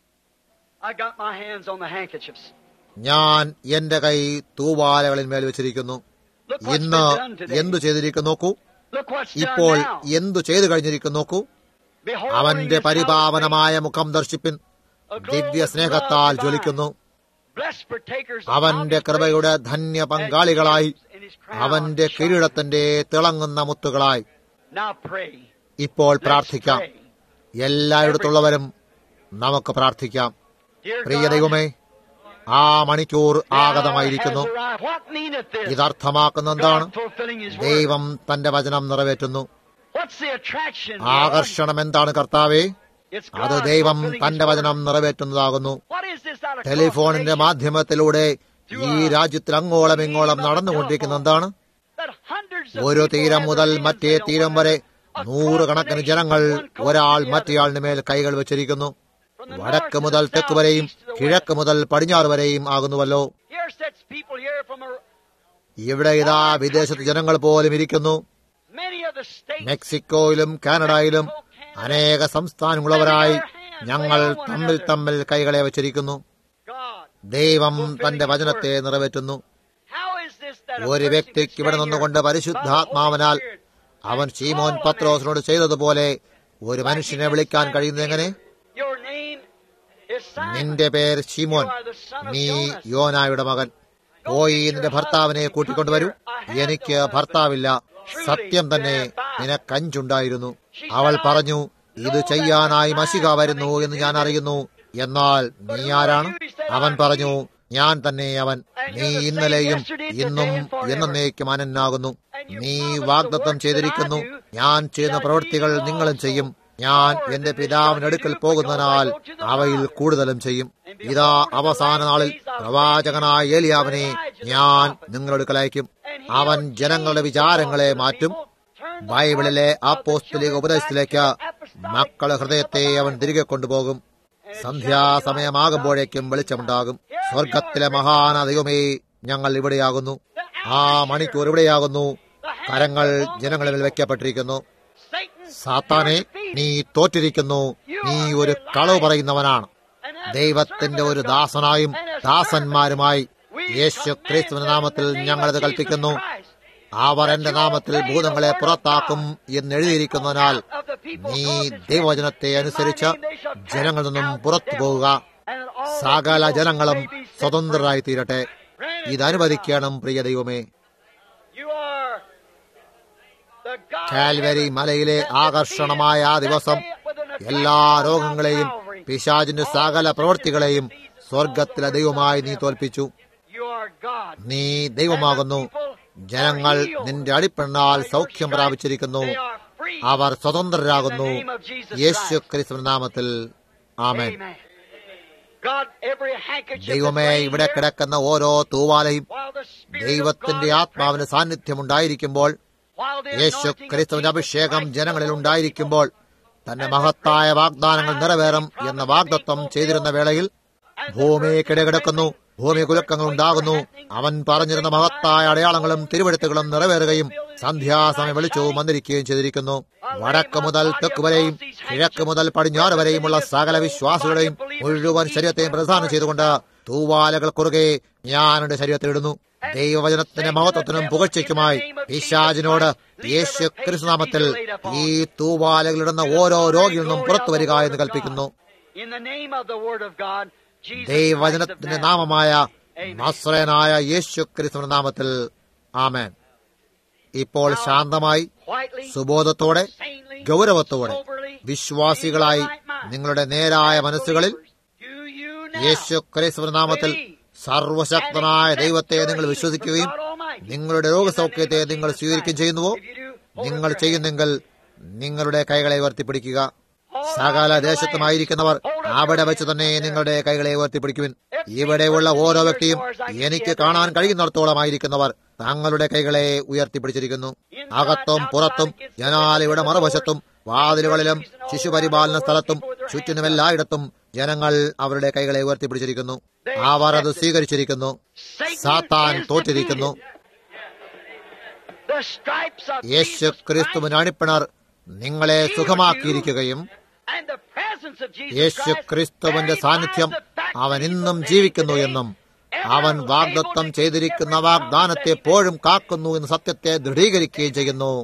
I got my hands on the handkerchiefs. ഞാൻ എന്റെ കൈ തൂവാലകളിൽ മേൽ വെച്ചിരിക്കുന്നു Look what's been ഇന്ന് done today. എന്തു ചെയ്തിരിക്കുന്നു നോക്കൂ Look what's ഇപ്പോൾ done now. എന്തു ചെയ്തു കഴിഞ്ഞിരിക്കുന്നു നോക്കൂ Behold, അവന്റെ his പരിപാവനമായ മുഖം ദർശിപ്പിൻ house, a glow Divya of സ്നേഹത്താൽ love divine. ജ്വലിക്കുന്നു Blessed partakers of അവന്റെ his കൃപയുടെ grace ധന്യ and പങ്കാളികളായി gems in his crown അവന്റെ shine. കിരീടത്തിന്റെ തിളങ്ങുന്ന മുത്തുകളായി Now pray. ഇപ്പോൾ Let's പ്രാർത്ഥിക്കാം pray. എല്ലായിടത്തുള്ളവരും നമുക്ക് പ്രാർത്ഥിക്കാം Dear പ്രിയ God, ദൈവമേ ആ മണിക്കൂർ the hour ആഗതമായിരിക്കുന്നു has arrived. What meaneth this? ഇതർത്ഥമാക്കുന്ന എന്താണ് God fulfilling his word. ദൈവം തന്റെ വചനം നിറവേറ്റുന്നു What's the attraction? Lord? ആകർഷണം എന്താണ് കർത്താവേ It's അത് God ദൈവം fulfilling his തന്റെ word. വചനം നിറവേറ്റുന്നതാകുന്നു What is this out of ടെലിഫോണിന്റെ cooperation മാധ്യമത്തിലൂടെ ഈ രാജ്യത്തിൽ അങ്ങോളം ഇങ്ങോളം നടന്നുകൊണ്ടിരിക്കുന്ന എന്താണ് that hundreds of ഒരു people തീരം have മുതൽ their hands മറ്റേ laid on തീരം one വരെ another. നൂറുകണക്കിന് Across the ജനങ്ങൾ nation, one coast ഒരാൾ to the other. മറ്റേയാളിന് മേൽ കൈകൾ വെച്ചിരിക്കുന്നു From the വടക്ക് north to മുതൽ the തെക്ക് south, വരെയും east to the കിഴക്ക് west. മുതൽ പടിഞ്ഞാറ് വരെയും ആകുന്നുവല്ലോ Here sits people here from a, ഇവിടെ ഇതാ വിദേശത്ത് ജനങ്ങൾ പോലും ഇരിക്കുന്നു many of the states. മെക്സിക്കോയിലും കാനഡയിലും അനേക സംസ്ഥാനങ്ങളുള്ളവരായി ഞങ്ങൾ തമ്മിൽ തമ്മിൽ കൈകളെ വച്ചിരിക്കുന്നു God, ദൈവം തന്റെ വചനത്തെ നിറവേറ്റുന്നു how is this that a ഒരു person വ്യക്തിക്ക് can ഇവിടെ stand നിന്നുകൊണ്ട് here by the പരിശുദ്ധാത്മാവിനാൽ Holy Spirit അവൻ and ശീമോൻ call a പത്രോസിനോട് ചെയ്തതുപോലെ ഒരു man മനുഷ്യനെ like he വിളിക്കാൻ did കഴിയുന്നത് എങ്ങനെ Simon. Your name is Simon. നിന്റെ പേര് ശീമോൻ You are the son of നീ Jonas. യോനായുടെ മകൻ പോയി നിന്റെ ഭർത്താവിനെ കൂട്ടിക്കൊണ്ടുവരൂ എനിക്ക് ഭർത്താവില്ല സത്യം തന്നെ നിനക്കഞ്ചുണ്ടായിരുന്നു അവൾ പറഞ്ഞു ഇത് ചെയ്യാനായി മഷിക വരുന്നു എന്ന് ഞാൻ അറിയുന്നു എന്നാൽ നീ ആരാണ് അവൻ പറഞ്ഞു ഞാൻ തന്നെ അവൻ നീ ഇന്നലെയും ഇന്നും എന്നേക്കും അനന്നാകുന്നു നീ വാഗ്ദത്തം ചെയ്തിരിക്കുന്നു ഞാൻ ചെയ്യുന്ന പ്രവൃത്തികൾ നിങ്ങളും ചെയ്യും ഞാൻ എന്റെ പിതാവിനടുക്കൽ പോകുന്നതിനാൽ അവയിൽ കൂടുതലും ചെയ്യും ഇതാ അവസാന നാളിൽ പ്രവാചകനായ ഏലിയാവിനെ ഞാൻ നിങ്ങളടുക്കൽ അയക്കും അവൻ ജനങ്ങളുടെ വിചാരങ്ങളെ മാറ്റും ബൈബിളിലെ അപ്പോസ്തലിക ഉപദേശത്തിലേക്ക് മക്കളുടെ ഹൃദയത്തെ അവൻ തിരികെ കൊണ്ടുപോകും സന്ധ്യാസമയമാകുമ്പോഴേക്കും വെളിച്ചമുണ്ടാകും സ്വർഗത്തിലെ മഹാന ദൈവമേ ഞങ്ങൾ ഇവിടെയാകുന്നു ആ മണിക്കൂർ ഇവിടെയാകുന്നു കരങ്ങൾ ജനങ്ങളിൽ മേൽ വെക്കപ്പെട്ടിരിക്കുന്നു Satan, സാത്താനെ നീ തോറ്റിരിക്കുന്നു നീ ഒരു കളവ് പറയുന്നവനാണ് and as ദൈവത്തിന്റെ ഒരു ദാസനായും ദാസന്മാരുമായി യേശു ക്രിസ്തുവിന്റെ നാമത്തിൽ ഞങ്ങളത് കൽപ്പിക്കുന്നു അവർ എന്റെ നാമത്തിൽ ഭൂതങ്ങളെ പുറത്താക്കും എന്ന് എഴുതിയിരിക്കുന്നതിനാൽ നീ ദൈവവചനത്തെ അനുസരിച്ച് ജനങ്ങളിൽ നിന്നും പുറത്തു പോവുക സകല ജനങ്ങളും സ്വതന്ത്രരായി തീരട്ടെ ഇത് അനുവദിക്കണം പ്രിയ ദൈവമേ You are the God Calvary മലയിലെ ആകർഷണമായ ആ ദിവസം എല്ലാ രോഗങ്ങളെയും പിശാചിന്റെ സകല പ്രവൃത്തികളെയും സ്വർഗത്തിലെ ദൈവമായി നീ തോൽപ്പിച്ചു You are God. നീ ദൈവമാകുന്നു ജനങ്ങൾ നിന്റെ അടിപ്പെണ്ണാൽ സൗഖ്യം പ്രാപിച്ചിരിക്കുന്നു They are free. Our സ്വതന്ത്രരാകുന്നു In the name of Jesus Yeshu Christ. ക്രിസ്തു നാമത്തിൽ ആമേൻ Amen. God, every handkerchief ദൈവമേ that's laying ഇവിടെ here, കിടക്കുന്ന ഓരോ തൂവാലയും while the Spirit of ദൈവത്തിന്റെ God is ആത്മാവിന് present, സാന്നിധ്യമുണ്ടായിരിക്കുമ്പോൾ while the Yeshu anointing of ക്രിസ്തുവിന്റെ Jesus അഭിഷേകം Christ ജനങ്ങളിൽ is upon the ഉണ്ടായിരിക്കുമ്പോൾ തന്റെ മഹത്തായ വാഗ്ദാനങ്ങൾ നിറവേറും എന്ന വാഗ്ദത്വം ചെയ്തിരുന്ന വേളയിൽ ഭൂമി കിടകിടക്കുന്നു ഭൂമി കുലക്കങ്ങൾ ഉണ്ടാകുന്നു അവൻ പറഞ്ഞിരുന്ന മഹത്തായ അടയാളങ്ങളും തിരുവെടുത്തുകളും നിറവേറുകയും സന്ധ്യാസമയം വെളിച്ചവും വന്നിരിക്കുകയും ചെയ്തിരിക്കുന്നു വടക്ക് മുതൽ തെക്ക് വരെയും കിഴക്ക് മുതൽ പടിഞ്ഞാറ് വരെയുമുള്ള സകല വിശ്വാസികളെയും മുഴുവൻ ശരീരത്തെയും പ്രധാനം ചെയ്തുകൊണ്ട് തൂവാലകൾ കുറുകെ ഞാൻ എന്റെ ശരീരത്തിൽ ഇടുന്നു ദൈവവചനത്തിന്റെ മഹത്വത്തിനും പുകഴ്ചയ്ക്കുമായി ഈശാജിനോട് യേശു ക്രിസ്തുനാമത്തിൽ ഈ തൂവാലകളിടുന്ന ഓരോ രോഗിയിൽ നിന്നും പുറത്തു വരിക എന്ന് കൽപ്പിക്കുന്നു In the name of the Word of God, Jesus Christ of ദൈവവചനത്തിന്റെ Nazareth. നാമമായ നസ്രനായ യേശു ക്രിസ്തുവിന്റെ നാമത്തിൽ ആമേൻ ഇപ്പോൾ ശാന്തമായി Quietly, സുബോധത്തോടെ sanely, ഗൗരവത്തോടെ soberly, വിശ്വാസികളായി in your right mind, നിങ്ങളുടെ നേരായ മനസ്സുകളിൽ do you now യേശു ക്രിസ്തുവിന്റെ നാമത്തിൽ സർവശക്തനായ ദൈവത്തെ നിങ്ങൾ വിശ്വസിക്കുകയും നിങ്ങളുടെ രോഗസൗഖ്യത്തെ നിങ്ങൾ സ്വീകരിക്കുകയും ചെയ്യുന്നുവോ നിങ്ങൾ ചെയ്യുന്നെങ്കിൽ നിങ്ങളുടെ കൈകളെ ഉയർത്തിപ്പിടിക്കുക സകല ദേശത്തുമായിരിക്കുന്നവർ അവിടെ വെച്ച് തന്നെ നിങ്ങളുടെ കൈകളെ ഉയർത്തിപ്പിടിക്കുവിൻ ഇവിടെയുള്ള ഓരോ വ്യക്തിയും എനിക്ക് കാണാൻ കഴിയുന്നിടത്തോളമായിരിക്കുന്നവർ തങ്ങളുടെ കൈകളെ ഉയർത്തിപ്പിടിച്ചിരിക്കുന്നു അകത്തും പുറത്തും ജനാലയുടെ മറുവശത്തും വാതിലുകളിലും ശിശുപരിപാലന സ്ഥലത്തും ചുറ്റിനും എല്ലായിടത്തും ജനങ്ങൾ അവരുടെ കൈകളെ ഉയർത്തിപ്പിടിച്ചിരിക്കുന്നു അവർ അത് സ്വീകരിച്ചിരിക്കുന്നു സാത്താൻ തോറ്റിരിക്കുന്നു The stripes of Yeshu Jesus ക്രിസ്തുവിന് Christ അണിപ്പിണർ നിങ്ങളെ സുഖമാക്കിയിരിക്കുകയും and the presence of Jesus Yeshu Christ ക്രിസ്തുവിന്റെ verifies സാന്നിധ്യം the fact അവൻ that he ഇന്നും was ജീവിക്കുന്നു today, എന്നും ever അവൻ able വാഗ്ദത്തം to ചെയ്തിരിക്കുന്ന every വാഗ്ദാനത്തെ promise that he എപ്പോഴും കാക്കുന്നു എന്ന സത്യത്തെ ദൃഢീകരിക്കുകയും ചെയ്യുന്നു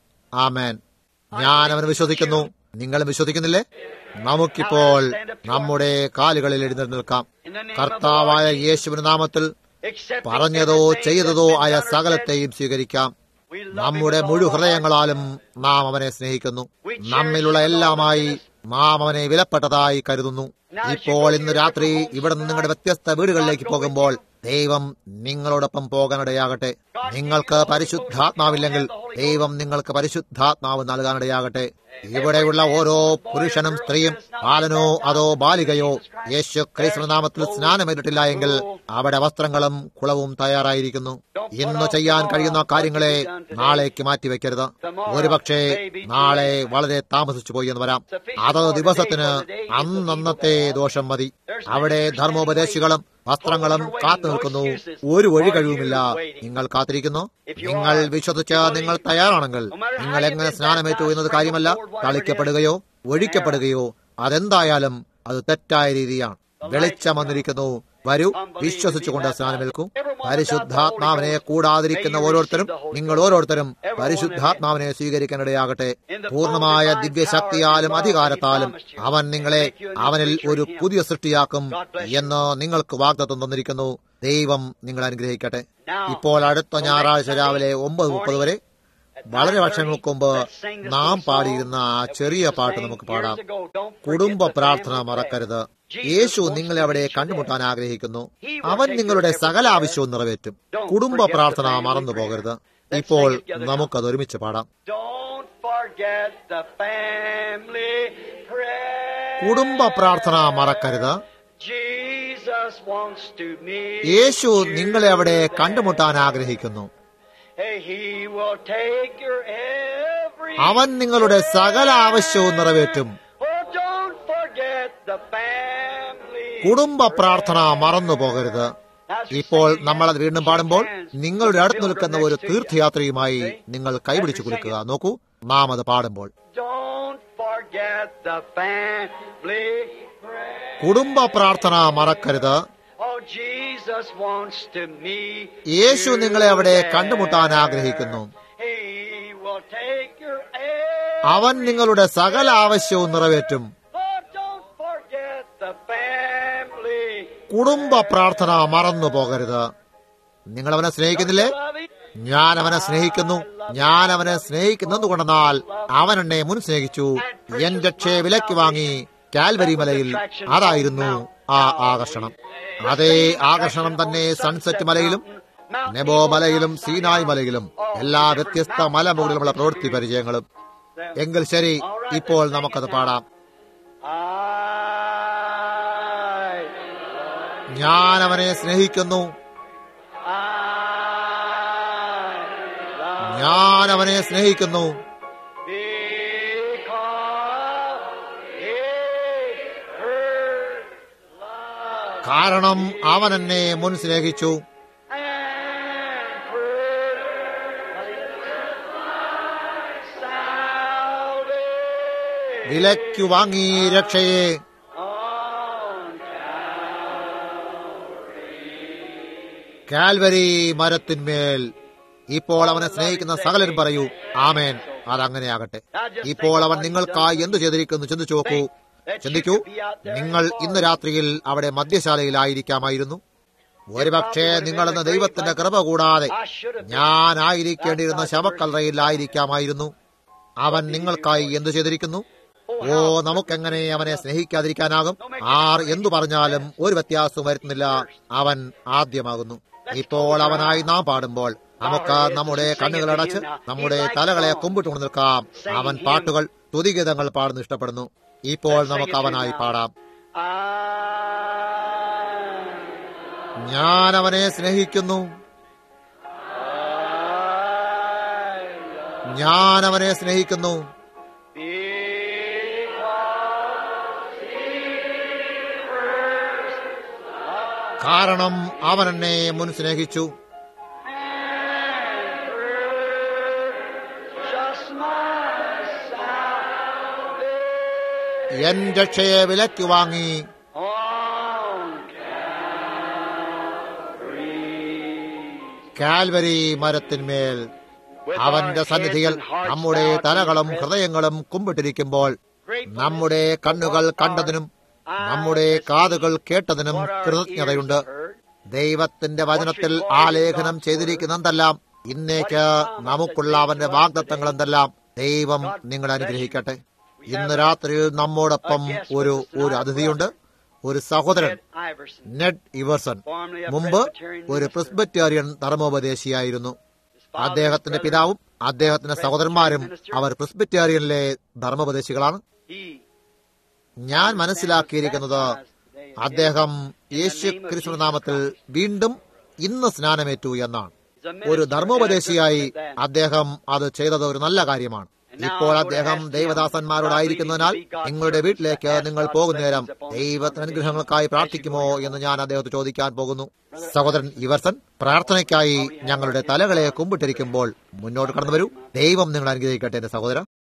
ആമേൻ ഞാൻ അവന് വിശ്വസിക്കുന്നു നിങ്ങൾ വിശ്വസിക്കുന്നില്ലേ നമുക്കിപ്പോൾ നമ്മുടെ കാലുകളിൽ എഴുന്നേറ്റ് നിൽക്കാം കർത്താവായ യേശുവിന്റെ നാമത്തിൽ accept പറഞ്ഞതോ everything ചെയ്തതോ that's been ആയ done or സകലത്തെയും സ്വീകരിക്കാം said. We love him നമ്മുടെ with മുഴു all our ഹൃദയങ്ങളാലും നാം അവനെ സ്നേഹിക്കുന്നു നമ്മിലുള്ള എല്ലാമായി നാം അവനെ വിലപ്പെട്ടതായി കരുതുന്നു ഇപ്പോൾ ഇന്ന് രാത്രി ഇവിടെ നിന്ന് നിങ്ങളുടെ വ്യത്യസ്ത വീടുകളിലേക്ക് പോകുമ്പോൾ ദൈവം നിങ്ങളോടൊപ്പം പോകാനിടയാകട്ടെ നിങ്ങൾക്ക് പരിശുദ്ധാത്മാവില്ലെങ്കിൽ ദൈവം നിങ്ങൾക്ക് പരിശുദ്ധാത്മാവ് നൽകാനിടയാകട്ടെ ഇവിടെയുള്ള ഓരോ പുരുഷനും സ്ത്രീയും ബാലനോ അതോ ബാലികയോ യേശു ക്രിസ്തു നാമത്തിൽ സ്നാനമേറ്റിട്ടില്ല എങ്കിൽ അവിടെ വസ്ത്രങ്ങളും കുളവും തയ്യാറായിരിക്കുന്നു ഇന്ന് ചെയ്യാൻ കഴിയുന്ന കാര്യങ്ങളെ നാളേക്ക് മാറ്റിവെക്കരുത് ഒരുപക്ഷെ നാളെ വളരെ താമസിച്ചു പോയി എന്ന് വരാം അത് ദിവസത്തിന് അന്നന്നത്തെ ദോഷം മതി അവിടെ ധർമ്മോപദേശികളും വസ്ത്രങ്ങളും കാത്തു നിൽക്കുന്നു ഒരു വഴി കഴിവുമില്ല നിങ്ങൾ കാത്തിരിക്കുന്നു നിങ്ങൾ വിശ്വസിച്ച് നിങ്ങൾ തയ്യാറാണെങ്കിൽ നിങ്ങൾ എങ്ങനെ സ്നാനമേറ്റു എന്നത് കാര്യമല്ല തളിക്കപ്പെടുകയോ ഒഴിക്കപ്പെടുകയോ അതെന്തായാലും അത് തെറ്റായ രീതിയാണ് വെളിച്ചം വന്നിരിക്കുന്നു വരൂ വിശ്വസിച്ചുകൊണ്ട് സ്നാനമേൽക്കൂ പരിശുദ്ധാത്മാവിനെ കൂടാതിരിക്കുന്ന ഓരോരുത്തരും നിങ്ങൾ ഓരോരുത്തരും പരിശുദ്ധാത്മാവിനെ സ്വീകരിക്കാനിടയാകട്ടെ പൂർണ്ണമായ ദിവ്യശക്തിയാലും അധികാരത്താലും അവൻ നിങ്ങളെ അവനിൽ ഒരു പുതിയ സൃഷ്ടിയാക്കും എന്ന് നിങ്ങൾക്ക് വാഗ്ദത്വം തന്നിരിക്കുന്നു ദൈവം നിങ്ങളെ അനുഗ്രഹിക്കട്ടെ ഇപ്പോൾ അടുത്ത ഞായറാഴ്ച രാവിലെ ഒമ്പത് മുപ്പത് വരെ വളരെ വർഷങ്ങൾക്ക് മുമ്പ് നാം പാടിയിരുന്ന ആ ചെറിയ പാട്ട് നമുക്ക് പാടാം കുടുംബ പ്രാർത്ഥന മറക്കരുത് യേശു നിങ്ങളെ അവിടെ കണ്ടുമുട്ടാൻ ആഗ്രഹിക്കുന്നു അവൻ നിങ്ങളുടെ സകല ആവശ്യവും നിറവേറ്റും കുടുംബ പ്രാർത്ഥന മറന്നു പോകരുത് ഇപ്പോൾ നമുക്കത് ഒരുമിച്ച് പാടാം Don't forget the family prayer. കുടുംബ പ്രാർത്ഥന മറക്കരുത് Jesus wants to meet Yeshu you. നിങ്ങളെ അവിടെ കണ്ടുമുട്ടാൻ ആഗ്രഹിക്കുന്നു Hey, He will take your every അവൻ നിങ്ങളുടെ സകല ആവശ്യവും നിറവേറ്റും Oh, don't forget the family കുടുംബ പ്രാർത്ഥന മറന്നു പോകരുത് ഇപ്പോൾ നമ്മൾ അത് വീണ്ടും പാടുമ്പോൾ നിങ്ങളുടെ അടുത്ത് നിൽക്കുന്ന ഒരു തീർത്ഥയാത്രയുമായി നിങ്ങൾ കൈപിടിച്ചു കുലുക്കുക നോക്കൂ നാം അത് പാടുമ്പോൾ Don't forget the family prayer. കുടുംബ പ്രാർത്ഥന മറക്കരുത് Oh, Jesus wants to meet Yeshu you നിങ്ങളെ അവിടെ there. കണ്ടുമുട്ടാൻ ആഗ്രഹിക്കുന്നു He will take your every അവൻ നിങ്ങളുടെ സകല ആവശ്യവും നിറവേറ്റും Oh, don't forget the family. കുടുംബ പ്രാർത്ഥന മറന്നു പോകരുത് നിങ്ങൾ അവനെ സ്നേഹിക്കുന്നില്ലേ Love him. ഞാൻ അവനെ സ്നേഹിക്കുന്നു ഞാൻ അവനെ സ്നേഹിക്കുന്നത് കൊണ്ടെന്നാൽ അവൻ എന്നെ മുൻ സ്നേഹിച്ചു എൻ രക്ഷയെ വിലക്ക് വാങ്ങി കാൽവരി മലയിൽ അതായിരുന്നു ആ ആകർഷണം അതേ ആകർഷണം തന്നെ സൺസെറ്റ് മലയിലും നെബോ മലയിലും സീനായ് മലയിലും എല്ലാ വ്യത്യസ്ത മലമുകളിലുമുള്ള പ്രവൃത്തി പരിചയങ്ങളും എങ്കിൽ ശരി ഇപ്പോൾ നമുക്കത് പാടാം I, ഞാൻ അവനെ സ്നേഹിക്കുന്നു I love ഞാൻ അവനെ സ്നേഹിക്കുന്നു because he first loved കാരണം അവൻ എന്നെ മുൻ സ്നേഹിച്ചു and purchased salvation വിലയ്ക്കു വാങ്ങി രക്ഷയെ on കാൽവരി മരത്തിന്മേൽ ഇപ്പോൾ അവനെ സ്നേഹിക്കുന്ന സകലരും പറയൂ ആമേൻ അതങ്ങനെയാകട്ടെ ഇപ്പോൾ അവൻ നിങ്ങൾക്കായി എന്തു ചെയ്തിരിക്കുന്നു ചിന്തിച്ചു നോക്കൂ ചിന്തിക്കൂ നിങ്ങൾ ഇന്ന് രാത്രിയിൽ അവിടെ മദ്യശാലയിലായിരിക്കാമായിരുന്നു ഒരുപക്ഷെ നിങ്ങളിന്ന് ദൈവത്തിന്റെ കൃപ കൂടാതെ ഞാനായിരിക്കേണ്ടിയിരുന്ന ശവക്കല്ലറയിലായിരിക്കാമായിരുന്നു അവൻ നിങ്ങൾക്കായി എന്തു ചെയ്തിരിക്കുന്നു ഓ നമുക്കെങ്ങനെ അവനെ സ്നേഹിക്കാതിരിക്കാനാകും ആർ എന്തു പറഞ്ഞാലും ഒരു വ്യത്യാസവും വരുത്തുന്നില്ല അവൻ ആദ്യമാകുന്നു ഇപ്പോൾ അവനായി നാം പാടുമ്പോൾ നമുക്ക് നമ്മുടെ കണ്ണുകളടച്ച് നമ്മുടെ തലകളെ കുമ്പിട്ടുകൊണ്ട് നിൽക്കാം അവൻ പാട്ടുകൾ തുതിഗീതങ്ങൾ പാടുന്നു ഇഷ്ടപ്പെടുന്നു ഇപ്പോൾ നമുക്ക് അവനായി പാടാം I ഞാൻ അവനെ സ്നേഹിക്കുന്നു ഞാൻ അവനെ സ്നേഹിക്കുന്നു കാരണം അവൻ എന്നെ മുൻ സ്നേഹിച്ചു just my salvation എൻ രക്ഷയെ വിലയ്ക്ക് വാങ്ങി on കാൽവരി മരത്തിന്മേൽ അവന്റെ സന്നിധിയിൽ നമ്മുടെ തലകളും ഹൃദയങ്ങളും കുമ്പിട്ടിരിക്കുമ്പോൾ നമ്മുടെ കണ്ണുകൾ കണ്ടതിനും നമ്മുടെ കാതുകൾ കേട്ടതിനും കൃതജ്ഞതയുണ്ട് ദൈവത്തിന്റെ വചനത്തിൽ ആലേഖനം ചെയ്തിരിക്കുന്നതെല്ലാം ഇന്നേക്ക് നമുക്കുള്ള അവന്റെ വാഗ്ദത്തങ്ങൾ എന്തെല്ലാം ദൈവം നിങ്ങളെ അനുഗ്രഹിക്കട്ടെ ഇന്ന് രാത്രിയിൽ നമ്മോടൊപ്പം ഒരു ഒരു അതിഥിയുണ്ട് ഒരു സഹോദരൻ Iverson. നെഡ് ഇവർസൺ മുമ്പ് ഒരു പ്രിസ്ബറ്റേറിയൻ ധർമ്മോപദേശിയായിരുന്നു അദ്ദേഹത്തിന്റെ പിതാവും അദ്ദേഹത്തിന്റെ സഹോദരന്മാരും അവർ പ്രിസ്ബറ്റേറിയനിലെ ധർമ്മോപദേശികളാണ് He ഞാൻ മനസ്സിലാക്കിയിരിക്കുന്നത് അദ്ദേഹം യേശു ക്രിസ്തു നാമത്തിൽ വീണ്ടും ഇന്ന് സ്നാനമേറ്റു എന്നാണ് ഒരു ധർമ്മോപദേശിയായി അദ്ദേഹം അത് ചെയ്തത് ഒരു നല്ല കാര്യമാണ് ഇപ്പോൾ അദ്ദേഹം ദൈവദാസന്മാരോടായിരിക്കുന്നതിനാൽ നിങ്ങളുടെ വീട്ടിലേക്ക് നിങ്ങൾ പോകുന്ന നേരം ദൈവത്തിന് അനുഗ്രഹങ്ങൾക്കായി പ്രാർത്ഥിക്കുമോ എന്ന് ഞാൻ അദ്ദേഹത്തെ ചോദിക്കാൻ പോകുന്നു സഹോദരൻ ഇവർസൻ പ്രാർത്ഥനയ്ക്കായി ഞങ്ങളുടെ തലകളെ കുമ്പിട്ടിരിക്കുമ്പോൾ മുന്നോട്ട് കടന്നു വരൂ ദൈവം നിങ്ങൾ അനുഗ്രഹിക്കട്ടെ എന്റെ സഹോദര